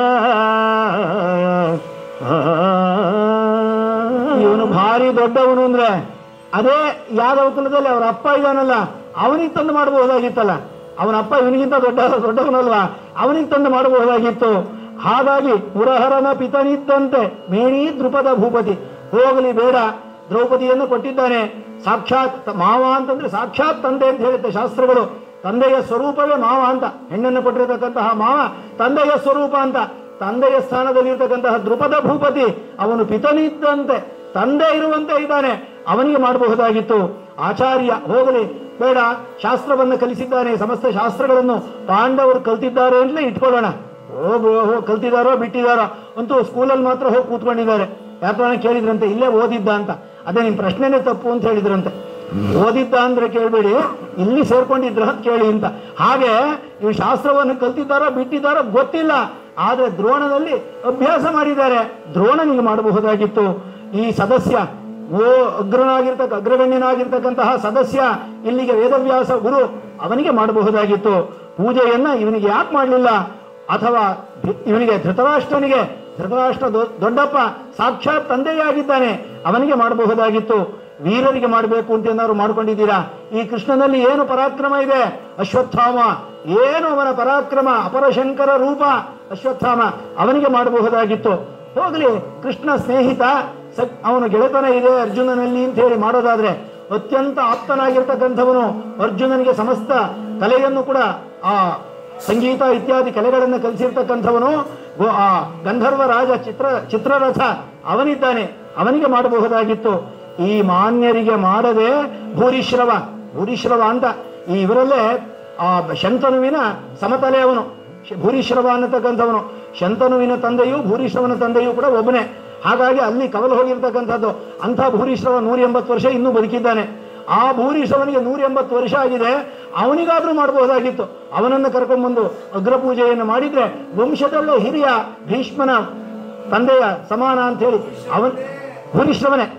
ಇವನು ಭಾರಿ ದೊಡ್ಡವನು ಅಂದ್ರೆ ಅದೇ ಯಾದವ ಕುಲದಲ್ಲಿ ಅವರ ಅಪ್ಪ ಇದಾನಲ್ಲ ಅವನಿಗೆ ತಂದು ಮಾಡಬಹುದಾಗಿತ್ತಲ್ಲ ಅವನ ಅಪ್ಪ ಇವನಿಗಿಂತ ದೊಡ್ಡ ದೊಡ್ಡವನಲ್ವಾ ಅವನಿಗೆ ತಂದು ಮಾಡಬಹುದಾಗಿತ್ತು ಹಾಗಾಗಿ ಪುರಹರನ ಪಿತನಿದ್ದಂತೆ ಮೇಣಿ ದೃಪದ ಭೂಪತಿ ಹೋಗಲಿ ಬೇಡ ದ್ರೌಪದಿಯನ್ನು ಕೊಟ್ಟಿದ್ದಾನೆ ಸಾಕ್ಷಾತ್ ತ- ಮಾವ ಅಂತಂದ್ರೆ ಸಾಕ್ಷಾತ್ ತಂದೆ ಅಂತ ಹೇಳುತ್ತೆ ಶಾಸ್ತ್ರಗಳು ತಂದೆಯ ಸ್ವರೂಪವೇ ಮಾವ ಅಂತ ಹೆಣ್ಣನ್ನು ಕೊಟ್ಟಿರತಕ್ಕಂತಹ ಮಾವ ತಂದೆಯ ಸ್ವರೂಪ ಅಂತ ತಂದೆಯ ಸ್ಥಾನದಲ್ಲಿರ್ತಕ್ಕಂತಹ ದೃಪದ ಭೂಪತಿ ಅವನು ಪಿತನಿದ್ದಂತೆ ತಂದೆ ಇರುವಂತೆ ಇದ್ದಾನೆ ಅವನಿಗೆ ಮಾಡಬಹುದಾಗಿತ್ತು ಆಚಾರ್ಯ ಹೋಗಲಿ ಬೇಡ ಶಾಸ್ತ್ರವನ್ನು ಕಲಿಸಿದ್ದಾನೆ ಸಮಸ್ತ ಶಾಸ್ತ್ರಗಳನ್ನು ಪಾಂಡವರು ಕಲ್ತಿದ್ದಾರೆ ಅಂತಲೇ ಇಟ್ಕೊಳ್ಳೋಣ ಹೋಗು ಹೋಗಿ ಕಲ್ತಿದಾರೋ ಬಿಟ್ಟಿದಾರೋ ಅಂತೂ ಸ್ಕೂಲಲ್ಲಿ ಮಾತ್ರ ಹೋಗಿ ಕೂತ್ಕೊಂಡಿದ್ದಾರೆ ಯಾಕಂದ್ರೆ ಕೇಳಿದ್ರಂತೆ ಇಲ್ಲೇ ಓದಿದ್ದ ಅಂತ ಅದೇ ನಿಮ್ ಪ್ರಶ್ನೆನೇ ತಪ್ಪು ಅಂತ ಹೇಳಿದ್ರಂತೆ ಓದಿದ್ದ ಅಂದ್ರೆ ಕೇಳಬೇಡಿ ಇಲ್ಲಿ ಸೇರ್ಕೊಂಡಿದ್ರ ಅಂತ ಕೇಳಿ ಅಂತ ಹಾಗೆ ಇವು ಶಾಸ್ತ್ರವನ್ನು ಕಲ್ತಿದ್ದಾರೋ ಬಿಟ್ಟಿದ್ದಾರೋ ಗೊತ್ತಿಲ್ಲ ಆದ್ರೆ ದ್ರೋಣದಲ್ಲಿ ಅಭ್ಯಾಸ ಮಾಡಿದ್ದಾರೆ ದ್ರೋಣನಿಗೆ ಮಾಡಬಹುದಾಗಿತ್ತು ಈ ಸದಸ್ಯ ಓ ಅಗ್ರನಾಗಿರ್ತಕ್ಕ ಅಗ್ರಗಣ್ಯನಾಗಿರ್ತಕ್ಕಂತಹ ಸದಸ್ಯ ಇಲ್ಲಿಗೆ ವೇದವ್ಯಾಸ ಗುರು ಅವನಿಗೆ ಮಾಡಬಹುದಾಗಿತ್ತು ಪೂಜೆಯನ್ನ ಇವನಿಗೆ ಯಾಕೆ ಮಾಡಲಿಲ್ಲ ಅಥವಾ ಧೃ- ಇವನಿಗೆ ಧೃತರಾಷ್ಟ್ರನಿಗೆ ಧೃತರಾಷ್ಟ್ರ ದೊ- ದೊಡ್ಡಪ್ಪ ಸಾಕ್ಷಾತ್ ತಂದೆಯಾಗಿದ್ದಾನೆ ಅವನಿಗೆ ಮಾಡಬಹುದಾಗಿತ್ತು ವೀರರಿಗೆ ಮಾಡಬೇಕು ಅಂತ ಏನಾದ್ರು ಮಾಡ್ಕೊಂಡಿದ್ದೀರಾ ಈ ಕೃಷ್ಣನಲ್ಲಿ ಏನು ಪರಾಕ್ರಮ ಇದೆ ಅಶ್ವತ್ಥಾಮ ಏನು ಅವನ ಪರಾಕ್ರಮ ಅಪರಶಂಕರ ರೂಪ ಅಶ್ವತ್ಥಾಮ ಅವನಿಗೆ ಮಾಡಬಹುದಾಗಿತ್ತು ಹೋಗಲಿ ಕೃಷ್ಣ ಸ್ನೇಹಿತ ಸ- ಅವನ ಗೆಳೆತನ ಇದೆ ಅರ್ಜುನನಲ್ಲಿ ಅಂತ ಹೇಳಿ ಮಾಡೋದಾದ್ರೆ ಅತ್ಯಂತ ಆಪ್ತನಾಗಿರ್ತಕ್ಕಂಥವನು ಅರ್ಜುನನಿಗೆ ಸಮಸ್ತ ಕಲೆಯನ್ನು ಕೂಡ ಆ ಸಂಗೀತ ಇತ್ಯಾದಿ ಕಲೆಗಳನ್ನು ಕಲಿಸಿರ್ತಕ್ಕಂಥವನು ಗೋ- ಆ ಗಂಧರ್ವ ರಾಜ ಚಿತ್ರ ಚಿತ್ರರಥ ಅವನಿದ್ದಾನೆ ಅವನಿಗೆ ಮಾಡಬಹುದಾಗಿತ್ತು ಈ ಮಾನ್ಯರಿಗೆ ಮಾಡದೆ ಭೂರಿಶ್ರವ ಭೂರಿಶ್ರವ ಅಂತ ಈ ಇವರಲ್ಲೇ ಆ ಶಂತನುವಿನ ಸಮತಲೆ ಅವನು ಶ- ಭೂರಿಶ್ರವ ಅನ್ನತಕ್ಕಂಥವನು ಶಂತನುವಿನ ತಂದೆಯು ಭೂರಿಶ್ರವನ ತಂದೆಯೂ ಕೂಡ ಒಬ್ಬನೇ ಹಾಗಾಗಿ ಅಲ್ಲಿ ಕವಲು ಹೋಗಿರ್ತಕ್ಕಂಥದ್ದು ಅಂಥ ಭೂರಿಶ್ರವ ನೂರ ಎಂಬತ್ತು ವರ್ಷ ಇನ್ನೂ ಬದುಕಿದ್ದಾನೆ ಆ ಭೂರಿಶ್ರವನಿಗೆ ನೂರ ಎಂಬತ್ತು ವರ್ಷ ಆಗಿದೆ ಅವನಿಗಾದ್ರೂ ಮಾಡಬಹುದಾಗಿತ್ತು ಅವನನ್ನು ಕರ್ಕೊಂಡ್ಬಂದು ಅಗ್ರಪೂಜೆಯನ್ನು ಮಾಡಿದ್ರೆ ವಂಶದಲ್ಲೇ ಹಿರಿಯ ಭೀಷ್ಮನ ತಂದೆಯ ಸಮಾನ ಅಂತ ಹೇಳಿ ಅವನ್ ಭೂರಿಶ್ರವನೇ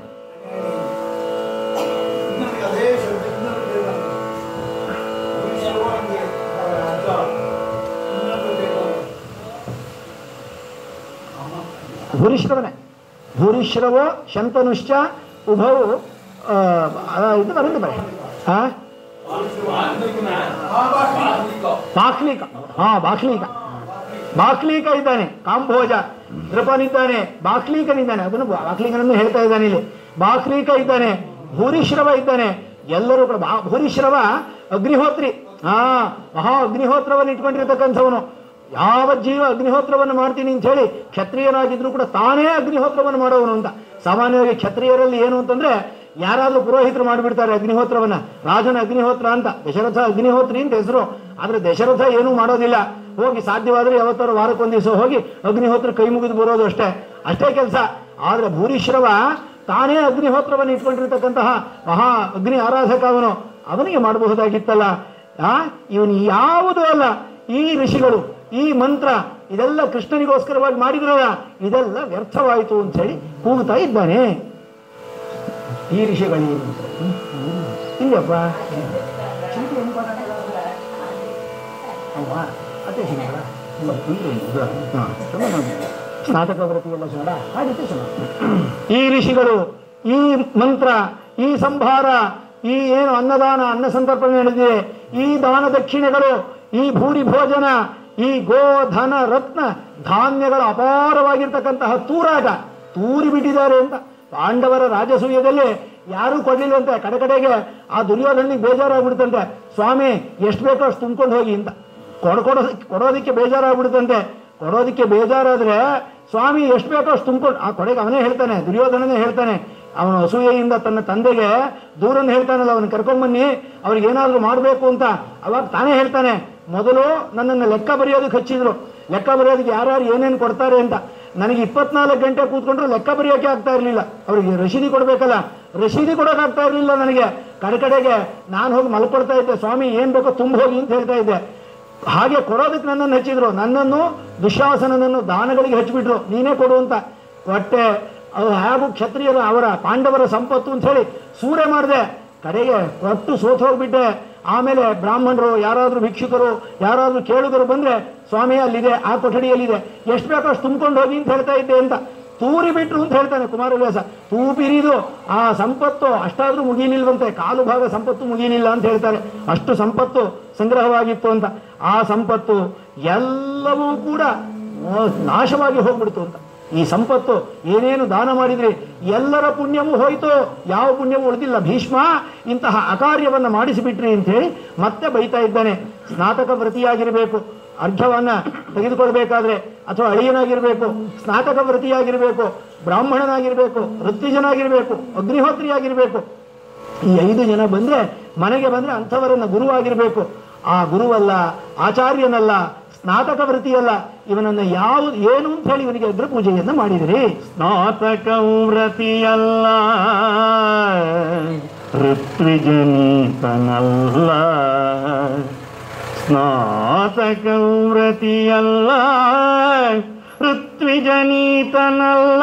ಇನ್ನೊಂದು ಅದೇ ಶ್ರದ್ಧೆ ಇನ್ನೊಂದು ಬೇಕು ನಮ್ಗೆ. ಉಳಿಸುವ ಹಂಗೆ ಅರ್ಥ. ಇನ್ನೊಂದು ಬೇಕು. ಭೂರಿಶ್ರವನೇ ಭೂರಿಶ್ರವೋ ಶಂತನುಶ್ಚ ಉಭವು ಆ, ಆ, ಇದು ಬರುತ್ತೆ ಬರೀ ಹಾ ಬಾಕ್ಲೀಕ ಹಾ ಬಾಕ್ಲೀಕ ಬಾಕ್ಲೀಕ ಇದ್ದಾನೆ ಕಾಂಭೋಜ ನೃಪನಿದ್ದಾನೆ ಬಾಕ್ಲೀಕನಿದ್ದಾನೆ ಅದನ್ನು ಬಾಕ್ಲೀಕನನ್ನು ಹೇಳ್ತಾ ಇದ್ದಾನೆ ಇಲ್ಲಿ ಬಾಕ್ಲೀಕ ಇದ್ದಾನೆ ಭೂರಿಶ್ರವ ಇದ್ದಾನೆ ಎಲ್ಲರೂ ಕೂಡ ಬಾ- ಭೂರಿಶ್ರವ ಅಗ್ನಿಹೋತ್ರಿ ಹಾ ಮಹಾ ಅಗ್ನಿಹೋತ್ರವನ್ನು ಇಟ್ಕೊಂಡಿರ್ತಕ್ಕಂಥವನು ಯಾವ ಜೀವ ಅಗ್ನಿಹೋತ್ರವನ್ನು ಮಾಡ್ತೀನಿ ಅಂತ ಹೇಳಿ ಕ್ಷತ್ರಿಯನಾಗಿದ್ರು ಕೂಡ ತಾನೇ ಅಗ್ನಿಹೋತ್ರವನ್ನು ಮಾಡೋವನು ಅಂತ ಸಾಮಾನ್ಯವಾಗಿ ಕ್ಷತ್ರಿಯರಲ್ಲಿ ಏನು ಅಂತಂದ್ರೆ ಯಾರಾದ್ರೂ ಪುರೋಹಿತರು ಮಾಡಿಬಿಡ್ತಾರೆ ಅಗ್ನಿಹೋತ್ರವನ್ನ ರಾಜನ ಅಗ್ನಿಹೋತ್ರ ಅಂತ ದಶರಥ ಅಗ್ನಿಹೋತ್ರಿ ಅಂತ ಹೆಸರು ಆದ್ರೆ ದಶರಥ ಏನೂ ಮಾಡೋದಿಲ್ಲ ಹೋಗಿ ಸಾಧ್ಯವಾದ್ರೆ ಯಾವತ್ತಾರು ವಾರಕ್ಕೊಂದ್ ದಿವಸ ಹೋಗಿ ಅಗ್ನಿಹೋತ್ರ ಕೈ ಮುಗಿದು ಬರೋದು ಅಷ್ಟೇ ಅಷ್ಟೇ ಕೆಲಸ ಆದ್ರೆ ಭೂರಿಶ್ರವ ತಾನೇ ಅಗ್ನಿಹೋತ್ರವನ್ನು ಇಟ್ಕೊಂಡಿರ್ತಕ್ಕಂತಹ ಮಹಾ ಅಗ್ನಿ ಆರಾಧಕ ಅವನು ಅವನಿಗೆ ಮಾಡಬಹುದಾಗಿತ್ತಲ್ಲ ಆ ಇವನು ಯಾವುದು ಅಲ್ಲ ಈ ಋಷಿಗಳು ಈ ಮಂತ್ರ ಇದೆಲ್ಲ ಕೃಷ್ಣನಿಗೋಸ್ಕರವಾಗಿ ಮಾಡಿದ್ರಲ್ಲ ಇದೆಲ್ಲ ವ್ಯರ್ಥವಾಯಿತು ಅಂತ ಹೇಳಿ ಕೂಗುತ್ತಾ ಇದ್ದಾನೆ ಈ ಋಷಿಗಳೇನು ಇಲ್ಲಪ್ಪ ಚಿಂತೆ ಏನು ಮಾಡೋಣ? ಅವ್ವಾ, ಅದೇ ಶನಿವಾರ. ಉಂಟು, ಉಂಟು. ಹಾ, ಚಲೋ ನೋಡಿ. ಸ್ನಾತಕ ವೃತ್ತಿ ಎಲ್ಲ ಚಂದ ಹಾಗಿತ್ತು ಚಲೋ ಈ ಋಷಿಗಳು ಈ ಮಂತ್ರ ಈ ಸಂಭಾರ ಈ ಏನು ಅನ್ನದಾನ ಅನ್ನ ಸಂತರ್ಪಣೆ ನಡೆದಿದೆ ಈ ದಾನ ದಕ್ಷಿಣೆಗಳು ಈ ಭೂರಿ ಭೋಜನ ಈ ಗೋಧನ ರತ್ನ ಧಾನ್ಯಗಳ ಅಪಾರವಾಗಿರ್ತಕ್ಕಂತಹ ತೂರಾಟ ತೂರಿ ಬಿಟ್ಟಿದ್ದಾರೆ ಅಂತ ಪಾಂಡವರ ರಾಜಸೂಯದಲ್ಲಿ ಯಾರೂ ಕೊಡ್ಲಿಲ್ಲಂತೆ ಕಡೆ ಕಡೆಗೆ ಆ ದುರ್ಯೋಧನಿಗೆ ಬೇಜಾರಾಗ್ಬಿಡ್ತಂತೆ ಸ್ವಾಮಿ ಎಷ್ಟು ಬೇಕೋ ಅಷ್ಟು ತುಂಬ್ಕೊಂಡು ಹೋಗಿ ಅಂತ ಕೊಡ ಕೊಡೋ ಕೊಡೋದಕ್ಕೆ ಬೇಜಾರಾಗ್ಬಿಡುತ್ತಂತೆ ಕೊಡೋದಕ್ಕೆ ಬೇಜಾರಾದ್ರೆ ಸ್ವಾಮಿ ಎಷ್ಟು ಬೇಕೋ ಅಷ್ಟು ತುಂಬ್ಕೊಂಡು ಆ ಕೊಡೆಗೆ ಅವನೇ ಹೇಳ್ತಾನೆ ದುರ್ಯೋಧನನೇ ಹೇಳ್ತಾನೆ ಅವನು ಅಸೂಯೆಯಿಂದ ತನ್ನ ತಂದೆಗೆ ದೂರನ್ನು ಹೇಳ್ತಾನಲ್ಲ ಅವನು ಕರ್ಕೊಂಬನ್ನಿ ಅವ್ರಿಗೆ ಏನಾದರೂ ಮಾಡಬೇಕು ಅಂತ ಅವಾಗ ತಾನೇ ಹೇಳ್ತಾನೆ ಮೊದಲು ನನ್ನನ್ನು ಲೆಕ್ಕ ಬರೆಯೋದಕ್ಕೆ ಹಚ್ಚಿದ್ರು ಲೆಕ್ಕ ಬರೆಯೋದಕ್ಕೆ ಯಾರ್ಯಾರು ಏನೇನು ಕೊಡ್ತಾರೆ ಅಂತ ನನಗೆ ಇಪ್ಪತ್ನಾಲ್ಕು ಗಂಟೆ ಕೂತ್ಕೊಂಡ್ರು ಲೆಕ್ಕ ಬರೆಯೋಕೆ ಆಗ್ತಾ ಇರಲಿಲ್ಲ ಅವ್ರಿಗೆ ರಶೀದಿ ಕೊಡಬೇಕಲ್ಲ ರಶೀದಿ ಕೊಡೋಕೆ ಆಗ್ತಾ ಇರಲಿಲ್ಲ ನನಗೆ ಕಡೆ ಕಡೆಗೆ ನಾನು ಹೋಗಿ ಮಲ್ಕೊಡ್ತಾ ಇದ್ದೆ ಸ್ವಾಮಿ ಏನು ಬೇಕೋ ತುಂಬ ಹೋಗಿ ಅಂತ ಹೇಳ್ತಾ ಇದ್ದೆ ಹಾಗೆ ಕೊಡೋದಕ್ಕೆ ನನ್ನನ್ನು ಹಚ್ಚಿದ್ರು ನನ್ನನ್ನು ದುಶ್ಯಾಸನನನ್ನು ದಾನಗಳಿಗೆ ಹಚ್ಚಿಬಿಟ್ರು ನೀನೇ ಕೊಡು ಅಂತ ಕೊಟ್ಟೆ ಅವು ಹಾಗೂ ಕ್ಷತ್ರಿಯರ ಅವರ ಪಾಂಡವರ ಸಂಪತ್ತು ಅಂತ ಹೇಳಿ ಸೂರೆ ಮಾಡಿದೆ ಕಡೆಗೆ ಕೊಟ್ಟು ಸೋತು ಹೋಗ್ಬಿಟ್ಟೆ ಆಮೇಲೆ ಬ್ರಾಹ್ಮಣರು ಯಾರಾದರೂ ಭಿಕ್ಷುಕರು ಯಾರಾದರೂ ಕೇಳುಗರು ಬಂದ್ರೆ ಸ್ವಾಮಿ ಅಲ್ಲಿದೆ ಆ ಕೊಠಡಿಯಲ್ಲಿದೆ ಎಷ್ಟು ಬೇಕೋ ಅಷ್ಟು ತುಂಬ್ಕೊಂಡು ಹೋಗಿ ಅಂತ ಹೇಳ್ತಾ ಇದ್ದೆ ಅಂತ ತೂರಿ ಬಿಟ್ರು ಅಂತ ಹೇಳ್ತಾನೆ ಕುಮಾರವ್ಯಾಸ ತೂಪಿರಿದು ಆ ಸಂಪತ್ತು ಅಷ್ಟಾದ್ರೂ ಮುಗಿಲಿಲ್ವಂತೆ ಕಾಲು ಭಾಗ ಸಂಪತ್ತು ಮುಗಿಲಿಲ್ಲ ಅಂತ ಹೇಳ್ತಾರೆ ಅಷ್ಟು ಸಂಪತ್ತು ಸಂಗ್ರಹವಾಗಿತ್ತು ಅಂತ ಆ ಸಂಪತ್ತು ಎಲ್ಲವೂ ಕೂಡ ಆ, ನಾಶವಾಗಿ ಹೋಗ್ಬಿಡ್ತು ಅಂತ ಈ ಸಂಪತ್ತು ಏನೇನು ದಾನ ಮಾಡಿದ್ರಿ ಎಲ್ಲರ ಪುಣ್ಯವೂ ಹೋಯಿತು ಯಾವ ಪುಣ್ಯವೂ ಉಳಿದಿಲ್ಲ ಭೀಷ್ಮ ಇಂತಹ ಅಕಾರ್ಯವನ್ನು ಮಾಡಿಸಿಬಿಟ್ರಿ ಅಂತ ಹೇಳಿ ಮತ್ತೆ ಬೈತಾ ಇದ್ದಾನೆ ಸ್ನಾತಕ ವ್ರತಿಯಾಗಿರಬೇಕು ಅರ್ಘ್ಯವನ್ನ ತೆಗೆದುಕೊಳ್ಬೇಕಾದ್ರೆ ಅಥವಾ ಅಳಿಯನಾಗಿರ್ಬೇಕು ಸ್ನಾತಕ ವ್ರತಿಯಾಗಿರ್ಬೇಕು ಬ್ರಾಹ್ಮಣನಾಗಿರ್ಬೇಕು ಋತ್ವಿಜನಾಗಿರ್ಬೇಕು ಅಗ್ನಿಹೋತ್ರಿಯಾಗಿರ್ಬೇಕು ಈ ಐದು ಜನ ಬಂದ್ರೆ ಮನೆಗೆ ಬಂದ್ರೆ ಅಂಥವರನ್ನ ಗುರುವಾಗಿರ್ಬೇಕು ಆ ಗುರುವಲ್ಲ ಆಚಾರ್ಯನಲ್ಲ ಸ್ನಾತಕ ವೃತ್ತಿಯಲ್ಲ ಇವನನ್ನ ಯಾವ ಏನು ಅಂತ ಹೇಳಿ ಇವನಿಗೆ ಅಗ್ರ ಪೂಜೆಯನ್ನ ಮಾಡಿದಿರಿ ಸ್ನಾತಕ ವ್ರತಿಯಲ್ಲ ಋತ್ವಿಜನೀತನಲ್ಲ ಸ್ನಾತಕ ವ್ರತಿಯಲ್ಲ ಋತ್ವಿಜನೀತನಲ್ಲ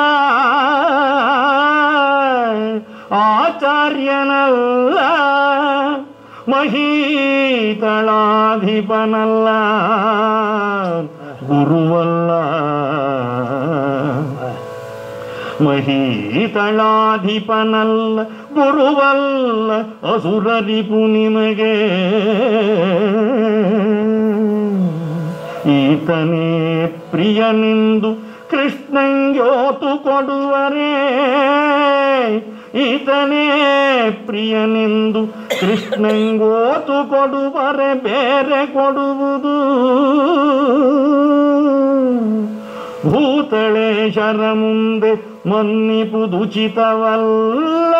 ಆಚಾರ್ಯನಲ್ಲ ಮಹೀತಳಾಧಿಪನಲ್ಲ ಗುರುವಲ್ಲ ಮಹೀತಳಾಧಿಪನಲ್ಲ ಗುರುವಲ್ಲ ಅಸುರರಿಪು ನಿಮಗೆ ಈತನೇ ಪ್ರಿಯನೆಂದು ಕೃಷ್ಣಂಗ್ಯೋತು ಕೊಡುವರೇ ಈತನೇ ಪ್ರಿಯನೆಂದು ಕೃಷ್ಣಂಗೋತು ಕೊಡುವರೆ ಬೇರೆ ಕೊಡುವುದು ಭೂತಳೇಶರ ಮುಂದೆ ಮನ್ನಿಪುದುಚಿತವಲ್ಲ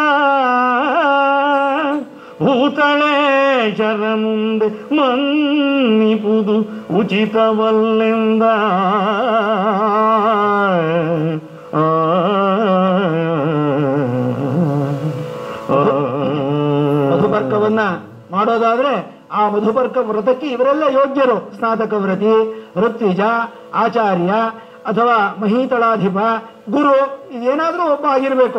ಭೂತಳೇಶರ ಮುಂದೆ ಮನ್ನಿಪುದು ಉಚಿತವಲ್ಲೆಂದ ಆ, ಆ, ಮಧುಪರ್ಕವನ್ನ ಮಾಡೋದಾದ್ರೆ ಆ ಮಧುಪರ್ಕ ವ್ರತಕ್ಕೆ ಇವರೆಲ್ಲ ಯೋಗ್ಯರು ಸ್ನಾತಕ ವ್ರತಿ ಋತ್ವಿಜ ಆಚಾರ್ಯ ಅಥವಾ ಮಹೀತಳಾಧಿಪ ಗುರು ಇದೇನಾದ್ರೂ ಒಬ್ಬ ಆಗಿರಬೇಕು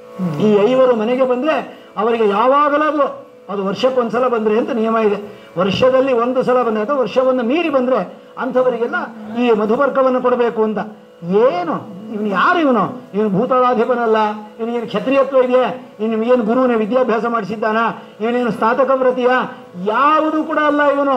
ಈ ಐವರು ಮನೆಗೆ ಬಂದ್ರೆ ಅವರಿಗೆ ಯಾವಾಗಲಾದ್ರೂ ಅದು ವರ್ಷಕ್ಕೊಂದ್ಸಲ ಬಂದ್ರೆ ಅಂತ ನಿಯಮ ಇದೆ ವರ್ಷದಲ್ಲಿ ಒಂದು ಸಲ ಬಂದ್ರೆ ಅಥವಾ ವರ್ಷವನ್ನು ಮೀರಿ ಬಂದ್ರೆ ಅಂಥವರಿಗೆಲ್ಲ ಈ ಮಧುಪರ್ಕವನ್ನು ಕೊಡಬೇಕು ಅಂತ ಏನು ಇವನು ಯಾರು ಇವನು ಇವನು ಭೂತಳಾಧಿಪನಲ್ಲ ಇವನಿಗೇನು ಕ್ಷತ್ರಿಯತ್ವ ಇದೆಯೇ ಇನ್ನು ಏನು ಗುರುವಿನ ವಿದ್ಯಾಭ್ಯಾಸ ಮಾಡಿಸಿದ್ದಾನ ಇವನೇನು ಸ್ನಾತಕ ವ್ರತಿಯ ಯಾವುದು ಕೂಡ ಅಲ್ಲ ಇವನು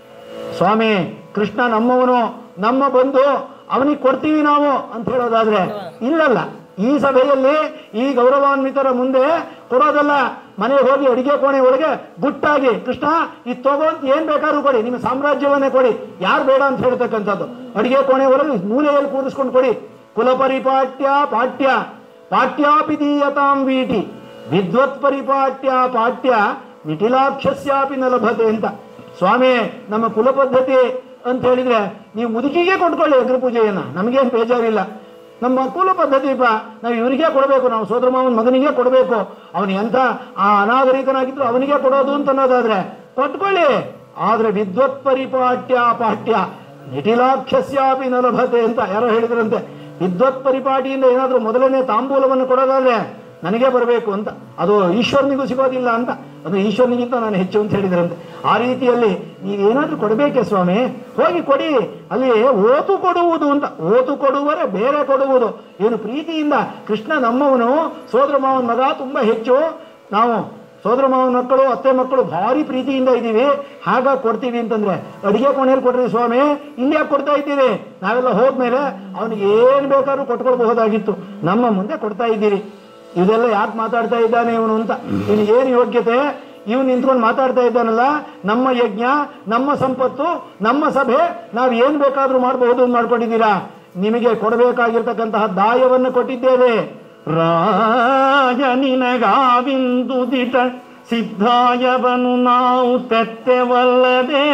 ಸ್ವಾಮಿ ಕೃಷ್ಣ ನಮ್ಮವನು ನಮ್ಮ ಬಂಧು ಅವನಿಗೆ ಕೊಡ್ತೀವಿ ನಾವು ಅಂತ ಹೇಳೋದಾದ್ರೆ ಇಲ್ಲಲ್ಲ ಈ ಸಭೆಯಲ್ಲಿ ಈ ಗೌರವಾನ್ವಿತರ ಮುಂದೆ ಕೊಡೋದಲ್ಲ ಮನೆಗೆ ಹೋಗಿ ಅಡಿಗೆ ಕೋಣೆ ಒಳಗೆ ಗುಟ್ಟಾಗಿ ಕೃಷ್ಣ ಇದು ತಗೋ ಅಂತ ಏನ್ ಬೇಕಾದ್ರೂ ಕೊಡಿ ನಿಮ್ಮ ಸಾಮ್ರಾಜ್ಯವನ್ನೇ ಕೊಡಿ ಯಾರು ಬೇಡ ಅಂತ ಹೇಳ್ತಕ್ಕಂಥದ್ದು ಅಡಿಗೆ ಕೋಣೆ ಒಳಗೆ ಮೂಲೆಯಲ್ಲಿ ಕೂರಿಸ್ಕೊಂಡು ಕೊಡಿ ಕುಲಪರಿಪಾಟ್ಯ ಪಾಠ್ಯ ಪಾಠ್ಯಾಪಿದೀಯತಾಂ ವೀಟಿ ವಿದ್ವತ್ ಪರಿಪಾಟ್ಯ ಪಾಠ್ಯ ನಿಟಿಲಾಕ್ಷಸ್ಯಾಪಿ ನ ಲಭತೆ ಅಂತ ಸ್ವಾಮಿ ನಮ್ಮ ಕುಲ ಪದ್ಧತಿ ಅಂತ ಹೇಳಿದ್ರೆ ನೀವು ಮುದುಕಿಗೆ ಕೊಟ್ಕೊಳ್ಳಿ ಅಗ್ರ ಪೂಜೆಯನ್ನ ನಮಗೇನು ಬೇಜಾರಿಲ್ಲ ನಮ್ಮ ಕುಲ ಪದ್ಧತಿಪ ನಾವು ಇವರಿಗೆ ಕೊಡಬೇಕು ನಾವು ಸೋದರ ಮಾವನ ಮಗನಿಗೆ ಕೊಡಬೇಕು ಅವನು ಎಂಥ ಆ ಅನಾಗರಿಕನಾಗಿದ್ರು ಅವನಿಗೆ ಕೊಡೋದು ಅಂತ ಅನ್ನೋದಾದ್ರೆ ಕೊಟ್ಕೊಳ್ಳಿ ಆದ್ರೆ ವಿದ್ವತ್ ಪರಿಪಾಟ್ಯ ಪಾಠ್ಯ ನಿಟಿಲಾಕ್ಷಸ್ಯಾಪಿ ನ ಲಭತೆ ಅಂತ ಯಾರೋ ಹೇಳಿದ್ರಂತೆ ವಿದ್ವತ್ ಪರಿಪಾಟಿಯಿಂದ ಏನಾದರೂ ಮೊದಲನೇ ತಾಂಬೂಲವನ್ನು ಕೊಡೋದಾದ್ರೆ ನನಗೆ ಬರಬೇಕು ಅಂತ ಅದು ಈಶ್ವರನಿಗೂ ಸಿಗೋದಿಲ್ಲ ಅಂತ ಅದು ಈಶ್ವರನಿಗಿಂತ ನಾನು ಹೆಚ್ಚು ಅಂತ ಹೇಳಿದ್ರಂತೆ ಆ ರೀತಿಯಲ್ಲಿ ನೀವೇನಾದ್ರೂ ಕೊಡಬೇಕೆ ಸ್ವಾಮಿ ಹೋಗಿ ಕೊಡಿ ಅಲ್ಲಿ ಓತು ಕೊಡುವುದು ಅಂತ ಓತು ಕೊಡುವರೆ ಬೇರೆ ಕೊಡುವುದು ಏನು ಪ್ರೀತಿಯಿಂದ ಕೃಷ್ಣ ನಮ್ಮವನು ಸೋದರ ಮಾವನ ಮಗ ತುಂಬಾ ಹೆಚ್ಚು ನಾವು ಸೋದರ ಮಾವನ ಮಕ್ಕಳು ಅತ್ತೆ ಮಕ್ಕಳು ಭಾರಿ ಪ್ರೀತಿಯಿಂದ ಇದ್ದೀವಿ ಹಾಗಾಗಿ ಕೊಡ್ತೀವಿ ಅಂತಂದ್ರೆ ಅಡಿಗೆ ಕೋಣೆಯಲ್ಲಿ ಕೊಡ್ರಿ ಸ್ವಾಮಿ ಇಲ್ಲಿ ಯಾಕೆ ಕೊಡ್ತಾ ಇದ್ದೀರಿ ನಾವೆಲ್ಲ ಹೋದ್ಮೇಲೆ ಅವನಿಗೆ ಏನು ಬೇಕಾದ್ರೂ ಕೊಟ್ಕೊಳ್ಬಹುದಾಗಿತ್ತು ನಮ್ಮ ಮುಂದೆ ಕೊಡ್ತಾ ಇದ್ದೀರಿ ಇದೆಲ್ಲ ಯಾಕೆ ಮಾತಾಡ್ತಾ ಇದ್ದಾನೆ ಇವನು ಅಂತ ಇವನು ಏನು ಯೋಗ್ಯತೆ ಇವನು ನಿಂತ್ಕೊಂಡು ಮಾತಾಡ್ತಾ ಇದ್ದಾನಲ್ಲ ನಮ್ಮ ಯಜ್ಞ ನಮ್ಮ ಸಂಪತ್ತು ನಮ್ಮ ಸಭೆ ನಾವು ಏನು ಬೇಕಾದ್ರೂ ಮಾಡಬಹುದು ಅಂತ ಮಾಡ್ಕೊಂಡಿದ್ದೀರಾ ನಿಮಗೆ ಕೊಡಬೇಕಾಗಿರ್ತಕ್ಕಂತಹ ದಾಯವನ್ನು ಕೊಟ್ಟಿದ್ದೇವೆ ರಾಜನಿನಗಾವಿಂದುದಿಟ ಸಿದ್ಧಾಯವನು ನಾವು ತೆತ್ತೆವಲ್ಲದೆ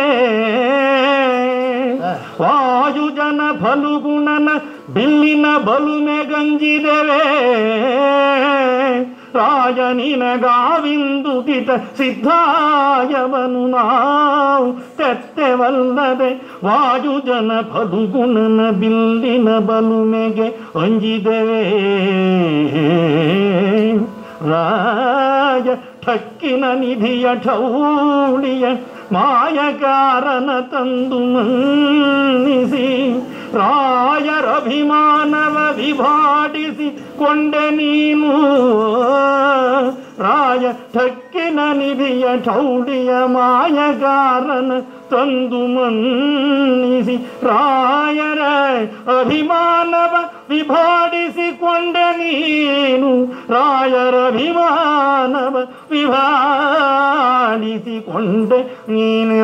ವಾಯುಜನ ಫಲುಗುಣನ ಬಿಲ್ಲಿನ ಬಲುಮೆ ಗಂಜಿದೆವೆ ರಾಜನಿನಗಾವಿಂದುದಿಟ ಸಿದ್ಧಾಯವನು ನಾವು ತೆತ್ತೆವಲ್ಲದೆ ವಾಯುಜನ ಫಲುಗುಣನ ಬಿಲ್ಲಿನ ಬಲುಮೆಗೆ ಅಂಜಿದೆವೆ ರಾಜ ಠಕ್ಕಿನ ನಿಧಿಯ ಠೌಳಿಯ ಮಾಯಕಾರನ ತಂದು ಮನ್ನಿಸಿ ರಾಯರಭಿಮಾನವ ವಿಭಾಟಿಸಿ ಕೊಂಡೆ ನೀನು ರಾಯ ಠಕ್ಕಿನ ನಿಧಿಯ ಠೌಳಿಯ ಮಾಯಗಾರನ ತಂದು ಮನ್ನಿಸಿ ರಾಯರ ಅಭಿಮಾನವ ವಿಭಾಡಿಸಿಕೊಂಡೆ ನೀನು ರಾಯರ ಅಭಿಮಾನವ ವಿಭಾಡಿಸಿಕೊಂಡೆ ನೀನು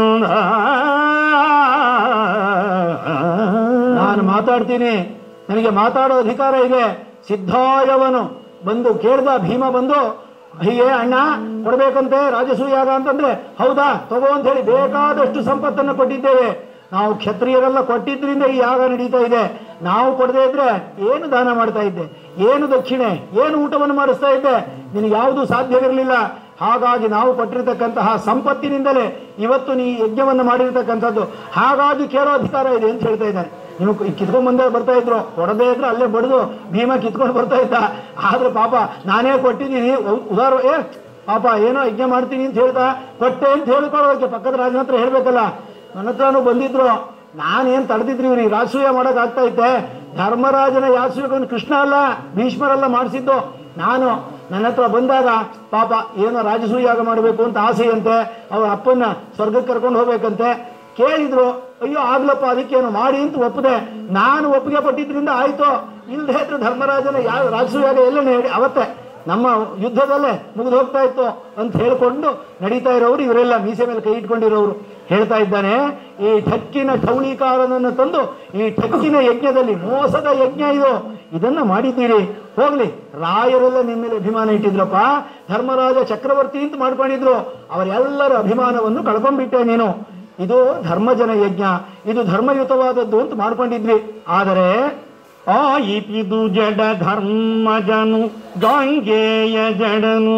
ನಾನು ಮಾತಾಡ್ತೀನಿ ನನಗೆ ಮಾತಾಡೋ ಅಧಿಕಾರ ಇದೆ ಸಿದ್ಧಾಯವನು ಬಂದು ಕೇಳ್ದ ಭೀಮ ಬಂದು ಹೀಗೆ ಅಣ್ಣ ಕೊಡ್ಬೇಕಂತೆ ರಾಜಸೂಯಾಗ ಅಂತಂದ್ರೆ ಹೌದಾ ತಗೋ ಅಂತ ಹೇಳಿ ಬೇಕಾದಷ್ಟು ಸಂಪತ್ತನ್ನು ಕೊಟ್ಟಿದ್ದೇವೆ ನಾವು ಕ್ಷತ್ರಿಯರೆಲ್ಲ ಕೊಟ್ಟಿದ್ರಿಂದ ಈ ಯಾಗ ನಡೀತಾ ಇದೆ ನಾವು ಕೊಡದೇ ಇದ್ರೆ ಏನು ದಾನ ಮಾಡ್ತಾ ಇದ್ದೆ ಏನು ದಕ್ಷಿಣೆ ಏನು ಊಟವನ್ನು ಮಾಡಿಸ್ತಾ ಇದ್ದೆ ನಿನಗೆ ಯಾವುದು ಸಾಧ್ಯವಿರಲಿಲ್ಲ ಹಾಗಾಗಿ ನಾವು ಕೊಟ್ಟಿರ್ತಕ್ಕಂತಹ ಸಂಪತ್ತಿನಿಂದಲೇ ಇವತ್ತು ನೀ ಯಜ್ಞವನ್ನು ಮಾಡಿರ್ತಕ್ಕಂಥದ್ದು ಹಾಗಾಗಿ ಕೇಳೋ ಅಧಿಕಾರ ಇದೆ ಅಂತ ಹೇಳ್ತಾ ಇದ್ದಾನೆ ನೀವು ಕಿತ್ಕೊಂಡ್ ಬಂದೇ ಬರ್ತಾ ಇದ್ರು ಕೊಡದೇ ಇದ್ರೆ ಅಲ್ಲೇ ಬಡಿದು ಭೀಮ ಕಿತ್ಕೊಂಡು ಬರ್ತಾ ಇದ್ದ ಆದ್ರೆ ಪಾಪ ನಾನೇ ಕೊಟ್ಟಿದ್ದೀನಿ ಉ- ಉದಾರ ಏ ಪಾಪ ಏನೋ ಯಜ್ಞ ಮಾಡ್ತೀನಿ ಅಂತ ಹೇಳ್ತಾ ಕೊಟ್ಟೆ ಅಂತ ಹೇಳ್ಕೊಳ್ಳೋಕೆ ಪಕ್ಕದ ರಾಜನ ಹತ್ರ ಹೇಳ್ಬೇಕಲ್ಲ ನನ್ನ ಹತ್ರನೂ ಬಂದಿದ್ರು ನಾನೇನ್ ತಡೆದಿದ್ರಿ ಇವ್ರಿಗೆ ರಾಜಸೂಯ ಮಾಡಕ್ ಆಗ್ತಾ ಇತ್ತೆ ಧರ್ಮರಾಜನ ಯಾಸೂಯವನ್ನು ಕೃಷ್ಣ ಅಲ್ಲ ಭೀಷ್ಮರೆಲ್ಲ ಮಾಡಿಸಿದ್ದು ನಾನು ನನ್ನ ಹತ್ರ ಬಂದಾಗ ಪಾಪ ಏನೋ ರಾಜಸೂಯಾಗ ಮಾಡಬೇಕು ಅಂತ ಆಸೆಯಂತೆ ಅವ್ರ ಅಪ್ಪನ್ನ ಸ್ವರ್ಗಕ್ಕೆ ಕರ್ಕೊಂಡು ಹೋಗ್ಬೇಕಂತೆ ಕೇಳಿದ್ರು ಅಯ್ಯೋ ಆಗ್ಲಪ್ಪ ಅದಕ್ಕೇನು ಮಾಡಿ ಅಂತ ಒಪ್ಪದೆ ನಾನು ಒಪ್ಪಿಗೆ ಪಟ್ಟಿದ್ರಿಂದ ಆಯ್ತು ಇಲ್ಲದೆ ಇದ್ರೆ ಧರ್ಮರಾಜನ ಯಾವ ರಾಜಸೂಯಾಗ ಎಲ್ಲ ಹೇಳಿ ಅವತ್ತೇ ನಮ್ಮ ಯುದ್ಧದಲ್ಲೇ ಮುಗಿದು ಹೋಗ್ತಾ ಇತ್ತು ಅಂತ ಹೇಳ್ಕೊಂಡು ನಡೀತಾ ಇರೋರು ಇವರೆಲ್ಲ ಮೀಸೆ ಮೇಲೆ ಕೈ ಇಟ್ಕೊಂಡಿರೋರು ಹೇಳ್ತಾ ಇದ್ದಾನೆ ಈ ಠಕ್ಕಿನ ಠೌಳಿಕಾರನನ್ನು ತಂದು ಈ ಠಕ್ಕಿನ ಯಜ್ಞದಲ್ಲಿ ಮೋಸದ ಯಜ್ಞ ಇದು ಇದನ್ನ ಮಾಡಿದ್ದೀರಿ ಹೋಗ್ಲಿ ರಾಯರೆಲ್ಲ ನಿಮ್ಮ ಮೇಲೆ ಅಭಿಮಾನ ಇಟ್ಟಿದ್ರಪ್ಪ ಧರ್ಮರಾಜ ಚಕ್ರವರ್ತಿ ಅಂತ ಮಾಡ್ಕೊಂಡಿದ್ರು ಅವರೆಲ್ಲರ ಅಭಿಮಾನವನ್ನು ಕಳ್ಕೊಂಡ್ಬಿಟ್ಟೆ ನೀನು ಇದು ಧರ್ಮಜನ ಯಜ್ಞ ಇದು ಧರ್ಮಯುತವಾದದ್ದು ಅಂತ ಮಾಡ್ಕೊಂಡಿದ್ವಿ ಆದರೆ ಆಯಿತಿದು ಜಡ ಧರ್ಮಜನು ಗಾಂಗೇಯ ಜಡನು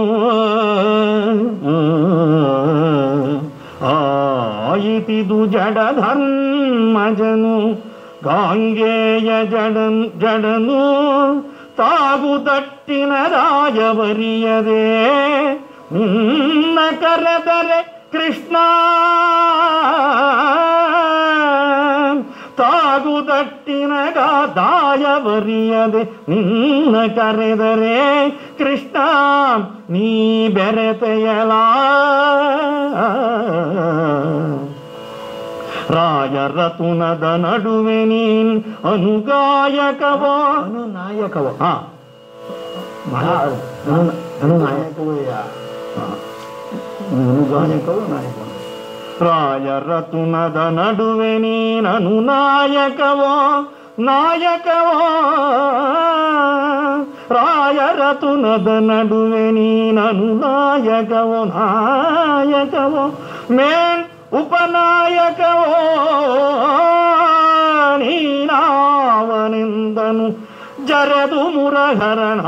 ಆಯಿತಿದು ಜಡ ಧರ್ಮಜನು ಗಾಂಗೇಯ ಜಡನ್ ಜಡನು ತಾಗು ದಟ್ಟಿನ ರಾಜವರಿಯದೆ ನಿನ್ನ ಕರೆದರೆ ಕೃಷ್ಣ ತಾಗುದಟ್ಟಿನ ದಾಯವರಿಯದೆ ನಿನ್ನ ಕರೆದರೆ ಕೃಷ್ಣ ನೀ ಬೆರೆತೆಯಲ ರಾಯರ ತುನದ ನಡುವೆ ನೀನ್ ಅನುಗಾಯಕವೋ ಅನು ನಾಯಕವ ಹಾ ಅನುನಾಯಕವೋ ಅನುಗಾಯಕವೋ ನಾಯಕವ ರಾಯರ ತುನದ ನಡುವೆ ನೀನನು ನಾಯಕವೋ ನಾಯಕವೋ ರಾಯರ ತುನದ ನಡುವೆ ನೀನನು ನಾಯಕವೋ ನಾಯಕವೋ ಮೇನ್ ಉಪನಾಯಕವೋ ನೀನಾವನೆಂದನು ಜರೆದು ಮುರಹರಣ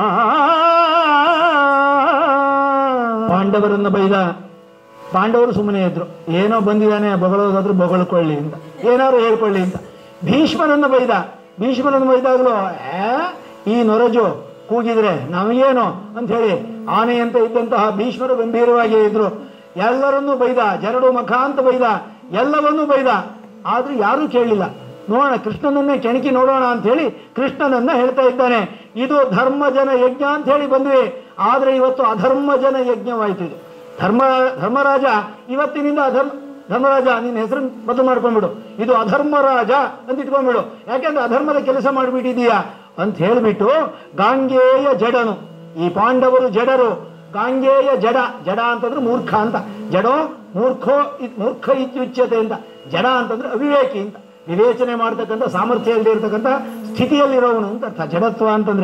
ಪಾಂಡವರನ್ನ ಬೈದ ಪಾಂಡವರು ಸುಮ್ಮನೆ ಇದ್ರು ಏನೋ ಬಂದಿದ್ದಾನೆ ಬಗಳೋದಾದ್ರೂ ಬೊಗಳ್ಕೊಳ್ಳಿ ಅಂತ ಏನಾದ್ರು ಹೇಳ್ಕೊಳ್ಳಿ ಅಂತ ಭೀಷ್ಮರನ್ನ ಬೈದ ಭೀಷ್ಮರನ್ನು ಬೈದಾಗಲೂ ಏ ಈ ನೊರಜು ಕೂಗಿದ್ರೆ ನಮಗೇನು ಅಂತ ಹೇಳಿ ಆನೆಯಂತ ಇದ್ದಂತಹ ಭೀಷ್ಮರು ಗಂಭೀರವಾಗಿ ಇದ್ರು ಎಲ್ಲರನ್ನೂ ಬೈದ ಜರಡು ಮಖ ಅಂತ ಬೈದ ಎಲ್ಲವನ್ನೂ ಬೈದ ಆದ್ರೂ ಯಾರೂ ಕೇಳಲಿಲ್ಲ ನೋಡೋಣ ಕೃಷ್ಣನನ್ನೇ ಕೆಣಕಿ ನೋಡೋಣ ಅಂತ ಹೇಳಿ ಕೃಷ್ಣನನ್ನ ಹೇಳ್ತಾ ಇದ್ದಾನೆ ಇದು ಧರ್ಮಜನ ಯಜ್ಞ ಅಂತ ಹೇಳಿ ಬಂದ್ವಿ ಆದ್ರೆ ಇವತ್ತು ಅಧರ್ಮಜನ ಯಜ್ಞವಾಯ್ತು ಇದು ಧರ್ಮ ಧರ್ಮರಾಜ ಇವತ್ತಿನಿಂದ ಅಧರ್ಮ ಧರ್ಮರಾಜ ನಿನ್ನ ಹೆಸರು ಬದಲು ಮಾಡ್ಕೊಂಡ್ಬಿಡು ಇದು ಅಧರ್ಮರಾಜ ಅಂತ ಇಟ್ಕೊಂಡ್ಬಿಡು ಯಾಕೆಂದ್ರೆ ಅಧರ್ಮದ ಕೆಲಸ ಮಾಡಿಬಿಟ್ಟಿದೀಯಾ ಅಂತ ಹೇಳಿಬಿಟ್ಟು ಗಾಂಗೇಯ ಜಡನು ಈ ಪಾಂಡವರು ಜಡರು ಗಾಂಗೇಯ ಜಡ ಜಡ ಅಂತಂದ್ರೆ ಮೂರ್ಖ ಅಂತ ಜಡೋ ಮೂರ್ಖೋ ಇತ್- ಮೂರ್ಖ ಇತ್ಯುಚ್ಯತೆ ಅಂತ ಜಡ ಅಂತಂದ್ರೆ ಅವಿವೇಕಿ ಅಂತ ವಿವೇಚನೆ ಮಾಡ್ತಕ್ಕಂಥ ಸಾಮರ್ಥ್ಯ ಇಲ್ಲದೆ ಇರತಕ್ಕಂಥ ಸ್ಥಿತಿಯಲ್ಲಿರೋವನು ಅಂತ ಅರ್ಥ ಜಡತ್ವ ಅಂತಂದ್ರೆ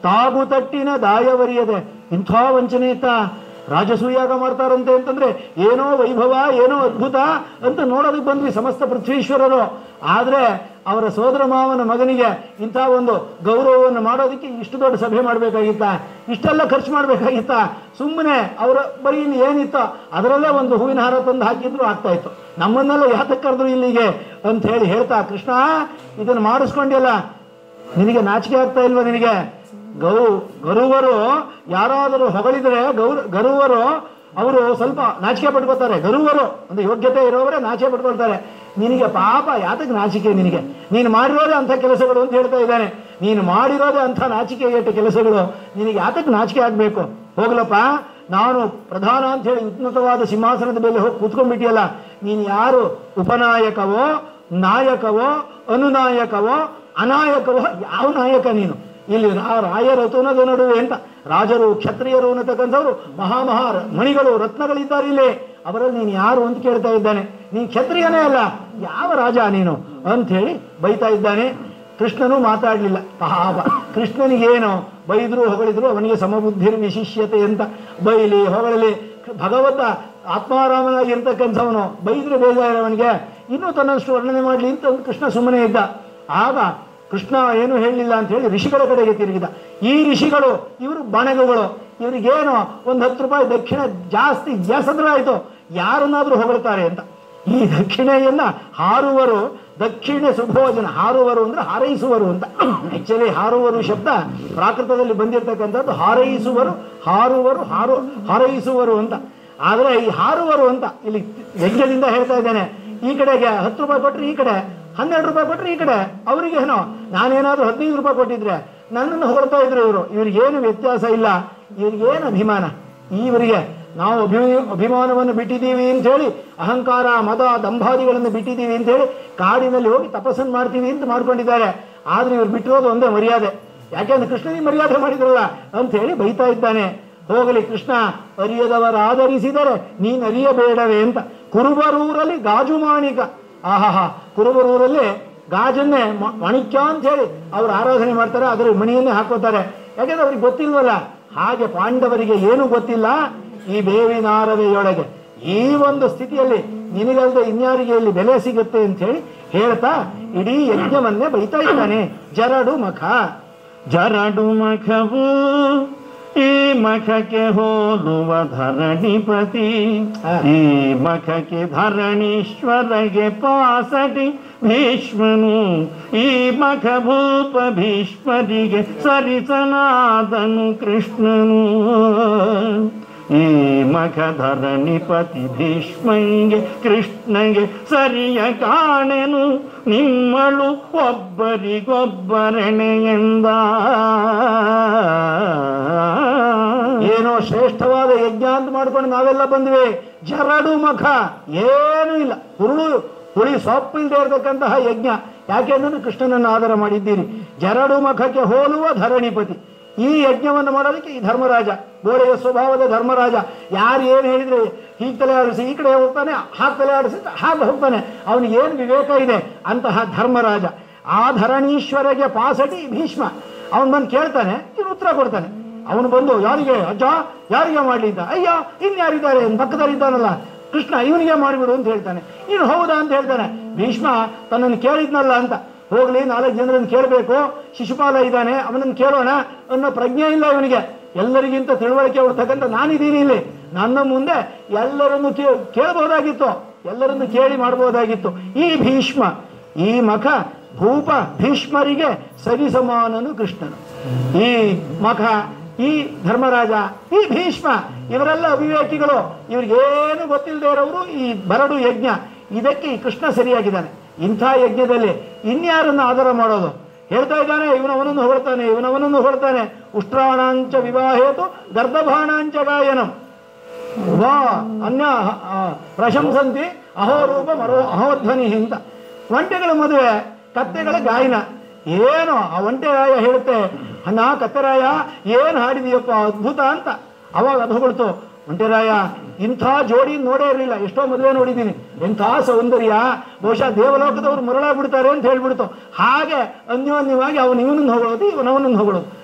ತಾಗು ತಟ್ಟಿನ ದಾಯವರಿಯದೆ ಇಂಥ ವಂಚನೆ ಇತ್ತ ರಾಜಸೂಯಾಗ ಮಾಡ್ತಾರಂತೆ ಅಂತಂದ್ರೆ ಏನೋ ವೈಭವ ಏನೋ ಅದ್ಭುತ ಅಂತ ನೋಡೋದಕ್ಕೆ ಬಂದ್ವಿ ಸಮಸ್ತ ಪೃಥ್ವೀಶ್ವರರು ಆದ್ರೆ ಅವರ ಸೋದರ ಮಾವನ ಮಗನಿಗೆ ಇಂಥ ಒಂದು ಗೌರವವನ್ನು ಮಾಡೋದಕ್ಕೆ ಇಷ್ಟು ದೊಡ್ಡ ಸಭೆ ಮಾಡಬೇಕಾಗಿತ್ತ ಇಷ್ಟೆಲ್ಲ ಖರ್ಚು ಮಾಡಬೇಕಾಗಿತ್ತ ಸುಮ್ಮನೆ ಅವರ ಬರೀ ಇಲ್ಲಿ ಏನಿತ್ತೋ ಅದರಲ್ಲೇ ಒಂದು ಹೂವಿನ ಹಾರ ತಂದು ಹಾಕಿದ್ರು ಆಗ್ತಾ ಇತ್ತು ನಮ್ಮನ್ನೆಲ್ಲ ಯಾತಕ್ಕೆ ಕರೆದ್ರು ಇಲ್ಲಿಗೆ ಅಂತ ಹೇಳಿ ಹೇಳ್ತಾ ಕೃಷ್ಣ ಇದನ್ನು ಮಾಡಿಸ್ಕೊಂಡಿಲ್ಲ ನಿನಗೆ ನಾಚಿಕೆ ಆಗ್ತಾ ಇಲ್ವಾ ನಿನಗೆ ಗೌ ಗರುವರು ಯಾರಾದರೂ ಹೊಗಳಿದ್ರೆ ಗೌರ ಗರುವರು ಅವರು ಸ್ವಲ್ಪ ನಾಚಿಕೆ ಪಟ್ಕೋತಾರೆ ಗರುವರು ಒಂದು ಯೋಗ್ಯತೆ ಇರೋವರೇ ನಾಚಿಕೆ ಪಟ್ಕೊಳ್ತಾರೆ ನಿನಗೆ ಪಾಪ ಯಾತಕ್ಕೆ ನಾಚಿಕೆ ನಿನಗೆ ನೀನು ಮಾಡಿರೋದೇ ಅಂಥ ಕೆಲಸಗಳು ಅಂತ ಹೇಳ್ತಾ ಇದ್ದಾನೆ ನೀನು ಮಾಡಿರೋದೇ ಅಂಥ ನಾಚಿಕೆ ಏಟ ಕೆಲಸಗಳು ನಿನಗೆ ಯಾತಕ್ಕೆ ನಾಚಿಕೆ ಆಗಬೇಕು ಹೋಗ್ಲಪ್ಪ ನಾನು ಪ್ರಧಾನ ಅಂತ ಹೇಳಿ ಉನ್ನತವಾದ ಸಿಂಹಾಸನದ ಮೇಲೆ ಹೋಗಿ ಕೂತ್ಕೊಂಡ್ಬಿಟ್ಟಿಯಲ್ಲ ನೀನು ಯಾರು ಉಪನಾಯಕವೋ ನಾಯಕವೋ ಅನುನಾಯಕವೋ ಅನಾಯಕವೋ ಯಾವ ನಾಯಕ ನೀನು ಇಲ್ಲಿ ರಾ- ರಾಯರತುನದ ನಡುವೆ ಅಂತ ರಾಜರು ಕ್ಷತ್ರಿಯರು ಅನ್ನತಕ್ಕಂಥವ್ರು ಮಹಾಮಹಾ ರ- ಮಣಿಗಳು ರತ್ನಗಳಿದ್ದಾರೆ ಇಲ್ಲಿ ಅವರಲ್ಲಿ ನೀನು ಯಾರು ಅಂತ ಕೇಳ್ತಾ ಇದ್ದಾನೆ ನೀನು ಕ್ಷತ್ರಿಯನೇ ಅಲ್ಲ ಯಾವ ರಾಜ ನೀನು ಅಂತ ಹೇಳಿ ಬೈತಾ ಇದ್ದಾನೆ ಕೃಷ್ಣನು ಮಾತಾಡಲಿಲ್ಲ ಪಾಪ ಕೃಷ್ಣನಿಗೇನು ಬೈದ್ರು ಹೊಗಳಿದ್ರು ಅವನಿಗೆ ಸಮಬುದ್ಧಿರ್ ವಿಶಿಷ್ಯತೆ ಅಂತ ಬೈಲಿ ಹೊಗಳಲಿ ಭಗವಂತ ಆತ್ಮಾರಾಮನಾಗಿರ್ತಕ್ಕಂಥವನು ಬೈದ್ರೆ ಬೇಜಾರವನಿಗೆ ಇನ್ನೂ ತನ್ನಷ್ಟು ವರ್ಣನೆ ಮಾಡಲಿ ಅಂತ ಒಂದು ಕೃಷ್ಣ ಸುಮ್ಮನೆ ಇದ್ದ ಆಗ ಕೃಷ್ಣ ಏನು ಹೇಳಲಿಲ್ಲ ಅಂತ ಹೇಳಿ ಋಷಿಗಳ ಕಡೆಗೆ ತಿರುಗಿದ ಈ ಋಷಿಗಳು ಇವರು ಬಣಗುಗಳು ಇವರಿಗೇನು ಒಂದು ಹತ್ತು ರೂಪಾಯಿ ದಕ್ಷಿಣ ಜಾಸ್ತಿ ಜಾಸ್ತಿ ಆಯಿತು ಯಾರನ್ನಾದ್ರೂ ಹೊಗಳ್ತಾರೆ ಅಂತ ಈ ದಕ್ಷಿಣೆಯನ್ನ ಹಾರುವರು ದಕ್ಷಿಣ ಸುಭೋಜನ ಹಾರುವರು ಅಂದ್ರೆ ಹಾರೈಸುವರು ಅಂತ ಆಕ್ಚುಲಿ ಹಾರುವರು ಶಬ್ದ ಪ್ರಾಕೃತದಲ್ಲಿ ಬಂದಿರತಕ್ಕಂಥದ್ದು ಹಾರೈಸುವರು ಹಾರುವರು ಹಾರು ಹಾರೈಸುವರು ಅಂತ ಆದರೆ ಈ ಹಾರುವರು ಅಂತ ಇಲ್ಲಿ ಯಜ್ಞದಿಂದ ಹೇಳ್ತಾ ಇದ್ದೇನೆ ಈ ಕಡೆಗೆ ಹತ್ತು ರೂಪಾಯಿ ಕೊಟ್ಟರೆ ಈ ಕಡೆ ಹನ್ನೆರಡು ರೂಪಾಯಿ ಕೊಟ್ಟರೆ ಈ ಕಡೆ ಅವರಿಗೇನೋ ನಾನೇನಾದ್ರೂ ಹದಿನೈದು ರೂಪಾಯಿ ಕೊಟ್ಟಿದ್ರೆ ನನ್ನನ್ನು ಹೊಗಳ್ತಾ ಇದ್ರು ಇವರು ಇವ್ರಿಗೇನು ವ್ಯತ್ಯಾಸ ಇಲ್ಲ ಇವ್ರಿಗೇನು ಅಭಿಮಾನ ಇವರಿಗೆ ನಾವು ಅಭಿ ಅಭಿಮಾನವನ್ನು ಬಿಟ್ಟಿದ್ದೀವಿ ಅಂತ ಹೇಳಿ ಅಹಂಕಾರ ಮದ ದಂಭಾದಿಗಳನ್ನು ಬಿಟ್ಟಿದ್ದೀವಿ ಅಂತ ಹೇಳಿ ಕಾಡಿನಲ್ಲಿ ಹೋಗಿ ತಪಸ್ಸನ್ನು ಮಾಡ್ತೀವಿ ಅಂತ ಮಾಡ್ಕೊಂಡಿದ್ದಾರೆ ಆದ್ರೆ ಇವ್ರು ಬಿಟ್ಟಿರೋದು ಒಂದೇ ಮರ್ಯಾದೆ ಯಾಕೆಂದ್ರೆ ಕೃಷ್ಣನಿಗೆ ಮರ್ಯಾದೆ ಮಾಡಿದ್ರಲ್ಲ ಅಂತ ಹೇಳಿ ಬೈತಾ ಇದ್ದಾನೆ ಹೋಗಲಿ ಕೃಷ್ಣ ಅರಿಯದವರಾದರಿಸಿದರೆ ನೀನು ಅರಿಯಬೇಡವೇ ಅಂತ ಕುರುಬರೂರಲ್ಲಿ ಗಾಜು ಮಾಣಿಕ ಆಹಾಹಾ ಕುರುಬರೂರಲ್ಲಿ ಗಾಜನ್ನೇ ಮ- ಮಾಣಿಕ್ಯ ಅಂತ ಹೇಳಿ ಅವ್ರು ಆರಾಧನೆ ಮಾಡ್ತಾರೆ ಅದರ ಮಣಿಯನ್ನೇ ಹಾಕೋತಾರೆ ಯಾಕೆಂದ್ರೆ ಅವ್ರಿಗೆ ಗೊತ್ತಿಲ್ವಲ್ಲ ಹಾಗೆ ಪಾಂಡವರಿಗೆ ಏನು ಗೊತ್ತಿಲ್ಲ ಈ ಬೇವಿನಾರವೆಯೊಳಗೆ ಈ ಒಂದು ಸ್ಥಿತಿಯಲ್ಲಿ ನಿನಗಲ್ಲದೆ ಇನ್ಯಾರಿಗೆ ಇಲ್ಲಿ ಬೆಲೆ ಸಿಗುತ್ತೆ ಅಂತ ಹೇಳಿ ಹೇಳ್ತಾ ಇಡೀ ಯಜ್ಞವನ್ನೇ ಬೈತಾ ಇದ್ದಾನೆ ಜರಡು ಮಖ ಜರಡು ಮಖವು ಈ ಮಖಕ್ಕೆ ಹೋಲುವ ಧರಣಿಪತಿ ಹಾ. ಈ ಮಖಕ್ಕೆ ಧರಣೀಶ್ವರಗೆ ಪಾಸಟಿ ಭೀಷ್ಮನು ಈ ಮಖ ಭೂಪ ಭೀಷ್ಮರಿಗೆ ಸರಿಸನಾದನು ಕೃಷ್ಣನು ಈ ಮಖ ಧರಣಿಪತಿ ಭೀಷ್ಮಂಗೆ ಕೃಷ್ಣಗೆ ಸರಿಯ ಕಾಣೆನು ನಿಮ್ಮಳು ಒಬ್ಬರಿಗೊಬ್ಬರಣೆಯೆಂದ ಏನೋ ಶ್ರೇಷ್ಠವಾದ ಯಜ್ಞ ಅಂತ ಮಾಡ್ಕೊಂಡು ನಾವೆಲ್ಲ ಬಂದ್ವಿ ಜರಡು ಮಖ ಏನೂ ಇಲ್ಲ ಹುರುಳು ಹುಳಿ ಸೊಪ್ಪಿಲ್ಲದೆ ಇರತಕ್ಕಂತಹ ಯಜ್ಞ ಯಾಕೆಂದ್ರೆ ಕೃಷ್ಣನನ್ನು ಆಧಾರ ಮಾಡಿದ್ದೀರಿ ಜರಡು ಮಖಕ್ಕೆ ಹೋಲುವ ಧರಣಿಪತಿ ಈ ಯಜ್ಞವನ್ನು ಮಾಡೋದಕ್ಕೆ ಈ ಧರ್ಮರಾಜ ಗೋಡೆಯ ಸ್ವಭಾವದ ಧರ್ಮರಾಜ ಯಾರು ಏನು ಹೇಳಿದ್ರೆ ಹೀಗೆ ತಲೆ ಆಡಿಸಿ ಈ ಕಡೆ ಹೋಗ್ತಾನೆ ಹಾಗೆ ತಲೆ ಆಡಿಸಿ ಹಾಗೆ ಹೋಗ್ತಾನೆ ಅವನಿಗೆ ಏನು ವಿವೇಕ ಇದೆ ಅಂತಹ ಧರ್ಮರಾಜ ಆ ಧರಣೀಶ್ವರಗೆ ಪಾಸಟಿ ಭೀಷ್ಮ ಅವನು ಬಂದು ಕೇಳ್ತಾನೆ ಇವ್ನು ಉತ್ತರ ಕೊಡ್ತಾನೆ ಅವನು ಬಂದು ಯಾರಿಗೆ ಅಜ್ಜ ಯಾರಿಗೆ ಮಾಡಲಿ ಅಂತ ಅಯ್ಯ ಇನ್ಯಾರಿದ್ದಾರೆ ಪಕ್ಕದಲ್ಲಿದ್ದಾನಲ್ಲ ಕೃಷ್ಣ ಇವನಿಗೆ ಮಾಡಿಬಿಡು ಅಂತ ಹೇಳ್ತಾನೆ ನೀನು ಹೌದಾ ಅಂತ ಹೇಳ್ತಾನೆ ಭೀಷ್ಮ ತನ್ನನ್ನು ಕೇಳಿದ್ನಲ್ಲ ಅಂತ ಹೋಗ್ಲಿ ನಾಲ್ಕು ಜನರನ್ನು ಕೇಳಬೇಕು ಶಿಶುಪಾಲ ಇದ್ದಾನೆ ಅವನನ್ನು ಕೇಳೋಣ ಅನ್ನೋ ಪ್ರಜ್ಞೆ ಇಲ್ಲ ಇವನಿಗೆ ಎಲ್ಲರಿಗಿಂತ ತಿಳುವಳಿಕೆ ಹೊಡ್ತಕ್ಕಂಥ ನಾನಿದ್ದೀನಿ ಇಲ್ಲಿ ನನ್ನ ಮುಂದೆ ಎಲ್ಲರನ್ನು ಕೇ ಕೇಳಬಹುದಾಗಿತ್ತು ಎಲ್ಲರನ್ನು ಕೇಳಿ ಮಾಡಬಹುದಾಗಿತ್ತು ಈ ಭೀಷ್ಮ ಈ ಮಖ ಭೂಪ ಭೀಷ್ಮರಿಗೆ ಸರಿಸಮಾನನು ಕೃಷ್ಣನು ಈ ಮಖ ಈ ಧರ್ಮರಾಜ ಈ ಭೀಷ್ಮ ಇವರೆಲ್ಲ ಅವಿವೇಕಿಗಳು ಇವ್ರಿಗೇನು ಗೊತ್ತಿಲ್ಲದೆ ಇರೋರು ಈ ಬರಡು ಯಜ್ಞ ಇದಕ್ಕೆ ಈ ಕೃಷ್ಣ ಸರಿಯಾಗಿದ್ದಾನೆ ಇಂಥ ಯಜ್ಞದಲ್ಲಿ ಇನ್ಯಾರನ್ನು ಆಧಾರ ಮಾಡೋದು ಹೇಳ್ತಾ ಇದ್ದಾನೆ ಇವನವನನ್ನು ಹೊರಡ್ತಾನೆ ಇವನವನನ್ನು ಹೊರಡ್ತಾನೆ ಉಷ್ಟ್ರಾಣಾಂಚ ವಿವಾಹೇತು ಗರ್ಭಭಾಣಾಂಚ ಗಾಯನಂ ವಾ ಅನ್ಯ ಆ, ಪ್ರಶಂಸಂತಿ ಅಹೋರೂಪ ಮರೋ ಅಹೋಧ್ವನಿ ಅಂತ ಒಂಟೆಗಳ ಮದುವೆ ಕತ್ತೆಗಳ ಗಾಯನ ಏನು ಆ ಒಂಟೆರಾಯ ಹೇಳುತ್ತೆ ಅಣ್ಣ ಕತ್ತೆರಾಯ ಏನು ಹಾಡಿದೀಯಪ್ಪ ಅದ್ಭುತ ಅಂತ ಅವಾಗ ಅದು ಹೊಗಳ್ತು ಒಂಟೆರಾಯ ಇಂಥ ಜೋಡಿ ನೋಡೇ ಇರಲಿಲ್ಲ ಎಷ್ಟೋ ಮದುವೆ ನೋಡಿದ್ದೀನಿ ಎಂಥ ಸೌಂದರ್ಯ ಬಹುಶಃ ದೇವಲೋಕದವ್ರು ಮರಳಾಗ್ಬಿಡ್ತಾರೆ ಅಂತ ಹೇಳ್ಬಿಡ್ತು ಹಾಗೆ ಅನ್ಯೋನ್ಯವಾಗಿ ಅವನು ಇವನನ್ನು ಹೊಗಳೋದು ಇವನವನನ್ನು ಹೊಗಳೋದು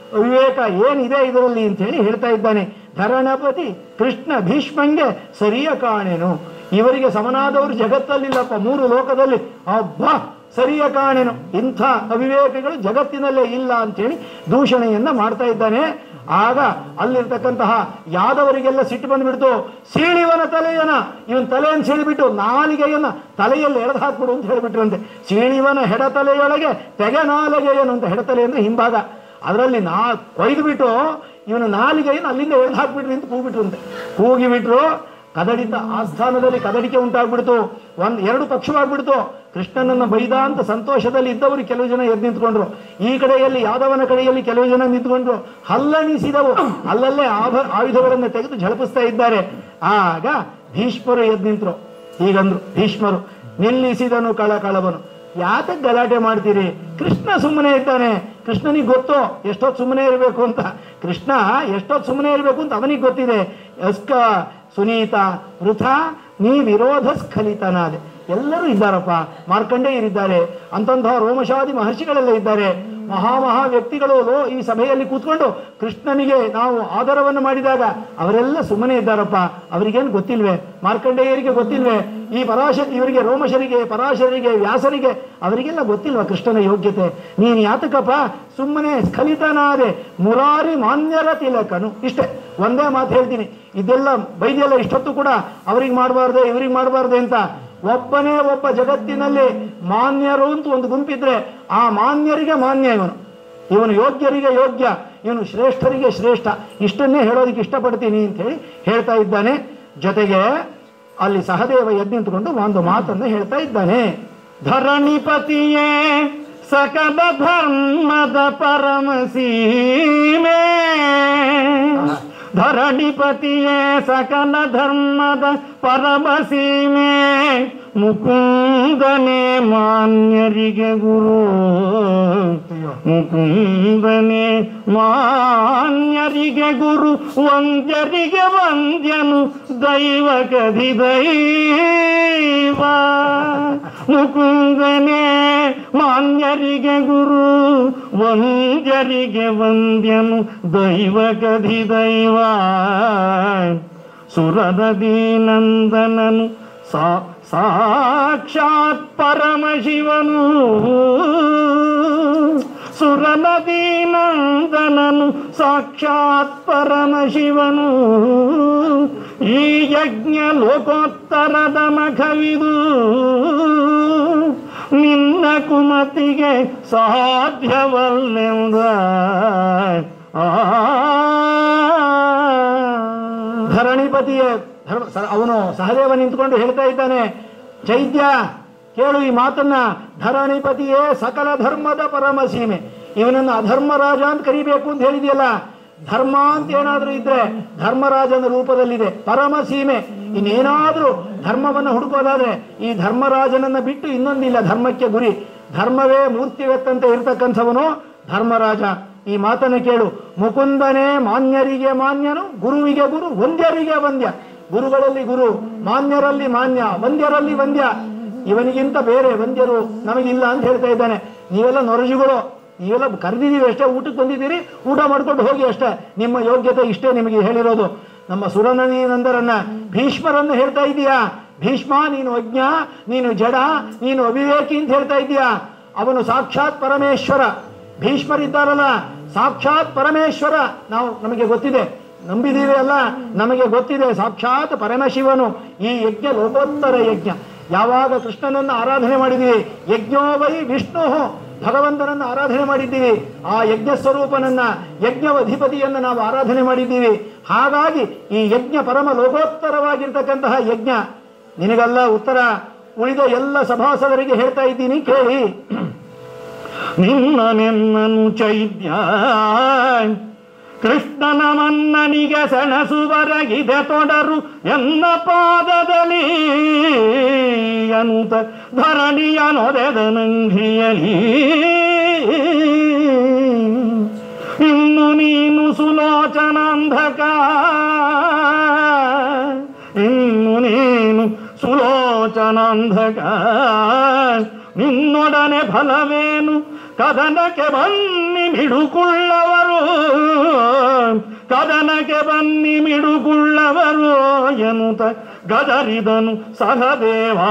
ವಿವೇಕ ಏನಿದೆ ಇದರಲ್ಲಿ ಅಂತ ಹೇಳಿ ಹೇಳ್ತಾ ಇದ್ದಾನೆ ಧರಣಪತಿ ಕೃಷ್ಣ ಭೀಷ್ಮಂಗೆ ಸರಿಯ ಕಾಣೆನು ಇವರಿಗೆ ಸಮನಾದವರು ಜಗತ್ತಲ್ಲಿಲ್ಲಪ್ಪ ಮೂರು ಲೋಕದಲ್ಲಿ ಅಬ್ಬಾ ಸರಿಯ ಕಾಣೆನು ಇಂಥ ಅವಿವೇಕಗಳು ಜಗತ್ತಿನಲ್ಲೇ ಇಲ್ಲ ಅಂತೇಳಿ ದೂಷಣೆಯನ್ನ ಮಾಡ್ತಾ ಇದ್ದಾನೆ ಆಗ ಅಲ್ಲಿರ್ತಕ್ಕಂತಹ ಯಾದವರಿಗೆಲ್ಲ ಸಿಟ್ಟು ಬಂದ್ಬಿಡ್ತು ಸೀಳಿವನ ತಲೆಯನ ಇವನ್ ತಲೆಯನ್ನು ಸೀಳಿಬಿಟ್ಟು ನಾಲಿಗೆಯನ್ನ ತಲೆಯಲ್ಲಿ ಎಳೆದು ಹಾಕ್ಬಿಡು ಅಂತ ಹೇಳಿಬಿಟ್ರಂತೆ ಸೀಳಿವನ ಹೆಡತಲೆಯೊಳಗೆ ತೆಗೆ ನಾಲಿಗೆಯನು ಅಂತ ಹೆಡತಲೆ ಅಂದ್ರೆ ಹಿಂಭಾಗ ಅದರಲ್ಲಿ ನಾ ಕೊಯ್ದು ಬಿಟ್ಟು ಇವನ ನಾಲಿಗೆಯನ್ನು ಅಲ್ಲಿಂದ ಎಳೆದು ಹಾಕ್ಬಿಟ್ರಿ ಅಂತ ಕೂಗಿಬಿಟ್ರಂತೆ ಕೂಗಿಬಿಟ್ರು ಕದಡಿತ ಆ ಸ್ಥಾನದಲ್ಲಿ ಕದಡಿಕೆ ಉಂಟಾಗ್ಬಿಡ್ತು ಒಂದ್ ಎರಡು ಪಕ್ಷವಾಗ್ಬಿಡ್ತು ಕೃಷ್ಣನನ್ನ ಬೈದ ಅಂತ ಸಂತೋಷದಲ್ಲಿ ಇದ್ದವರು ಕೆಲವು ಜನ ಎದ್ದು ನಿಂತ್ಕೊಂಡ್ರು ಈ ಕಡೆಯಲ್ಲಿ ಯಾದವನ ಕಡೆಯಲ್ಲಿ ಕೆಲವು ಜನ ನಿಂತ್ಕೊಂಡ್ರು ಹಲ್ಲಣಿಸಿದವು ಅಲ್ಲಲ್ಲೇ ಆಭ ಆಯುಧಗಳನ್ನು ತೆಗೆದು ಝಳಪಿಸ್ತಾ ಇದ್ದಾರೆ ಆಗ ಭೀಷ್ಮರು ಎದ್ದು ನಿಂತರು ಹೀಗಂದ್ರು ಭೀಷ್ಮರು ನಿಲ್ಲಿಸಿದನು ಕಳ ಕಳವನು ಯಾತಕ್ಕೆ ಗಲಾಟೆ ಮಾಡ್ತೀರಿ ಕೃಷ್ಣ ಸುಮ್ಮನೆ ಇದ್ದಾನೆ ಕೃಷ್ಣನಿಗೆ ಗೊತ್ತು ಎಷ್ಟೊತ್ತು ಸುಮ್ಮನೆ ಇರಬೇಕು ಅಂತ ಕೃಷ್ಣ ಎಷ್ಟೊತ್ತು ಸುಮ್ಮನೆ ಇರಬೇಕು ಅಂತ ಅವನಿಗೆ ಗೊತ್ತಿದೆ ಅಸ್ಕ ಸುನೀತ ವೃಥ ನೀ ವಿರೋಧ ಸ್ಖಲಿತನಾದೆ ಎಲ್ಲರೂ ಇದ್ದಾರಪ್ಪ ಮಾರ್ಕಂಡೇಯರಿದ್ದಾರೆ ಅಂತಂತಹ ರೋಮಶಾದಿ ಮಹರ್ಷಿಗಳೆಲ್ಲ ಇದ್ದಾರೆ ಮಹಾ ಮಹಾ ವ್ಯಕ್ತಿಗಳು ಲೋ ಈ ಸಭೆಯಲ್ಲಿ ಕೂತ್ಕೊಂಡು ಕೃಷ್ಣನಿಗೆ ನಾವು ಆದರವನ್ನು ಮಾಡಿದಾಗ ಅವರೆಲ್ಲ ಸುಮ್ಮನೆ ಇದ್ದಾರಪ್ಪ ಅವರಿಗೇನು ಗೊತ್ತಿಲ್ವೇ ಮಾರ್ಕಂಡೇಯರಿಗೆ ಗೊತ್ತಿಲ್ವೇ ಈ ಪರಾಶ ಇವರಿಗೆ ರೋಮಶರಿಗೆ ಪರಾಶರಿಗೆ ವ್ಯಾಸರಿಗೆ ಅವರಿಗೆಲ್ಲ ಗೊತ್ತಿಲ್ವಾ ಕೃಷ್ಣನ ಯೋಗ್ಯತೆ ನೀನು ಯಾತಕಪ್ಪ ಸುಮ್ಮನೆ ಸ್ಖಲಿತನಾದೆ ಮುರಾರಿ ಮಾನ್ಯರ ತಿಲಕನು ಇಷ್ಟೇ ಒಂದೇ ಮಾತು ಹೇಳ್ತೀನಿ ಇದೆಲ್ಲ ಬೈದೆಲ್ಲ ಇಷ್ಟೊತ್ತು ಕೂಡ ಅವ್ರಿಗೆ ಮಾಡಬಾರ್ದೆ ಇವ್ರಿಗೆ ಮಾಡಬಾರ್ದೆ ಅಂತ ಒಬ್ಬನೇ ಒಬ್ಬ ಜಗತ್ತಿನಲ್ಲಿ ಮಾನ್ಯರು ಅಂತ ಒಂದು ಗುಂಪಿದ್ರೆ ಆ ಮಾನ್ಯರಿಗೆ ಮಾನ್ಯ ಇವನು ಇವನು ಯೋಗ್ಯರಿಗೆ ಯೋಗ್ಯ ಇವನು ಶ್ರೇಷ್ಠರಿಗೆ ಶ್ರೇಷ್ಠ ಇಷ್ಟನ್ನೇ ಹೇಳೋದಕ್ಕೆ ಇಷ್ಟಪಡ್ತೀನಿ ಅಂತ ಹೇಳಿ ಹೇಳ್ತಾ ಇದ್ದಾನೆ ಜೊತೆಗೆ ಅಲ್ಲಿ ಸಹದೇವ ಎದ್ದು ನಿಂತುಕೊಂಡು ಒಂದು ಮಾತನ್ನು ಹೇಳ್ತಾ ಇದ್ದಾನೆ ಧರಣಿಪತಿಯೇ ಸಕಲ ಧರ್ಮದ ಪರಮ ಸೀಮೆ ಧರಣಿಪತಿಯೇ ಸಕಲ ಧರ್ಮದ ಪರಮ ಸೀಮೆ ಮುಕುಂದನೆ ಮಾನ್ಯರಿಗೆ ಗುರು ಮುಕುಂದನೆ ಮಾನ್ಯರಿಗೆ ಗುರು ವಂದ್ಯರಿಗೆ ವಂದ್ಯನು ದೈವ ಕದಿ ದೈವ ಮುಕುಂದನೆ ಮಾನ್ಯರಿಗೆ ಗುರು ವಂದ್ಯರಿಗೆ ವಂದ್ಯನು ದೈವ ಕದಿ ದೈವ ಸುರದದಿ ನಂದನನು ಸಾ ಸಾಕ್ಷಾತ್ ಪರಮಶಿವನು ಸುರನದಿ ನಂದನನು ಸಾಕ್ಷಾತ್ ಪರಮಶಿವನು ಈ ಯಜ್ಞ ಲೋಕೋತ್ತರದ ಮಖವಿದು ನಿನ್ನ ಕುಮತಿಗೆ ಸಾಧ್ಯವಲ್ಲೆಂದ ಧರಣಿಪತಿಯೇ ಧರ್ಮ ಸ- ಅವನು ಸಹದೇವ ನಿಂತ್ಕೊಂಡು ಹೇಳ್ತಾ ಇದ್ದಾನೆ ಚೈತ್ಯ ಕೇಳು ಈ ಮಾತನ್ನ ಧರಣಿಪತಿಯೇ ಸಕಲ ಧರ್ಮದ ಪರಮ ಸೀಮೆ ಇವನನ್ನು ಅಧರ್ಮರಾಜ ಅಂತ ಕರಿಬೇಕು ಅಂತ ಹೇಳಿದೆಯಲ್ಲ ಧರ್ಮ ಅಂತ ಏನಾದ್ರೂ ಇದ್ರೆ ಧರ್ಮರಾಜನ ರೂಪದಲ್ಲಿದೆ ಪರಮ ಸೀಮೆ ಇನ್ನೇನಾದ್ರೂ ಧರ್ಮವನ್ನು ಹುಡುಕೋದಾದ್ರೆ ಈ ಧರ್ಮರಾಜನನ್ನ ಬಿಟ್ಟು ಇನ್ನೊಂದಿಲ್ಲ ಧರ್ಮಕ್ಕೆ ಗುರಿ ಧರ್ಮವೇ ಮೂರ್ತಿವೆತ್ತಂತೆ ಇರ್ತಕ್ಕಂಥವನು ಧರ್ಮರಾಜ ಈ ಮಾತನ್ನು ಕೇಳು ಮುಕುಂದನೇ ಮಾನ್ಯರಿಗೆ ಮಾನ್ಯನು ಗುರುವಿಗೆ ಗುರು ವಂದ್ಯರಿಗೆ ವಂದ್ಯ ಗುರುಗಳಲ್ಲಿ ಗುರು ಮಾನ್ಯರಲ್ಲಿ ಮಾನ್ಯ ವಂದ್ಯರಲ್ಲಿ ವಂದ್ಯ ಇವನಿಗಿಂತ ಬೇರೆ ವಂದ್ಯರು ನಮಗಿಲ್ಲ ಅಂತ ಹೇಳ್ತಾ ಇದ್ದಾನೆ ನೀವೆಲ್ಲ ನೊರಜುಗಳು ನೀವೆಲ್ಲ ಕರೆದಿದ್ದೀವಿ ಅಷ್ಟೇ ಊಟಕ್ಕೆ ಬಂದಿದ್ದೀರಿ ಊಟ ಮಾಡ್ಕೊಂಡು ಹೋಗಿ ಅಷ್ಟೇ ನಿಮ್ಮ ಯೋಗ್ಯತೆ ಇಷ್ಟೇ ನಿಮಗೆ ಹೇಳಿರೋದು ನಮ್ಮ ಸುರನನಿ ನಂದರನ್ನ ಭೀಷ್ಮರನ್ನು ಹೇಳ್ತಾ ಇದೀಯಾ ಭೀಷ್ಮ ನೀನು ಅಜ್ಞ ನೀನು ಜಡ ನೀನು ಅವಿವೇಕಿ ಅಂತ ಹೇಳ್ತಾ ಇದೀಯಾ ಅವನು ಸಾಕ್ಷಾತ್ ಪರಮೇಶ್ವರ ಭೀಷ್ಮರಿದ್ದಾರಲ್ಲ ಸಾಕ್ಷಾತ್ ಪರಮೇಶ್ವರ ನಾವು ನಮಗೆ ಗೊತ್ತಿದೆ ನಂಬಿದೀವಿ ಅಲ್ಲ ನಮಗೆ ಗೊತ್ತಿದೆ ಸಾಕ್ಷಾತ್ ಪರಮಶಿವನು ಈ ಯಜ್ಞ ಲೋಕೋತ್ತರ ಯಜ್ಞ ಯಾವಾಗ ಕೃಷ್ಣನನ್ನು ಆರಾಧನೆ ಮಾಡಿದೀವಿ ಯಜ್ಞೋ ವೈ ವಿಷ್ಣು ಭಗವಂತನನ್ನು ಆರಾಧನೆ ಮಾಡಿದ್ದೀವಿ ಆ ಯಜ್ಞ ಸ್ವರೂಪನನ್ನ ಯಜ್ಞವಧಿಪತಿಯನ್ನು ನಾವು ಆರಾಧನೆ ಮಾಡಿದ್ದೀವಿ ಹಾಗಾಗಿ ಈ ಯಜ್ಞ ಪರಮ ಲೋಕೋತ್ತರವಾಗಿರ್ತಕ್ಕಂತಹ ಯಜ್ಞ ನಿನಗೆಲ್ಲ ಉತ್ತರ ಉಳಿದ ಎಲ್ಲ ಸಭಾಸದರಿಗೆ ಹೇಳ್ತಾ ಇದ್ದೀನಿ ಕೇಳಿ ನಿನ್ನ ನೆನ್ನನು ಚೈತ್ಯ ಕೃಷ್ಣನ ಮನ್ನನಿಗೆ ಸೆಣಸುವರಗಿದೆ ತೊಡರು ಎನ್ನ ಪಾದದಲ್ಲಿ ಅಂತ ಧರಣಿಯ ನೊರೆದ ನಂಘಿಯಲಿ ಇನ್ನು ನೀನು ಸುಲೋಚನಾಂಧಕ ಇನ್ನು ನೀನು ಸುಲೋಚನಾಂಧಕ ನಿನ್ನೊಡನೆ ಫಲವೇನು ಕದನಕ್ಕೆ ಬನ್ನಿ ಮಿಡುಕುಳ್ಳವರು ಕದನಕ್ಕೆ ಬನ್ನಿ ಮಿಡುಕುಳ್ಳವರು ಎನ್ನುತ್ತ ಗದರಿದನು ಸಹದೇವಾ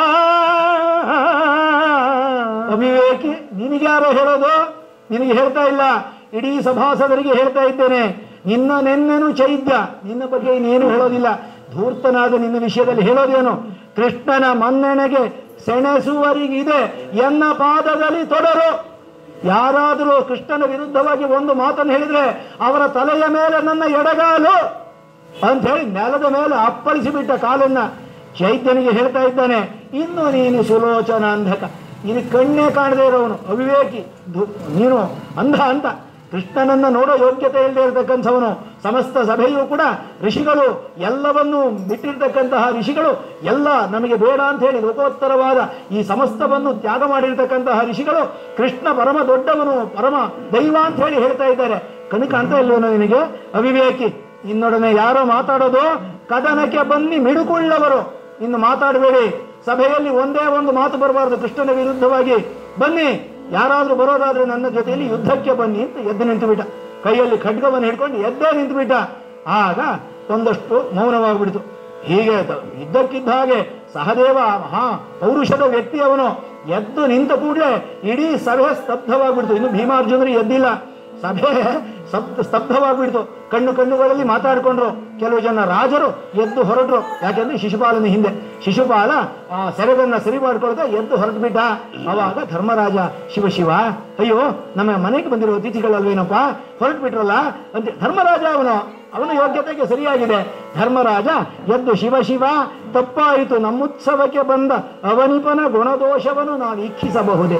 ಅವಿವೇಕಿ ನಿನಗ್ಯಾರೋ ಹೇಳೋದು ನಿನಗೆ ಹೇಳ್ತಾ ಇಲ್ಲ ಇಡೀ ಸಭಾಸದರಿಗೆ ಹೇಳ್ತಾ ಇದ್ದೇನೆ ನಿನ್ನ ನೆನ್ನೆನು ಚೈದ್ಯ ನಿನ್ನ ಬಗ್ಗೆ ಇನ್ನೇನು ಹೇಳೋದಿಲ್ಲ ಧೂರ್ತನಾದ ನಿನ್ನ ವಿಷಯದಲ್ಲಿ ಹೇಳೋದೇನು ಕೃಷ್ಣನ ಮನ್ನಣೆಗೆ ಸೆಣಸುವರಿಗಿದೆ ಎನ್ನ ಪಾದದಲ್ಲಿ ತೊಡರು ಯಾರಾದರೂ ಕೃಷ್ಣನ ವಿರುದ್ಧವಾಗಿ ಒಂದು ಮಾತನ್ನು ಹೇಳಿದ್ರೆ ಅವರ ತಲೆಯ ಮೇಲೆ ನನ್ನ ಎಡಗಾಲು ಅಂತ ಹೇಳಿ ನೆಲದ ಮೇಲೆ ಅಪ್ಪಳಿಸಿ ಬಿಟ್ಟ ಕಾಲನ್ನ ಚೈತನ್ಯನಿಗೆ ಹೇಳ್ತಾ ಇದ್ದಾನೆ ಇನ್ನು ನೀನು ಸುಲೋಚನ ಅಂಧಕ ನೀನು ಕಣ್ಣೇ ಕಾಣದೇ ಇರೋವನು ಅವಿವೇಕಿ ಧು- ನೀನು ಅಂಧ ಅಂತ ಕೃಷ್ಣನನ್ನ ನೋಡೋ ಯೋಗ್ಯತೆ ಇಲ್ಲದೆ ಇರತಕ್ಕಂಥವನು ಸಮಸ್ತ ಸಭೆಯೂ ಕೂಡ ಋಷಿಗಳು ಎಲ್ಲವನ್ನೂ ಬಿಟ್ಟಿರ್ತಕ್ಕಂತಹ ಋಷಿಗಳು ಎಲ್ಲ ನಮಗೆ ಬೇಡ ಅಂತ ಹೇಳಿ ಲೋಕೋತ್ತರವಾದ ಈ ಸಮಸ್ತವನ್ನು ತ್ಯಾಗ ಮಾಡಿರ್ತಕ್ಕಂತಹ ಋಷಿಗಳು ಕೃಷ್ಣ ಪರಮ ದೊಡ್ಡವನು ಪರಮ ದೈವ ಅಂತ ಹೇಳಿ ಹೇಳ್ತಾ ಇದ್ದಾರೆ ಕಣ್ ಕಾಣ್ತಾ ಇಲ್ವೇನೋ ನಿನಗೆ ಅವಿವೇಕಿ ನಿನ್ನೊಡನೆ ಯಾರೋ ಮಾತಾಡೋದು ಕದನಕ್ಕೆ ಬನ್ನಿ ಮಿಡುಕೊಳ್ಳವರು ಇನ್ನು ಮಾತಾಡಬೇಡಿ ಸಭೆಯಲ್ಲಿ ಒಂದೇ ಒಂದು ಮಾತು ಬರಬಾರದು ಕೃಷ್ಣನ ವಿರುದ್ಧವಾಗಿ ಬನ್ನಿ ಯಾರಾದ್ರೂ ಬರೋದಾದ್ರೆ ನನ್ನ ಜೊತೆಯಲ್ಲಿ ಯುದ್ಧಕ್ಕೆ ಬನ್ನಿ ಅಂತ ಎದ್ದು ನಿಂತು ಬಿಟ್ಟ ಕೈಯಲ್ಲಿ ಖಡ್ಗವನ್ನು ಹಿಡ್ಕೊಂಡು ಎದ್ದೇ ನಿಂತು ಬಿಟ್ಟ ಆಗ ಒಂದಷ್ಟು ಮೌನವಾಗ್ಬಿಡ್ತು ಹೀಗೆ ತ- ಇದ್ದಕ್ಕಿದ್ದ ಹಾಗೆ ಸಹದೇವ ಮಹಾ ಪೌರುಷದ ವ್ಯಕ್ತಿ ಅವನು ಎದ್ದು ನಿಂತ ಕೂಡಲೇ ಇಡೀ ಸಭೆ ಸ್ತಬ್ಧವಾಗ್ಬಿಡ್ತು ಇನ್ನು ಭೀಮಾರ್ಜುನರು ಎದ್ದಿಲ್ಲ ಸಭೆ ಸ್ತಬ್ಧ ಸ್ತಬ್ಧವಾಗ್ಬಿಡ್ತು ಕಣ್ಣು ಕಣ್ಣುಗಳಲ್ಲಿ ಮಾತಾಡ್ಕೊಂಡ್ರು ಕೆಲವು ಜನ ರಾಜರು ಎದ್ದು ಹೊರಟ್ರು ಯಾಕೆಂದ್ರೆ ಶಿಶುಪಾಲನ ಹಿಂದೆ ಶಿಶುಪಾಲ ಆ ಸೆರೆಗನ್ನ ಸರಿ ಮಾಡ್ಕೊಳ್ದೆ ಎದ್ದು ಹೊರಟು ಬಿಟ್ಟ ಅವಾಗ ಧರ್ಮರಾಜ ಶಿವ ಶಿವ ಅಯ್ಯೋ ನಮ್ಮ ಮನೆಗೆ ಬಂದಿರೋ ಅತಿಥಿಗಳಲ್ವೇನಪ್ಪ ಹೊರಟು ಬಿಟ್ರಲ್ಲ ಅಂತ ಧರ್ಮರಾಜ ಅವನು ಅವನ ಯೋಗ್ಯತೆಗೆ ಸರಿಯಾಗಿದೆ ಧರ್ಮರಾಜ ಎದ್ದು ಶಿವ ಶಿವ ತಪ್ಪಾಯಿತು ನಮ್ಮುತ್ಸವಕ್ಕೆ ಬಂದ ಅವನಿಪನ ಗುಣದೋಷವನ್ನು ನಾವು ಇಚ್ಛಿಸಬಹುದೇ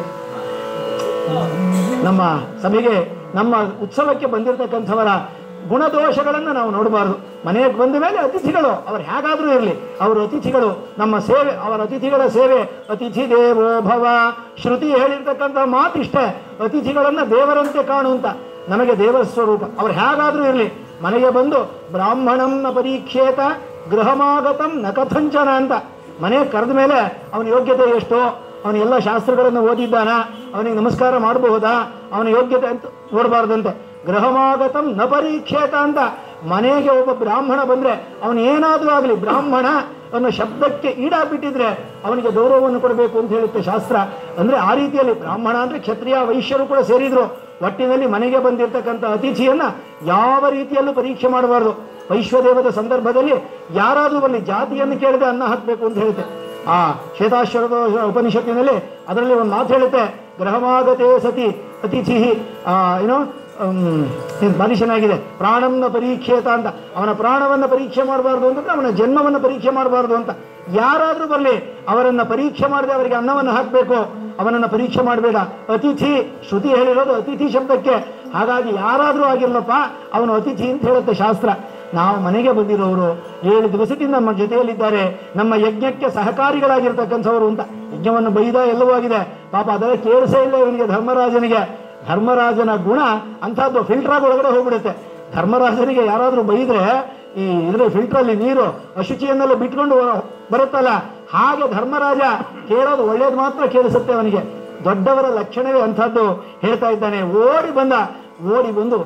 ನಮ್ಮ ಸಭೆಗೆ ನಮ್ಮ ಉತ್ಸವಕ್ಕೆ ಬಂದಿರತಕ್ಕಂಥವರ ಗುಣದೋಷಗಳನ್ನು ನಾವು ನೋಡಬಾರದು ಮನೆಗೆ ಬಂದ ಮೇಲೆ ಅತಿಥಿಗಳು ಅವರು ಹೇಗಾದರೂ ಇರಲಿ ಅವರು ಅತಿಥಿಗಳು ನಮ್ಮ ಸೇವೆ ಅವರ ಅತಿಥಿಗಳ ಸೇವೆ ಅತಿಥಿ ದೇವೋ ಭವ ಶ್ರುತಿ ಹೇಳಿರ್ತಕ್ಕಂಥ ಮಾತಿಷ್ಟೇ ಅತಿಥಿಗಳನ್ನು ದೇವರಂತೆ ಕಾಣುವಂತ ನಮಗೆ ದೇವರ ಸ್ವರೂಪ ಅವ್ರು ಹೇಗಾದರೂ ಇರಲಿ ಮನೆಗೆ ಬಂದು ಬ್ರಾಹ್ಮಣಂನ ಪರೀಕ್ಷೇತ ಗೃಹಮಾಗತಂ ನ ಕಥಂಚನ ಅಂತ ಮನೆ ಕರೆದ ಮೇಲೆ ಅವನ ಯೋಗ್ಯತೆ ಎಷ್ಟು ಅವನು ಎಲ್ಲ ಶಾಸ್ತ್ರಗಳನ್ನು ಓದಿದ್ದಾನ ಅವನಿಗೆ ನಮಸ್ಕಾರ ಮಾಡಬಹುದಾ ಅವನ ಯೋಗ್ಯತೆ ಅಂತ ನೋಡಬಾರ್ದಂತೆ ಗೃಹಮಾಗತಂ ನ ಪರೀಕ್ಷೇತ ಅಂತ ಮನೆಗೆ ಒಬ್ಬ ಬ್ರಾಹ್ಮಣ ಬಂದ್ರೆ ಅವನು ಏನಾದರೂ ಆಗಲಿ ಬ್ರಾಹ್ಮಣ ಅನ್ನೋ ಶಬ್ದಕ್ಕೆ ಈಡಾಗ್ಬಿಟ್ಟಿದ್ರೆ ಅವನಿಗೆ ಗೌರವವನ್ನು ಕೊಡಬೇಕು ಅಂತ ಹೇಳುತ್ತೆ ಶಾಸ್ತ್ರ ಅಂದ್ರೆ ಆ ರೀತಿಯಲ್ಲಿ ಬ್ರಾಹ್ಮಣ ಅಂದ್ರೆ ಕ್ಷತ್ರಿಯ ವೈಶ್ಯರು ಕೂಡ ಸೇರಿದ್ರು ಒಟ್ಟಿನಲ್ಲಿ ಮನೆಗೆ ಬಂದಿರತಕ್ಕಂಥ ಅತಿಥಿಯನ್ನ ಯಾವ ರೀತಿಯಲ್ಲೂ ಪರೀಕ್ಷೆ ಮಾಡಬಾರ್ದು ವೈಶ್ವದೇವದ ಸಂದರ್ಭದಲ್ಲಿ ಯಾರಾದರೂ ಬರಲಿ ಜಾತಿಯನ್ನು ಕೇಳದೆ ಅನ್ನ ಹಾಕಬೇಕು ಅಂತ ಹೇಳುತ್ತೆ ಆ ಶ್ವೇತಾಶ್ವರದ ಉಪನಿಷತ್ತಿನಲ್ಲಿ ಅದರಲ್ಲಿ ಒಂದು ಮಾತು ಹೇಳುತ್ತೆ ಗ್ರಹಮಾಗತೆ ಸತಿ ಅತಿಥಿ ಆ, ಏನೋ ಮನುಷ್ಯನಾಗಿದೆ ಪ್ರಾಣಂನ ಪರೀಕ್ಷೇತ ಅಂತ ಅವನ ಪ್ರಾಣವನ್ನ ಪರೀಕ್ಷೆ ಮಾಡಬಾರ್ದು ಅಂತಂದ್ರೆ ಅವನ ಜನ್ಮವನ್ನು ಪರೀಕ್ಷೆ ಮಾಡಬಾರ್ದು ಅಂತ ಯಾರಾದರೂ ಬರಲಿ ಅವರನ್ನ ಪರೀಕ್ಷೆ ಮಾಡದೆ ಅವರಿಗೆ ಅನ್ನವನ್ನು ಹಾಕಬೇಕು ಅವನನ್ನ ಪರೀಕ್ಷೆ ಮಾಡಬೇಡ ಅತಿಥಿ ಶ್ರುತಿ ಹೇಳಿರೋದು ಅತಿಥಿ ಶಬ್ದಕ್ಕೆ ಹಾಗಾಗಿ ಯಾರಾದರೂ ಆಗಿರ್ಲಪ್ಪ ಅವನು ಅತಿಥಿ ಅಂತ ಹೇಳುತ್ತೆ ಶಾಸ್ತ್ರ ನಾವು ಮನೆಗೆ ಬಂದಿರೋರು ಏಳು ದಿವಸದಿಂದ ನಮ್ಮ ಜೊತೆಯಲ್ಲಿದ್ದಾರೆ ನಮ್ಮ ಯಜ್ಞಕ್ಕೆ ಸಹಕಾರಿಗಳಾಗಿರ್ತಕ್ಕಂಥವ್ರು ಅಂತ ಯಜ್ಞವನ್ನು ಬೈದ ಎಲ್ಲವೂ ಆಗಿದೆ ಪಾಪ ಅದರ ಕೇಳಿಸೇ ಇಲ್ಲ ಇವನಿಗೆ ಧರ್ಮರಾಜನಿಗೆ ಧರ್ಮರಾಜನ ಗುಣ ಅಂಥದ್ದು ಫಿಲ್ಟರ್ ಒಳಗಡೆ ಹೋಗ್ಬಿಡುತ್ತೆ ಧರ್ಮರಾಜನಿಗೆ ಯಾರಾದರೂ ಬೈದ್ರೆ ಈ ಇದ್ರ ಫಿಲ್ಟ್ರಲ್ಲಿ ನೀರು ಅಶುಚಿಯನ್ನೆಲ್ಲ ಬಿಟ್ಕೊಂಡು ಬರುತ್ತಲ್ಲ ಹಾಗೆ ಧರ್ಮರಾಜ ಕೇಳೋದು ಒಳ್ಳೇದು ಮಾತ್ರ ಕೇಳಿಸುತ್ತೆ ಅವನಿಗೆ ದೊಡ್ಡವರ ಲಕ್ಷಣವೇ ಅಂಥದ್ದು ಹೇಳ್ತಾ ಇದ್ದಾನೆ ಓಡಿ ಬಂದ ಓಡಿ ಬಂದು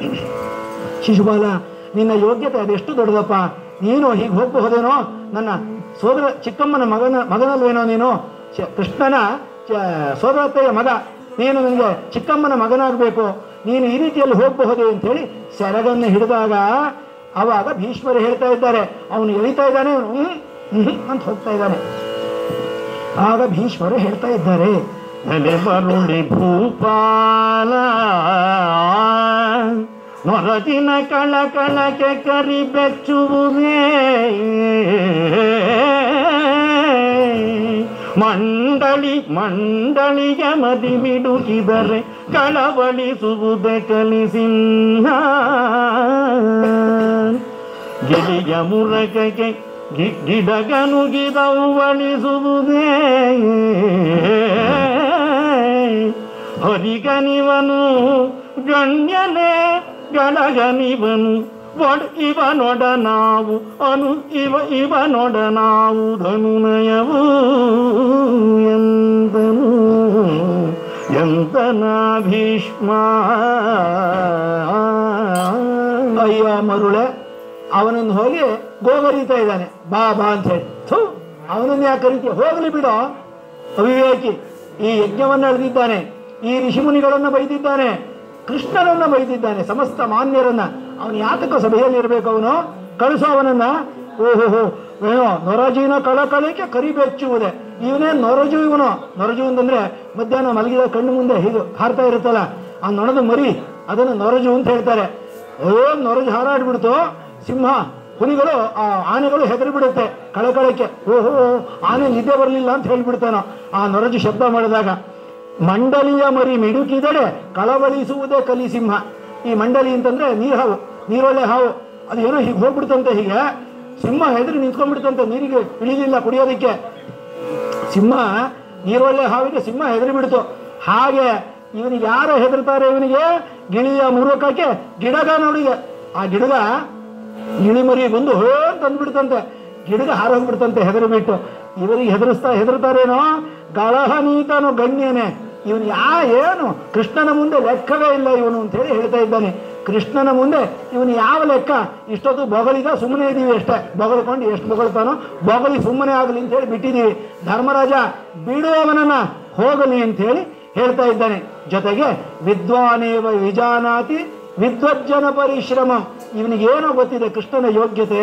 ಶಿಶುಪಾಲ ನಿನ್ನ ಯೋಗ್ಯತೆ ಅದೆಷ್ಟು ದೊಡ್ಡದಪ್ಪ ನೀನು ಹೀಗೆ ಹೋಗಬಹುದೇನೋ ನನ್ನ ಸೋದರ ಚಿಕ್ಕಮ್ಮನ ಮಗನ ಮಗನಲ್ವೇನೋ ನೀನು ಚ- ಕೃಷ್ಣನ ಚ- ಸೋದರತ್ತೆಯ ಮಗ ನೀನು ನನಗೆ ಚಿಕ್ಕಮ್ಮನ ಮಗನಾಗಬೇಕು ನೀನು ಈ ರೀತಿಯಲ್ಲಿ ಹೋಗಬಹುದೇ ಅಂತ ಹೇಳಿ ಸೆರಗನ್ನು ಹಿಡಿದಾಗ ಅವಾಗ ಭೀಷ್ಮರು ಹೇಳ್ತಾ ಇದ್ದಾರೆ ಅವನು ಎಳಿತಾ ಇದ್ದಾನೆ ಅವನು ಹ್ಮ್ ಹ್ಮ್ ಅಂತ ಹೋಗ್ತಾ ಇದ್ದಾನೆ ಆಗ ಭೀಷ್ಮರು ಹೇಳ್ತಾ ಇದ್ದಾರೆ ನೆಲೆ ಬರುಳಿ ಭೂಪಾಲ ನೊರದಿನ ಕಳ ಕಳಕೆ ಕರಿ ಬೆಚ್ಚುವುದೇ ಮಂಡಳಿ ಮಂಡಳಿಗೆ ಮದಿ ಬಿಡುಕಿದರೆ ಕಳವಳಿಸುವುದೇ ಕಲಿಸಿಂಹ ಗಿಳಿಯ ಮುರಕಗೆ ಗಿ- ಗಿಡಗನುಗಿದವಳಿಸುವುದೇ ಹರಿಗನಿವನು ಗಣ್ಯನೇ ಗಣಗನಿವನು ಒಡ್ ಇವನೊಡ ನಾವು ಅನು ಇವ ಇವನೊಡ ನಾವು ಧನುನಯವು ಎಂದನು ಎಂತನ ಭೀಷ್ಮ ಅಯ್ಯೋ ಮರುಳೆ ಅವನನ್ನು ಹೋಗಿ ಗೋಗರೀತಾ ಇದ್ದಾನೆ ಬಾ ಬಾ ಅಂತ ಹೇಳಿ ಥು ಅವನನ್ನು ಯಾಕೆ ಕರೀತೀಯ ಹೋಗಲಿ ಬಿಡೋ ಅವಿವೇಕಿ ಈ ಯಜ್ಞವನ್ನು ಎಳೆದಿದ್ದಾನೆ ಈ ಋಷಿಮುನಿಗಳನ್ನು ಬೈದಿದ್ದಾನೆ ಕೃಷ್ಣನನ್ನ ಬೈದಿದ್ದಾನೆ ಸಮಸ್ತ ಮಾನ್ಯರನ್ನ ಅವನು ಯಾತಕ ಸಭೆಯಲ್ಲಿ ಇರಬೇಕು ಅವನು ಕಳಿಸೋ ಅವನನ್ನ ಓಹೋ ಏನೋ ನೊರಜಿನ ಕಳಕಳಿಕೆ ಕರಿಬೆಚ್ಚುವುದೇ ಇವನೇ ನೊರಜು ಇವನು ನೊರಜು ಅಂತಂದ್ರೆ ಮಧ್ಯಾಹ್ನ ಮಲಗಿದ ಕಣ್ಣು ಮುಂದೆ ಹೀಗೆ ಹಾರ್ತಾ ಇರುತ್ತಲ್ಲ ಆ ನೊಣದ ಮರಿ ಅದನ್ನು ನೊರಜು ಅಂತ ಹೇಳ್ತಾರೆ ಅಯ್ಯೋ ನೊರಜು ಹಾರಾಡ್ಬಿಡ್ತು ಸಿಂಹ ಹುಲಿಗಳು ಆ ಆನೆಗಳು ಹೆದರಿ ಬಿಡುತ್ತೆ ಕಳಕಳಕ್ಕೆ ಓಹೋ ಆನೆ ನಿದ್ದೆ ಬರಲಿಲ್ಲ ಅಂತ ಹೇಳ್ಬಿಡ್ತಾನೋ ಆ ನೊರಜು ಶಬ್ದ ಮಾಡಿದಾಗ ಮಂಡಲಿಯ ಮರಿ ಮಿಡುಕಿದಡೆ ಕಳವಳಿಸುವುದೇ ಕಲಿ ಸಿಂಹ ಈ ಮಂಡಲಿ ಅಂತಂದ್ರೆ ನೀರ್ ಹಾವು ನೀರೊಳ್ಳೆ ಹಾವು ಅದು ಏನೋ ಹೀಗೆ ಹೋಗ್ಬಿಡ್ತಂತೆ ಹೀಗೆ ಸಿಂಹ ಹೆದರಿ ನಿಂತ್ಕೊಂಡ್ಬಿಡ್ತಂತೆ ನೀರಿಗೆ ಇಳಿಲಿಲ್ಲ ಕುಡಿಯೋದಕ್ಕೆ ಸಿಂಹ ನೀರೊಳ್ಳೆ ಹಾವಿಗೆ ಸಿಂಹ ಹೆದರಿ ಬಿಡ್ತು ಹಾಗೆ ಇವನಿಗೆ ಯಾರು ಹೆದರ್ತಾರೆ ಇವನಿಗೆ ಗಿಳಿಯ ಮುರುಕಕ್ಕೆ ಗಿಡಗ ನೋಡಿಗೆ ಆ ಗಿಡಗ ಗಿಳಿ ಮರಿ ಬಂದು ಹೋ ಅಂತ ಅಂದ್ಬಿಡ್ತಂತೆ ಗಿಡಗ ಹಾರೋಗ್ಬಿಡ್ತಂತೆ ಹೆದರಿ ಬಿಟ್ಟು ಇವರಿಗೆ ಹೆದರಿಸ್ತಾ ಹೆದರ್ತಾರೇನೋ ಗಳಹನೀತನು ಗಣ್ಯನೇ ಇವನು ಯಾ ಏನು ಕೃಷ್ಣನ ಮುಂದೆ ಲೆಕ್ಕವೇ ಇಲ್ಲ ಇವನು ಅಂತ ಹೇಳಿ ಹೇಳ್ತಾ ಇದ್ದಾನೆ ಕೃಷ್ಣನ ಮುಂದೆ ಇವನು ಯಾವ ಲೆಕ್ಕ ಇಷ್ಟೊತ್ತು ಬೊಗಳಿಗ ಸುಮ್ಮನೆ ಇದೀವಿ ಅಷ್ಟೇ ಬೊಗಳ್ಕೊಂಡು ಎಷ್ಟು ಬೊಗಳ್ತಾನೋ ಬೊಗಳಿ ಸುಮ್ಮನೆ ಆಗಲಿ ಅಂತ ಹೇಳಿ ಬಿಟ್ಟಿದ್ದೀವಿ ಧರ್ಮರಾಜ ಬಿಡುವವನನ್ನ ಹೋಗಲಿ ಅಂತ ಹೇಳಿ ಹೇಳ್ತಾ ಇದ್ದಾನೆ ಜೊತೆಗೆ ವಿದ್ವಾನೇವ ವಿಜಾನಾತಿ ವಿದ್ವಜ್ಜನ ಪರಿಶ್ರಮ ಇವನಿಗೆ ಏನೋ ಗೊತ್ತಿದೆ ಕೃಷ್ಣನ ಯೋಗ್ಯತೆ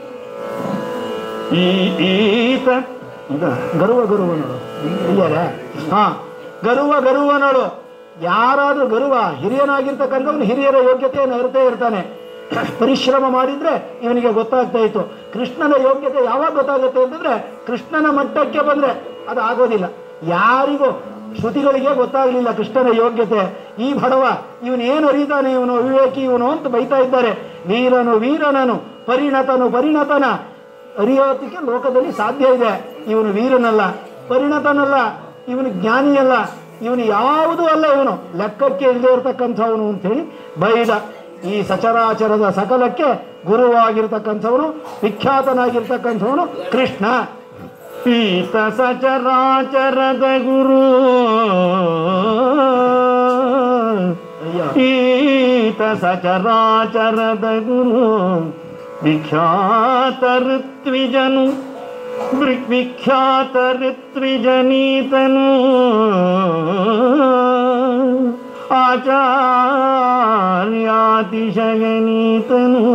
ಈ ಈತ ಈಗ ಗರ್ವ ಗರುವ ನೋಡು ಹಿರಿಯರ ಹಾ ಗರುವ ಗರುವ ನೋಡು ಯಾರಾದ್ರೂ ಗರುವ ಹಿರಿಯನಾಗಿರ್ತಕ್ಕಂಥವ್ನು ಹಿರಿಯರ ಯೋಗ್ಯತೆಯನ್ನು ಅರಿತೇ ಇರ್ತಾನೆ ಪರಿಶ್ರಮ ಮಾಡಿದ್ರೆ ಇವನಿಗೆ ಗೊತ್ತಾಗ್ತಾ ಇತ್ತು ಕೃಷ್ಣನ ಯೋಗ್ಯತೆ ಯಾವಾಗ ಗೊತ್ತಾಗುತ್ತೆ ಅಂತಂದ್ರೆ ಕೃಷ್ಣನ ಮಟ್ಟಕ್ಕೆ ಬಂದ್ರೆ ಅದು ಆಗೋದಿಲ್ಲ ಯಾರಿಗೂ ಶ್ರುತಿಗಳಿಗೆ ಗೊತ್ತಾಗಲಿಲ್ಲ ಕೃಷ್ಣನ ಯೋಗ್ಯತೆ ಈ ಬಡವ ಇವನು ಏನು ಅರಿತಾನೆ ಇವನು ವಿವೇಕಿ ಇವನು ಅಂತ ಬೈತಾ ಇದ್ದಾರೆ ವೀರನು ವೀರನನು ಪರಿಣತನು ಪರಿಣತನ ಅರಿಯೋದಕ್ಕೆ ಲೋಕದಲ್ಲಿ ಸಾಧ್ಯ ಇದೆ ಇವನು ವೀರನಲ್ಲ ಪರಿಣತನಲ್ಲ ಇವನು ಜ್ಞಾನಿಯಲ್ಲ ಇವನು ಯಾವುದೂ ಅಲ್ಲ ಇವನು ಲೆಕ್ಕಕ್ಕೆ ಇಲ್ಲದೆ ಇರತಕ್ಕಂಥವನು ಅಂತೇಳಿ ಬೈದ ಈ ಸಚರಾಚರದ ಸಕಲಕ್ಕೆ ಗುರುವಾಗಿರ್ತಕ್ಕಂಥವನು ವಿಖ್ಯಾತನಾಗಿರ್ತಕ್ಕಂಥವನು ಕೃಷ್ಣ ಈತ ಸಚರಾಚರದ ಗುರು ಅಯ್ಯ ಈತ ಸಚರಾಚರದ ಗುರು ವಿಖ್ಯಾತ ಋತ್ವಿಜನು ವೃ- ವಿಖ್ಯಾತ ಋತ್ವಿಜನೀತನು ಆಚಾರ್ಯಾತಿಶಯನೀತನು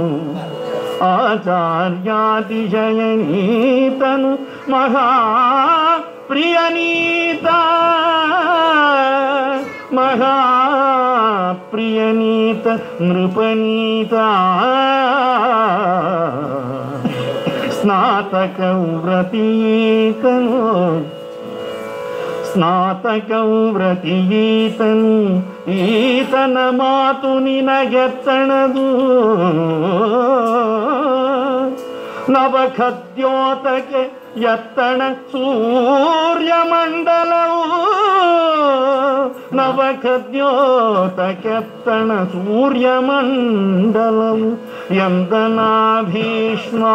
ಆಚಾರ್ಯಾತಿಶಯನೀತನು ಮಹಾ ಪ್ರಿಯನೀತ ಮಹಾ ಪ್ರಿಯನೀತ ನೃಪನೀತ ಸ್ನಾತಕ ವ್ರತೀತನು ಸ್ನಾತಕಂ ವ್ರತಿಗೀತನು ಈತನ ಮಾತು ನಿನಗೆತ್ತಣದು ನವಖದ್ಯೋತಕ್ಕೆ ಎತ್ತಣ ಸೂರ್ಯಮಂಡಲವು ನವಖದ್ಯೋತಕ್ಕೆತ್ತಣ ಸೂರ್ಯಮಂಡಲವು ಎಂದನ ಭೀಷ್ಮ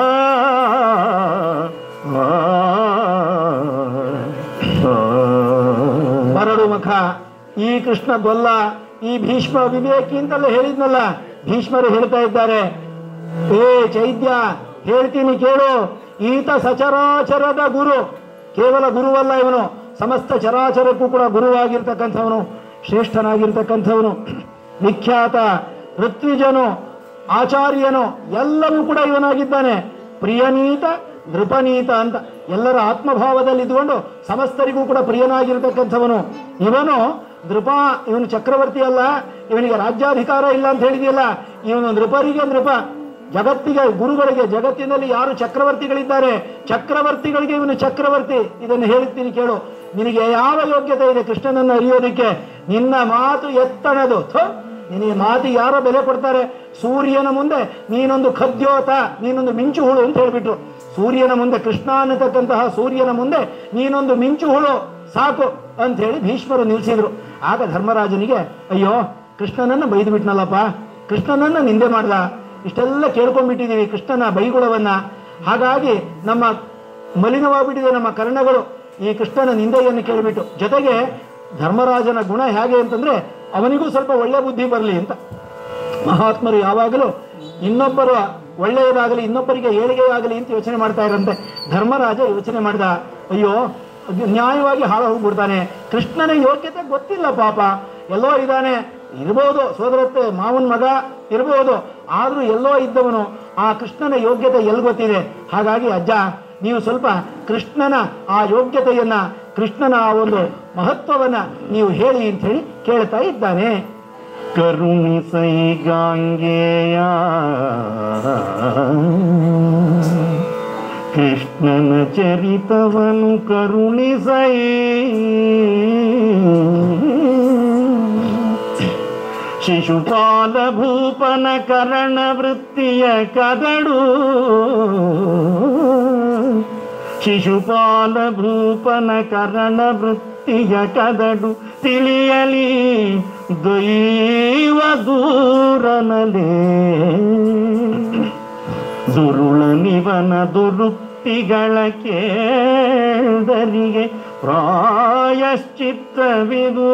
ಮರಡು ಮುಖ ಈ ಕೃಷ್ಣ ಗೊಲ್ಲ ಈ ಭೀಷ್ಮ ವಿವೇಕಿ ಅಂತೆಲ್ಲ ಹೇಳಿದ್ನಲ್ಲ ಭೀಷ್ಮರು ಹೇಳ್ತಾ ಇದ್ದಾರೆ ಏ ಚೈದ್ಯ ಹೇಳ್ತೀನಿ ಕೇಳು ಈತ ಸಚರಾಚರದ ಗುರು ಕೇವಲ ಗುರುವಲ್ಲ ಇವನು ಸಮಸ್ತ ಚರಾಚರಕ್ಕೂ ಕೂಡ ಗುರುವಾಗಿರ್ತಕ್ಕಂಥವನು ಶ್ರೇಷ್ಠನಾಗಿರ್ತಕ್ಕಂಥವನು ವಿಖ್ಯಾತ ಋತ್ವಿಜನು ಆಚಾರ್ಯನು ಎಲ್ಲವೂ ಕೂಡ ಇವನಾಗಿದ್ದಾನೆ ಪ್ರಿಯನೀತ ನೃಪನೀತ ಅಂತ ಎಲ್ಲರ ಆತ್ಮಭಾವದಲ್ಲಿ ಇದ್ಕೊಂಡು ಸಮಸ್ತರಿಗೂ ಕೂಡ ಪ್ರಿಯನಾಗಿರ್ತಕ್ಕಂಥವನು ಇವನು ನೃಪ ಇವನು ಚಕ್ರವರ್ತಿ ಅಲ್ಲ ಇವನಿಗೆ ರಾಜ್ಯಾಧಿಕಾರ ಇಲ್ಲ ಅಂತ ಹೇಳಿದೆಯಲ್ಲ ಇವನು ನೃಪರಿಗೆ ನೃಪ ಜಗತ್ತಿಗೆ ಗುರುಗಳಿಗೆ ಜಗತ್ತಿನಲ್ಲಿ ಯಾರು ಚಕ್ರವರ್ತಿಗಳಿದ್ದಾರೆ ಚಕ್ರವರ್ತಿಗಳಿಗೆ ಇವನು ಚಕ್ರವರ್ತಿ ಇದನ್ನು ಹೇಳ್ತೀನಿ ಕೇಳು ನಿನಗೆ ಯಾವ ಯೋಗ್ಯತೆ ಇದೆ ಕೃಷ್ಣನನ್ನು ಅರಿಯೋದಕ್ಕೆ ನಿನ್ನ ಮಾತು ಎತ್ತಣದು ಥು, ನಿನಗೆ ಮಾತಿಗೆ ಯಾರೋ ಬೆಲೆ ಕೊಡ್ತಾರೆ ಸೂರ್ಯನ ಮುಂದೆ ನೀನೊಂದು ಖದ್ಯೋತ ನೀನೊಂದು ಮಿಂಚು ಹುಳು ಅಂತ ಹೇಳ್ಬಿಟ್ರು ಸೂರ್ಯನ ಮುಂದೆ ಕೃಷ್ಣ ಅನ್ನತಕ್ಕಂತಹ ಸೂರ್ಯನ ಮುಂದೆ ನೀನೊಂದು ಮಿಂಚು ಹುಳು ಸಾಕು ಅಂತ ಹೇಳಿ ಭೀಷ್ಮರು ನಿಲ್ಲಿಸಿದ್ರು ಆಗ ಧರ್ಮರಾಜನಿಗೆ ಅಯ್ಯೋ ಕೃಷ್ಣನನ್ನ ಬೈದು ಬಿಟ್ನಲ್ಲಪ್ಪ ಕೃಷ್ಣನನ್ನ ನಿಂದೆ ಮಾಡ್ದ ಇಷ್ಟೆಲ್ಲ ಕೇಳ್ಕೊಂಡ್ಬಿಟ್ಟಿದೀವಿ ಕೃಷ್ಣನ ಬೈಗುಳವನ್ನ ಹಾಗಾಗಿ ನಮ್ಮ ಮಲಿನವಾಗ್ಬಿಟ್ಟಿದೆ ನಮ್ಮ ಕರ್ಣಗಳು ಈ ಕೃಷ್ಣನ ನಿಂದೆಯನ್ನು ಕೇಳಿಬಿಟ್ಟು ಜೊತೆಗೆ ಧರ್ಮರಾಜನ ಗುಣ ಹೇಗೆ ಅಂತಂದ್ರೆ ಅವನಿಗೂ ಸ್ವಲ್ಪ ಒಳ್ಳೆ ಬುದ್ಧಿ ಬರಲಿ ಅಂತ ಮಹಾತ್ಮರು ಯಾವಾಗಲೂ ಇನ್ನೊಬ್ಬರ ಒಳ್ಳೆಯದಾಗಲಿ ಇನ್ನೊಬ್ಬರಿಗೆ ಏಳಿಗೆಯಾಗಲಿ ಅಂತ ಯೋಚನೆ ಮಾಡ್ತಾ ಇರಂತೆ ಧರ್ಮರಾಜ ಯೋಚನೆ ಮಾಡಿದ ಅಯ್ಯೋ ಅದು ನ್ಯಾಯವಾಗಿ ಹಾಳು ಹೋಗ್ಬಿಡ್ತಾನೆ ಕೃಷ್ಣನ ಯೋಗ್ಯತೆ ಗೊತ್ತಿಲ್ಲ ಪಾಪ ಎಲ್ಲೋ ಇದ್ದಾನೆ ಇರ್ಬೋದು ಸೋದರತ್ತೆ ಮಾವನ ಮಗ ಇರ್ಬೋದು ಆದ್ರೂ ಎಲ್ಲೋ ಇದ್ದವನು ಆ ಕೃಷ್ಣನ ಯೋಗ್ಯತೆ ಎಲ್ಲಿ ಗೊತ್ತಿದೆ ಹಾಗಾಗಿ ಅಜ್ಜ ನೀವು ಸ್ವಲ್ಪ ಕೃಷ್ಣನ ಆ ಯೋಗ್ಯತೆಯನ್ನ ಕೃಷ್ಣನ ಆ ಒಂದು ಮಹತ್ವವನ್ನ ನೀವು ಹೇಳಿ ಅಂತ ಹೇಳಿ ಕೇಳ್ತಾ ಇದ್ದಾನೆ ಕರುಣಿಸೈ ಗಾಂಗೆಯ ಕೃಷ್ಣನ ಚರಿತವನು ಕರುಣಿಸೈ ಶಿಶುಪಾಲ ಭೂಪನ ಕರಣ ವೃತ್ತಿಯ ಕದಡು ಶಿಶುಪಾಲ ಭೂಪನ ಕರಣ ವೃತ್ತಿಯ ಕದಡು ತಿಳಿಯಲಿ ದೈವ ದೂರನಲೇ ದುರುಳ ನಿವನ ದುರುಕ್ತಿಗಳ ಕೇಳದರಿಗೆ ಪ್ರಾಯಶ್ಚಿತ್ತವಿದು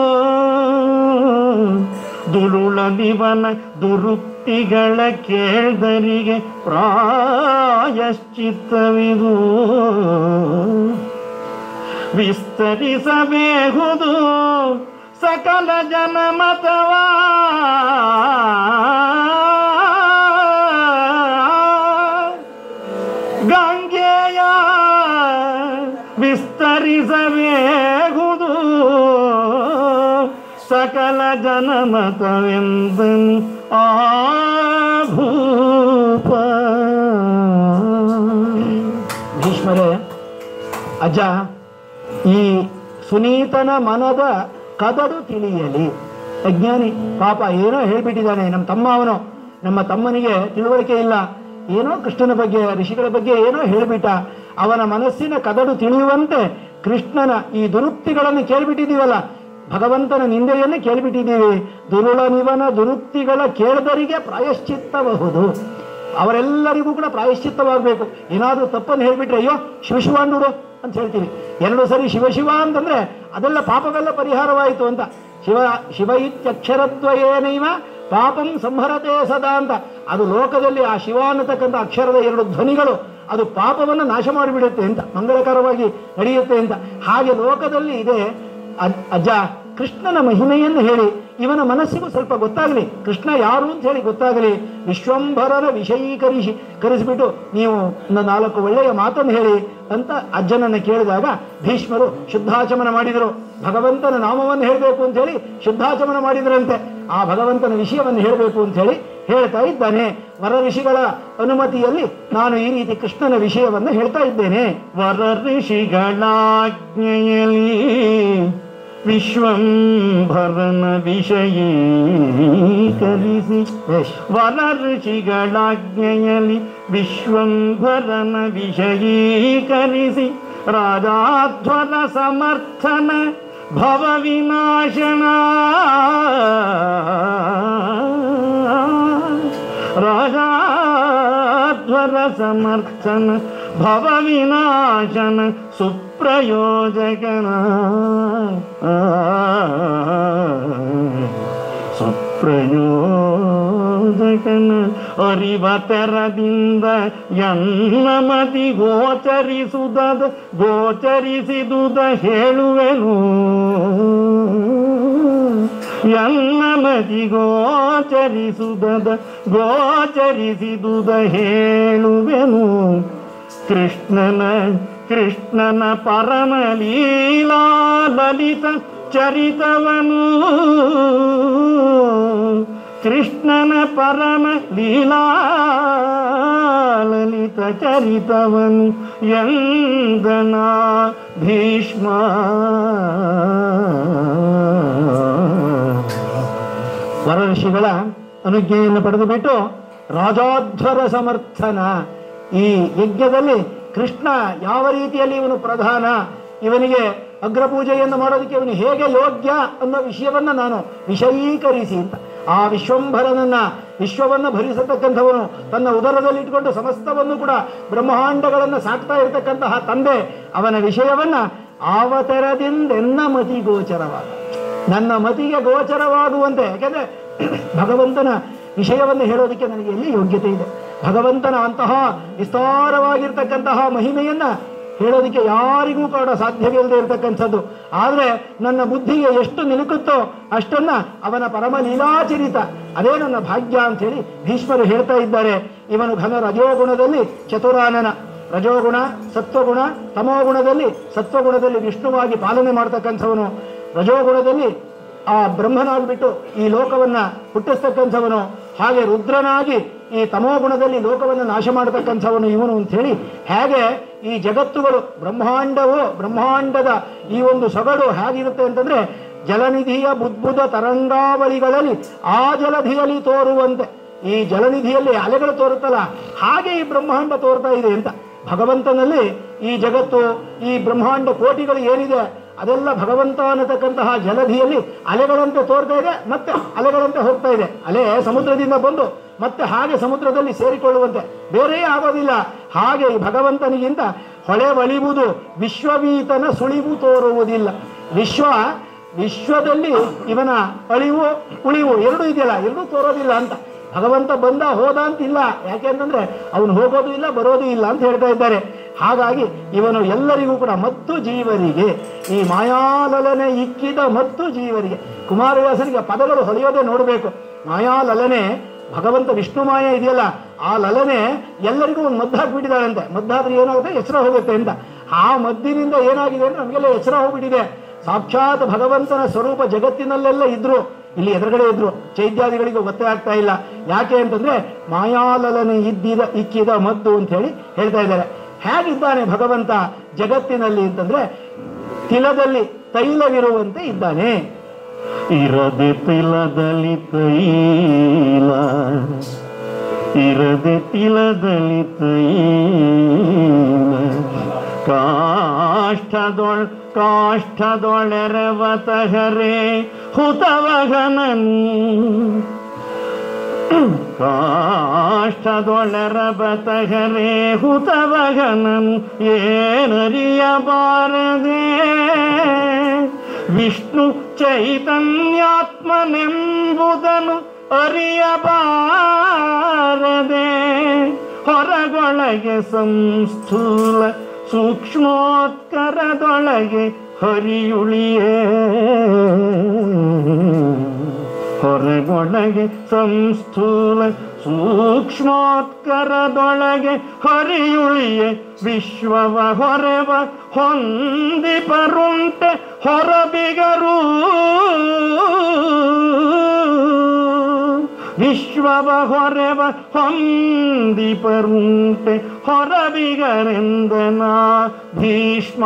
ದುರುಳ ನಿವನ ದುರುಕ್ತಿಗಳ ಕೇಳ್ದರಿಗೆ ಪ್ರಾಯಶ್ಚಿತ್ತವಿದು ವಿಸ್ತರಿಸಬೇಹುದು ಸಕಲ ಜನಮತವಾ ಗಂಗೆಯ ವಿಸ್ತರಿಸಬೇಹುದು ಸಕಲ ಜನಮತವೆಂದನು ಆ ಭೂಪ ಭೀಷ್ಮರೇ ಅಜ್ಜ ಈ ಸುನೀತನ ಮನದ ಕದಡು ತಿಳಿಯಲಿ ಅಜ್ಞಾನಿ ಪಾಪ ಏನೋ ಹೇಳ್ಬಿಟ್ಟಿದ್ದಾನೆ ನಮ್ಮ ತಮ್ಮ ಅವನು ನಮ್ಮ ತಮ್ಮನಿಗೆ ತಿಳುವಳಿಕೆ ಇಲ್ಲ ಏನೋ ಕೃಷ್ಣನ ಬಗ್ಗೆ ಋಷಿಗಳ ಬಗ್ಗೆ ಏನೋ ಹೇಳ್ಬಿಟ್ಟ ಅವನ ಮನಸ್ಸಿನ ಕದಡು ತಿಳಿಯುವಂತೆ ಕೃಷ್ಣನ ಈ ದುರುಕ್ತಿಗಳನ್ನು ಕೇಳ್ಬಿಟ್ಟಿದ್ದೀವಲ್ಲ ಭಗವಂತನ ನಿಂದೆಯನ್ನೇ ಕೇಳ್ಬಿಟ್ಟಿದ್ದೀವಿ ದುರುಳ ನಿವನ ದುರುಕ್ತಿಗಳ ಕೇಳದರಿಗೆ ಪ್ರಾಯಶ್ಚಿತ್ತಬಹುದು ಅವರೆಲ್ಲರಿಗೂ ಕೂಡ ಪ್ರಾಯಶ್ಚಿತ್ತವಾಗಬೇಕು ಏನಾದರೂ ತಪ್ಪನ್ನು ಹೇಳ್ಬಿಟ್ರೆ ಅಯ್ಯೋ ಶಿವಶಿವ ಅಂದುಡು ಅಂತ ಹೇಳ್ತೀವಿ ಎರಡು ಸರಿ ಶಿವಶಿವ ಅಂತಂದ್ರೆ ಅದೆಲ್ಲ ಪಾಪವೆಲ್ಲ ಪರಿಹಾರವಾಯಿತು ಅಂತ ಶಿವ ಶಿವ ಇತ್ಯಕ್ಷರದ್ವಯೇನೈವ ಪಾಪಂ ಸಂಹರತೆ ಸದಾ ಅಂತ ಅದು ಲೋಕದಲ್ಲಿ ಆ ಶಿವ ಅನ್ನತಕ್ಕಂಥ ಅಕ್ಷರದ ಎರಡು ಧ್ವನಿಗಳು ಅದು ಪಾಪವನ್ನು ನಾಶ ಮಾಡಿಬಿಡುತ್ತೆ ಅಂತ ಮಂಗಳಕರವಾಗಿ ನಡೆಯುತ್ತೆ ಅಂತ ಹಾಗೆ ಲೋಕದಲ್ಲಿ ಇದೆ ಅಜ್- ಅಜ್ಜ ಕೃಷ್ಣನ ಮಹಿಮೆಯನ್ನು ಹೇಳಿ ಇವನ ಮನಸ್ಸಿಗೂ ಸ್ವಲ್ಪ ಗೊತ್ತಾಗಲಿ ಕೃಷ್ಣ ಯಾರು ಅಂತ ಹೇಳಿ ಗೊತ್ತಾಗಲಿ ವಿಶ್ವಂಭರನ ವಿಷಯೀಕರಿಸಿ ಕರೆಸಿಬಿಟ್ಟು ನೀವು ಒಂದು ನಾಲ್ಕು ಒಳ್ಳೆಯ ಮಾತನ್ನು ಹೇಳಿ ಅಂತ ಅಜ್ಜನನ್ನು ಕೇಳಿದಾಗ ಭೀಷ್ಮರು ಶುದ್ಧಾಚಮನ ಮಾಡಿದರು ಭಗವಂತನ ನಾಮವನ್ನು ಹೇಳಬೇಕು ಅಂತ ಹೇಳಿ ಶುದ್ಧಾಚಮನ ಮಾಡಿದರಂತೆ ಆ ಭಗವಂತನ ವಿಷಯವನ್ನು ಹೇಳಬೇಕು ಅಂತ ಹೇಳಿ ಹೇಳ್ತಾ ಇದ್ದಾನೆ ವರ ಋಷಿಗಳ ಅನುಮತಿಯಲ್ಲಿ ನಾನು ಈ ರೀತಿ ಕೃಷ್ಣನ ವಿಷಯವನ್ನು ಹೇಳ್ತಾ ಇದ್ದೇನೆ ವರ ಋಷಿಗಳಾಜ್ಞೆಯಲಿ ವಿಶ್ವಂಭರನ ವಿಷಯೀಕರಿಸಿ ಬೇಷ್. ವರ ಋಷಿಗಳಾಜ್ಞೆಯಲಿ ವಿಶ್ವಂಭರನ ವಿಷಯೀಕರಿಸಿ ರಾಜಾಧ್ವರ ಸಮರ್ಥನ ಭವ ವಿನಾಶನ ರಾಜಾಧ್ವರ ಸಮರ್ಥನ ಭವ ವಿನಾಶನ ಸುಪ್ರಯೋಜಕನ ಸುಪ್ರಯೋಜಕನ ಅರಿವ ತೆರದಿಂದ ಎನ್ನಮತಿ ಗೋಚರಿಸುವುದ ಗೋಚರಿಸಿದುದ ಹೇಳುವೆನು ಎನ್ನಮತಿ ಗೋಚರಿಸುವುದ ಗೋಚರಿಸಿದುದ ಹೇಳುವೆನು ಕೃಷ್ಣನ ಕೃಷ್ಣನ ಪರಮ ಲೀಲಾ ಲಲಿತ ಚರಿತವನು ಕೃಷ್ಣನ ಪರಮ ಲೀಲಾ ಲಲಿತ ಚರಿತವನು ಎಂದನ ಭೀಷ್ಮ ವರಋಷಿಗಳ ಅನುಜ್ಞೆಯನ್ನು ಪಡೆದು ಬಿಟ್ಟು ರಾಜಾಧ್ವರ ಸಮರ್ಥನ ಈ ಯಜ್ಞದಲ್ಲಿ ಕೃಷ್ಣ ಯಾವ ರೀತಿಯಲ್ಲಿ ಇವನು ಪ್ರಧಾನ ಇವನಿಗೆ ಅಗ್ರಪೂಜೆಯನ್ನು ಮಾಡೋದಕ್ಕೆ ಇವನು ಹೇಗೆ ಯೋಗ್ಯ ಅನ್ನೋ ವಿಷಯವನ್ನ ನಾನು ವಿಷಯೀಕರಿಸಿ ಅಂತ ಆ ವಿಶ್ವಂಭರನನ್ನ ವಿಶ್ವವನ್ನ ಭರಿಸತಕ್ಕಂಥವನು ತನ್ನ ಉದರದಲ್ಲಿ ಇಟ್ಕೊಂಡು ಸಮಸ್ತವನ್ನು ಕೂಡ ಬ್ರಹ್ಮಾಂಡಗಳನ್ನು ಸಾಕ್ತಾ ಇರತಕ್ಕಂತಹ ತಂದೆ ಅವನ ವಿಷಯವನ್ನ ಆವತರದಿಂದೆನ್ನ ಮತಿ ಗೋಚರವಾದ ನನ್ನ ಮತಿಗೆ ಗೋಚರವಾಗುವಂತೆ ಯಾಕೆಂದ್ರೆ ಭಗವಂತನ ವಿಷಯವನ್ನು ಹೇಳೋದಕ್ಕೆ ನನಗೆ ಎಲ್ಲಿ ಯೋಗ್ಯತೆ ಇದೆ ಭಗವಂತನ ಅಂತಹ ವಿಸ್ತಾರವಾಗಿರ್ತಕ್ಕಂತಹ ಮಹಿಮೆಯನ್ನ ಹೇಳೋದಕ್ಕೆ ಯಾರಿಗೂ ಕೂಡ ಸಾಧ್ಯವಿಲ್ಲದೆ ಇರತಕ್ಕಂಥದ್ದು ಆದರೆ ನನ್ನ ಬುದ್ಧಿಗೆ ಎಷ್ಟು ನಿಲುಕುತ್ತೋ ಅಷ್ಟನ್ನ ಅವನ ಪರಮ ಲೀಲಾಚರಿತ ಅದೇ ನನ್ನ ಭಾಗ್ಯ ಅಂತ ಹೇಳಿ ಭೀಷ್ಮರು ಹೇಳ್ತಾ ಇದ್ದಾರೆ ಇವನು ಘನ ರಜೋಗುಣದಲ್ಲಿ ಚತುರಾನನ ರಜೋಗುಣ ಸತ್ವಗುಣ ತಮೋಗುಣದಲ್ಲಿ ಸತ್ವಗುಣದಲ್ಲಿ ವಿಷ್ಣುವಾಗಿ ಪಾಲನೆ ಮಾಡ್ತಕ್ಕಂಥವನು ರಜೋಗುಣದಲ್ಲಿ ಆ ಬ್ರಹ್ಮನಾಗ್ಬಿಟ್ಟು ಈ ಲೋಕವನ್ನ ಹುಟ್ಟಿಸ್ತಕ್ಕಂಥವನು ಹಾಗೆ ರುದ್ರನಾಗಿ ಈ ತಮೋಗುಣದಲ್ಲಿ ಲೋಕವನ್ನು ನಾಶ ಮಾಡತಕ್ಕಂಥವನು ಇವನು ಅಂತ ಹೇಳಿ ಹೇಗೆ ಈ ಜಗತ್ತುಗಳು ಬ್ರಹ್ಮಾಂಡವು ಬ್ರಹ್ಮಾಂಡದ ಈ ಒಂದು ಸೊಗಡು ಹೇಗಿರುತ್ತೆ ಅಂತಂದ್ರೆ ಜಲನಿಧಿಯ ಬುದ್ಬುದ ತರಂಗಾವಳಿಗಳಲ್ಲಿ ಆ ಜಲಧಿಯಲ್ಲಿ ತೋರುವಂತೆ ಈ ಜಲನಿಧಿಯಲ್ಲಿ ಅಲೆಗಳು ತೋರುತ್ತಲ್ಲ ಹಾಗೆ ಈ ಬ್ರಹ್ಮಾಂಡ ತೋರ್ತಾ ಇದೆ ಅಂತ ಭಗವಂತನಲ್ಲಿ ಈ ಜಗತ್ತು ಈ ಬ್ರಹ್ಮಾಂಡ ಕೋಟಿಗಳು ಏನಿದೆ ಅದೆಲ್ಲ ಭಗವಂತ ಅನ್ನತಕ್ಕಂತಹ ಜಲಧಿಯಲ್ಲಿ ಅಲೆಗಳಂತೆ ತೋರ್ತಾ ಇದೆ ಮತ್ತೆ ಅಲೆಗಳಂತೆ ಹೋಗ್ತಾ ಇದೆ ಅಲೆ ಸಮುದ್ರದಿಂದ ಬಂದು ಮತ್ತೆ ಹಾಗೆ ಸಮುದ್ರದಲ್ಲಿ ಸೇರಿಕೊಳ್ಳುವಂತೆ ಬೇರೆ ಆಗೋದಿಲ್ಲ ಹಾಗೆ ಈ ಭಗವಂತನಿಗಿಂತ ಹೊಳೆ ಒಳಿವುದು ವಿಶ್ವವೀತನ ಸುಳಿವು ತೋರುವುದಿಲ್ಲ ವಿಶ್ವ ವಿಶ್ವದಲ್ಲಿ ಇವನ ಅಳಿವು ಉಳಿವು ಎರಡೂ ಇದೆಯಲ್ಲ ಎರಡೂ ತೋರೋದಿಲ್ಲ ಅಂತ ಭಗವಂತ ಬಂದ ಹೋದ ಅಂತಿಲ್ಲ ಯಾಕೆ ಅಂತಂದ್ರೆ ಅವನು ಹೋಗೋದು ಇಲ್ಲ ಬರೋದು ಇಲ್ಲ ಅಂತ ಹೇಳ್ತಾ ಇದ್ದಾರೆ ಹಾಗಾಗಿ ಇವನು ಎಲ್ಲರಿಗೂ ಕೂಡ ಮತ್ತು ಜೀವರಿಗೆ ಈ ಮಾಯಾಲಲನೆ ಇಕ್ಕಿದ ಮತ್ತು ಜೀವರಿಗೆ ಕುಮಾರವ್ಯಾಸರಿಗೆ ಪದಗಳು ಹೊಳೆಯೋದೇ ನೋಡಬೇಕು ಮಾಯಾಲಲನೆ ಭಗವಂತ ವಿಷ್ಣು ಮಾಯ ಇದೆಯಲ್ಲ ಆ ಲಲನೆ ಎಲ್ಲರಿಗೂ ಒಂದು ಮದ್ದು ಹಾಕ್ಬಿಟ್ಟಿದ್ದಾಳಂತೆ ಮದ್ದಾದ್ರೆ ಏನಾಗುತ್ತೆ ಎಚ್ಚರ ಹೋಗುತ್ತೆ ಅಂತ ಆ ಮದ್ದಿನಿಂದ ಏನಾಗಿದೆ ಅಂದ್ರೆ ನಮಗೆಲ್ಲ ಎಚ್ಚರ ಹೋಗ್ಬಿಟ್ಟಿದೆ ಸಾಕ್ಷಾತ್ ಭಗವಂತನ ಸ್ವರೂಪ ಜಗತ್ತಿನಲ್ಲೆಲ್ಲ ಇದ್ರು ಇಲ್ಲಿ ಎದುರುಗಡೆ ಇದ್ರು ಚೈತ್ಯಾದಿಗಳಿಗೆ ಗೊತ್ತೇ ಆಗ್ತಾ ಇಲ್ಲ ಯಾಕೆ ಅಂತಂದ್ರೆ ಮಾಯಾಲಲನೆ ಇದ್ದಿದ ಇಕ್ಕಿದ ಮದ್ದು ಅಂತ ಹೇಳಿ ಹೇಳ್ತಾ ಇದ್ದಾರೆ ಹೇಗಿದ್ದಾನೆ ಭಗವಂತ ಜಗತ್ತಿನಲ್ಲಿ ಅಂತಂದ್ರೆ ತಿಲದಲ್ಲಿ ತೈಲವಿರುವಂತೆ ಇದ್ದಾನೆ ಇರದೆ ತಿಲದಲ್ಲಿ ತೈಲ ಇರದೆ ತಿಲದಲ್ಲಿ ತೈಲ ಕಾಷ್ಠದೊಳ್ ಕಾಷ್ಠದೊಳೆರವತಹರೆ ಹುತವಗನನು ಕಾಷ್ಟದೊಳರಬತಗರೆ ಹುತವಗನನು ಏನರಿಯಬಾರದೆ ವಿಷ್ಣು ಚೈತನ್ಯಾತ್ಮನೆಂಬುದನು ಅರಿಯಬಾರದೆ ಹೊರಗೊಳಗೆ ಸಂಸ್ಥೂಲ ಸೂಕ್ಷ್ಮೋತ್ಕರದೊಳಗೆ ಹರಿಯುಳಿಯೇ ಹೊರಗೊಳಗೆ ಸಂಸ್ಥೂಲ ಸೂಕ್ಷ್ಮೋತ್ಕರದೊಳಗೆ ಹರಿಯುಳಿಯೆ ವಿಶ್ವವ ಹೊರೆವ ಹೊಂದಿಪರುಂಟೆ ಹೊರಬಿಗರು ವಿಶ್ವವ ಹೊರೆವ ಹೊಂದಿಪರುಂಟೆ ಹೊರಬಿಗರೆಂದನ ಭೀಷ್ಮ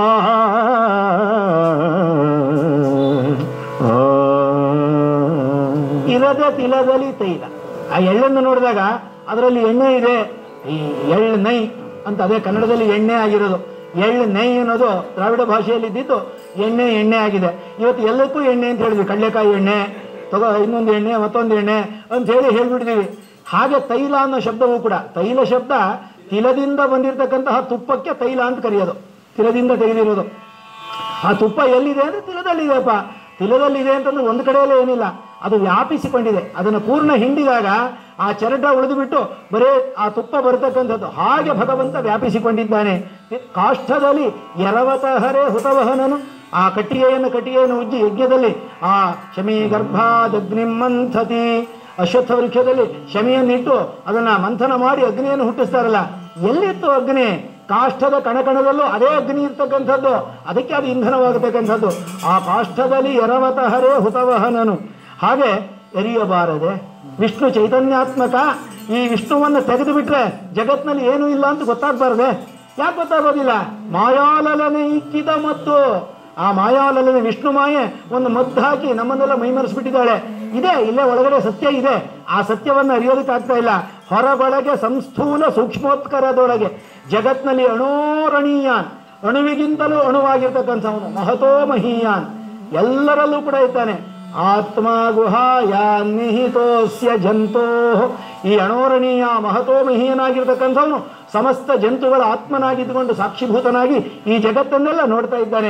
ಇರದ ತಿಲದಲ್ಲಿ ತೈಲ ಆ ಎಳ್ಳನ್ನು ನೋಡಿದಾಗ ಅದರಲ್ಲಿ ಎಣ್ಣೆ ಇದೆ ಈ ಎಳ್ಳು ನೈ ಅಂತ ಅದೇ ಕನ್ನಡದಲ್ಲಿ ಎಣ್ಣೆ ಆಗಿರೋದು ಎಳ್ಳು ನೈ ಅನ್ನೋದು ದ್ರಾವಿಡ ಭಾಷೆಯಲ್ಲಿ ಇದ್ದಿದ್ದು ಎಣ್ಣೆ ಎಣ್ಣೆ ಆಗಿದೆ ಇವತ್ತು ಎಲ್ಲಕ್ಕೂ ಎಣ್ಣೆ ಅಂತ ಹೇಳಿದ್ವಿ ಕಡಲೆಕಾಯಿ ಎಣ್ಣೆ ತಗೋ ಇನ್ನೊಂದು ಎಣ್ಣೆ ಮತ್ತೊಂದು ಎಣ್ಣೆ ಅಂತ ಹೇಳಿ ಹೇಳ್ಬಿಟ್ಟಿದೀವಿ ಹಾಗೆ ತೈಲ ಅನ್ನೋ ಶಬ್ದವೂ ಕೂಡ ತೈಲ ಶಬ್ದ ತಿಲದಿಂದ ಬಂದಿರತಕ್ಕಂತಹ ತುಪ್ಪಕ್ಕೆ ತೈಲ ಅಂತ ಕರೆಯೋದು ತಿಲದಿಂದ ತೆಗೆದಿರೋದು ಆ ತುಪ್ಪ ಎಲ್ಲಿದೆ ಅಂದ್ರೆ ತಿಲದಲ್ಲಿದೆಪ್ಪ ತಿಲದಲ್ಲಿದೆ ಅಂತಂದ್ರೆ ಒಂದು ಕಡೆಯಲ್ಲೇ ಏನಿಲ್ಲ ಅದು ವ್ಯಾಪಿಸಿಕೊಂಡಿದೆ ಅದನ್ನು ಪೂರ್ಣ ಹಿಂಡಿದಾಗ ಆ ಚರಟ ಉಳಿದು ಬಿಟ್ಟು ಬರೇ ಆ ತುಪ್ಪ ಬರತಕ್ಕಂಥದ್ದು ಹಾಗೆ ಭಗವಂತ ವ್ಯಾಪಿಸಿಕೊಂಡಿದ್ದಾನೆ ಕಾಷ್ಠದಲ್ಲಿ ಎರವತಹರೆ ಹುತವಹನನು ಆ ಕಟ್ಟಿಗೆಯನ್ನು ಕಟ್ಟಿಗೆಯನ್ನು ಉಜ್ಜಿ ಯಜ್ಞದಲ್ಲಿ ಆ ಶಮಿ ಗರ್ಭಾದಗ್ನಿಮ್ಮಂಥತಿ ಅಶ್ವತ್ಥ ವೃಕ್ಷದಲ್ಲಿ ಶಮಿಯನ್ನಿಟ್ಟು ಅದನ್ನ ಮಂಥನ ಮಾಡಿ ಅಗ್ನಿಯನ್ನು ಹುಟ್ಟಿಸ್ತಾರಲ್ಲ ಎಲ್ಲಿತ್ತು ಅಗ್ನಿ ಕಾಷ್ಠದ ಕಣಕಣದಲ್ಲೂ ಅದೇ ಅಗ್ನಿ ಇರ್ತಕ್ಕಂಥದ್ದು ಅದಕ್ಕೆ ಅದು ಇಂಧನವಾಗತಕ್ಕಂಥದ್ದು ಆ ಕಾಷ್ಠದಲ್ಲಿ ಎರವತಹರೇ ಹುತವಹನನು ಹಾಗೆ ಎರಿಯಬಾರದೆ ವಿಷ್ಣು ಚೈತನ್ಯಾತ್ಮಕ ಈ ವಿಷ್ಣುವನ್ನು ತೆಗೆದು ಬಿಟ್ರೆ ಜಗತ್ನಲ್ಲಿ ಏನೂ ಇಲ್ಲ ಅಂತ ಗೊತ್ತಾಗಬಾರದೆ ಯಾಕೆ ಗೊತ್ತಾಗೋದಿಲ್ಲ ಮಾಯಾಲಲನೆ ಇಕ್ಕಿದ ಮತ್ತು ಆ ಮಾಯಾಲಲನೆ ವಿಷ್ಣು ಮಾಯೆ ಒಂದು ಮದ್ದು ಹಾಕಿ ನಮ್ಮನ್ನೆಲ್ಲ ಮೈಮರೆಸ್ಬಿಟ್ಟಿದ್ದಾಳೆ ಇದೆ ಇಲ್ಲೇ ಒಳಗಡೆ ಸತ್ಯ ಇದೆ ಆ ಸತ್ಯವನ್ನು ಅರಿಯೋದಕ್ಕಾಗ್ತಾ ಇಲ್ಲ ಹೊರಗೊಳಗೆ ಸಂಸ್ಥೂಲ ಸೂಕ್ಷ್ಮೋತ್ಕರದೊಳಗೆ ಜಗತ್ನಲ್ಲಿ ಅಣೋರಣೀಯಾನ್ ಅಣುವಿಗಿಂತಲೂ ಅಣುವಾಗಿರ್ತಕ್ಕಂಥವನು ಮಹತೋ ಮಹೀಯಾನ್ ಎಲ್ಲರಲ್ಲೂ ಕೂಡ ಇದ್ದಾನೆ ಆತ್ಮ ಗುಹಾಯಾನ್ ನಿಹಿತೋಸ್ಯ ಜಂತೋ ಈ ಅಣೋರಣೀಯ ಮಹತೋ ಮಹೀಯನಾಗಿರ್ತಕ್ಕಂಥವನು ಸಮಸ್ತ ಜಂತುಗಳ ಆತ್ಮನಾಗಿದ್ದುಕೊಂಡು ಸಾಕ್ಷಿಭೂತನಾಗಿ ಈ ಜಗತ್ತನ್ನೆಲ್ಲ ನೋಡ್ತಾ ಇದ್ದಾನೆ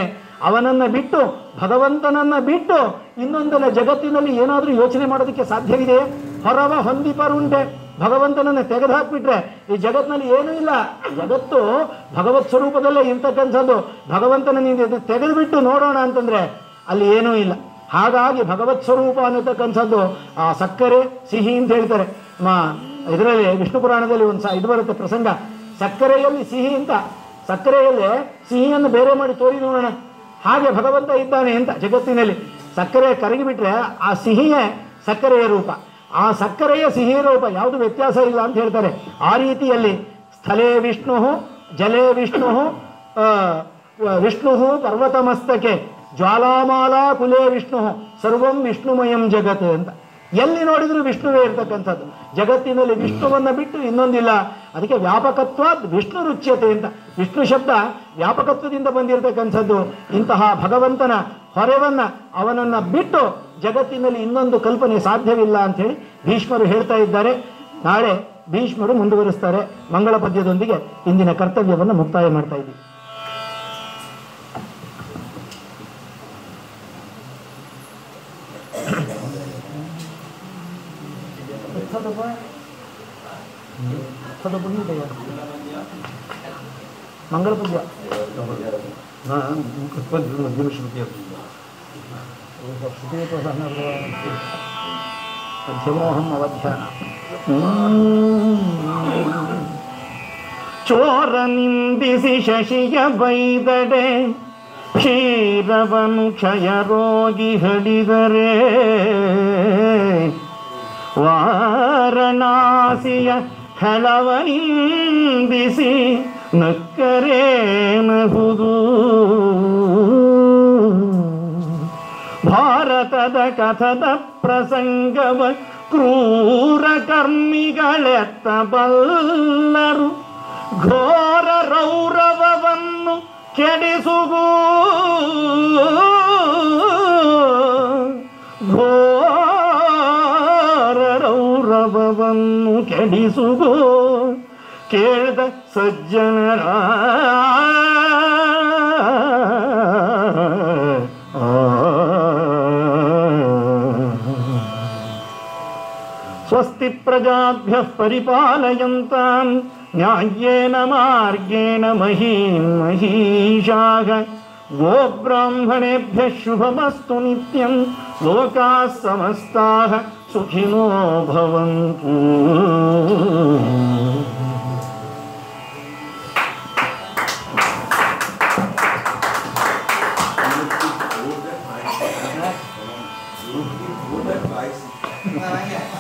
ಅವನನ್ನ ಬಿಟ್ಟು ಭಗವಂತನನ್ನ ಬಿಟ್ಟು ಇನ್ನೊಂದೆಲ್ಲ ಜಗತ್ತಿನಲ್ಲಿ ಏನಾದರೂ ಯೋಚನೆ ಮಾಡೋದಕ್ಕೆ ಸಾಧ್ಯವಿದೆ ಹೊರವ ಹೊಂದಿಪರುಂಟೆ ಭಗವಂತನನ್ನ ತೆಗೆದುಹಾಕ್ಬಿಟ್ರೆ ಈ ಜಗತ್ತಿನಲ್ಲಿ ಏನೂ ಇಲ್ಲ ಜಗತ್ತು ಭಗವತ್ ಸ್ವರೂಪದಲ್ಲೇ ಇರ್ತಕ್ಕಂಥದ್ದು ಭಗವಂತನ ತೆಗೆದುಬಿಟ್ಟು ನೋಡೋಣ ಅಂತಂದ್ರೆ ಅಲ್ಲಿ ಏನೂ ಇಲ್ಲ ಹಾಗಾಗಿ ಭಗವತ್ ಸ್ವರೂಪ ಅನ್ನತಕ್ಕಂಥದ್ದು ಆ ಸಕ್ಕರೆ ಸಿಹಿ ಅಂತ ಹೇಳ್ತಾರೆ ಮಾ ಇದರಲ್ಲಿ ವಿಷ್ಣು ಪುರಾಣದಲ್ಲಿ ಒಂದು ಸ ಇದು ಬರುತ್ತೆ ಪ್ರಸಂಗ ಸಕ್ಕರೆಯಲ್ಲಿ ಸಿಹಿ ಅಂತ ಸಕ್ಕರೆಯಲ್ಲಿ ಸಿಹಿಯನ್ನು ಬೇರೆ ಮಾಡಿ ತೋರಿ ನೋಡೋಣ ಹಾಗೆ ಭಗವಂತ ಇದ್ದಾನೆ ಅಂತ ಜಗತ್ತಿನಲ್ಲಿ ಸಕ್ಕರೆ ಕರಗಿಬಿಟ್ರೆ ಆ ಸಿಹಿಯೇ ಸಕ್ಕರೆಯ ರೂಪ ಆ ಸಕ್ಕರೆಯ ಸಿಹಿ ರೂಪ ಯಾವುದು ವ್ಯತ್ಯಾಸ ಇಲ್ಲ ಅಂತ ಹೇಳ್ತಾರೆ ಆ ರೀತಿಯಲ್ಲಿ ಸ್ಥಳೇ ವಿಷ್ಣು ಜಲೇ ವಿಷ್ಣು ವಿಷ್ಣು ಪರ್ವತಮಸ್ತಕೆ ಜ್ವಾಲಾಮಾಲಾ ಕುಲೇ ವಿಷ್ಣು ಸರ್ವಂ ವಿಷ್ಣುಮಯಂ ಜಗತ್ ಅಂತ ಎಲ್ಲಿ ನೋಡಿದ್ರು ವಿಷ್ಣುವೇ ಇರ್ತಕ್ಕಂಥದ್ದು ಜಗತ್ತಿನಲ್ಲಿ ವಿಷ್ಣುವನ್ನ ಬಿಟ್ಟು ಇನ್ನೊಂದಿಲ್ಲ ಅದಕ್ಕೆ ವ್ಯಾಪಕತ್ವ ವಿಷ್ಣು ರುಚ್ಯತೆ ಅಂತ ವಿಷ್ಣು ಶಬ್ದ ವ್ಯಾಪಕತ್ವದಿಂದ ಬಂದಿರತಕ್ಕಂಥದ್ದು ಇಂತಹ ಭಗವಂತನ ಹೊರೆವನ್ನ ಅವನನ್ನ ಬಿಟ್ಟು ಜಗತ್ತಿನಲ್ಲಿ ಇನ್ನೊಂದು ಕಲ್ಪನೆ ಸಾಧ್ಯವಿಲ್ಲ ಅಂತ ಹೇಳಿ ಭೀಷ್ಮರು ಹೇಳ್ತಾ ಇದ್ದಾರೆ ನಾಳೆ ಭೀಷ್ಮರು ಮುಂದುವರಿಸ್ತಾರೆ ಮಂಗಳ ಪದ್ಯದೊಂದಿಗೆ ಇಂದಿನ ಕರ್ತವ್ಯವನ್ನು ಮುಕ್ತಾಯ ಮಾಡ್ತಾ ಇದ್ದೀವಿ ಮಂಗಳ ಪದ್ಯ ಪದ್ಯಮೋಹಂ ಅವಧ್ಯಾನ ಚೋರ ನಿಂದಿಸಿ ಶಶಿಯ ಬೈದಡೆ ಕ್ಷೀರವನು ಕ್ಷಯ ರೋಗಿ ಹಡಿದರೆ ವಾರಣಾಸಿಯ ಹೆಳವ ನಿಂದಿಸಿ ನಕ್ಕರೇ ನಗುದು ಭಾರತದ ಕಥದ ಪ್ರಸಂಗವ ಕ್ರೂರ ಕರ್ಮಿಗಳೆತ್ತಬಲ್ಲರು ಘೋರ ರೌರವವನ್ನು ಕೆಡಿಸುಗೋ ಘೋರ ರೌರವವನ್ನು ಕೆಡಿಸುಗೋ ಕೇಳ್ದ ಸಜ್ಜನರ ಸ್ವಸ್ತಿ ಪ್ರಜಾಭ್ಯ ಪರಿಪಾಲಯಂತಾಂ ನ್ಯಾಯೇನ ಮಾರ್ಗೇಣ ಮಹೀಂ ಮಹೀಷಾಃ ಗೋಬ್ರಾಹ್ಮಣೇಭ್ಯ ಶುಭಮಸ್ತು ನಿತ್ಯಂ ಲೋಕಾಃ ಸಮಸ್ತಾಃ ಸುಖಿನೋ ಭವಂತು Nah, ya.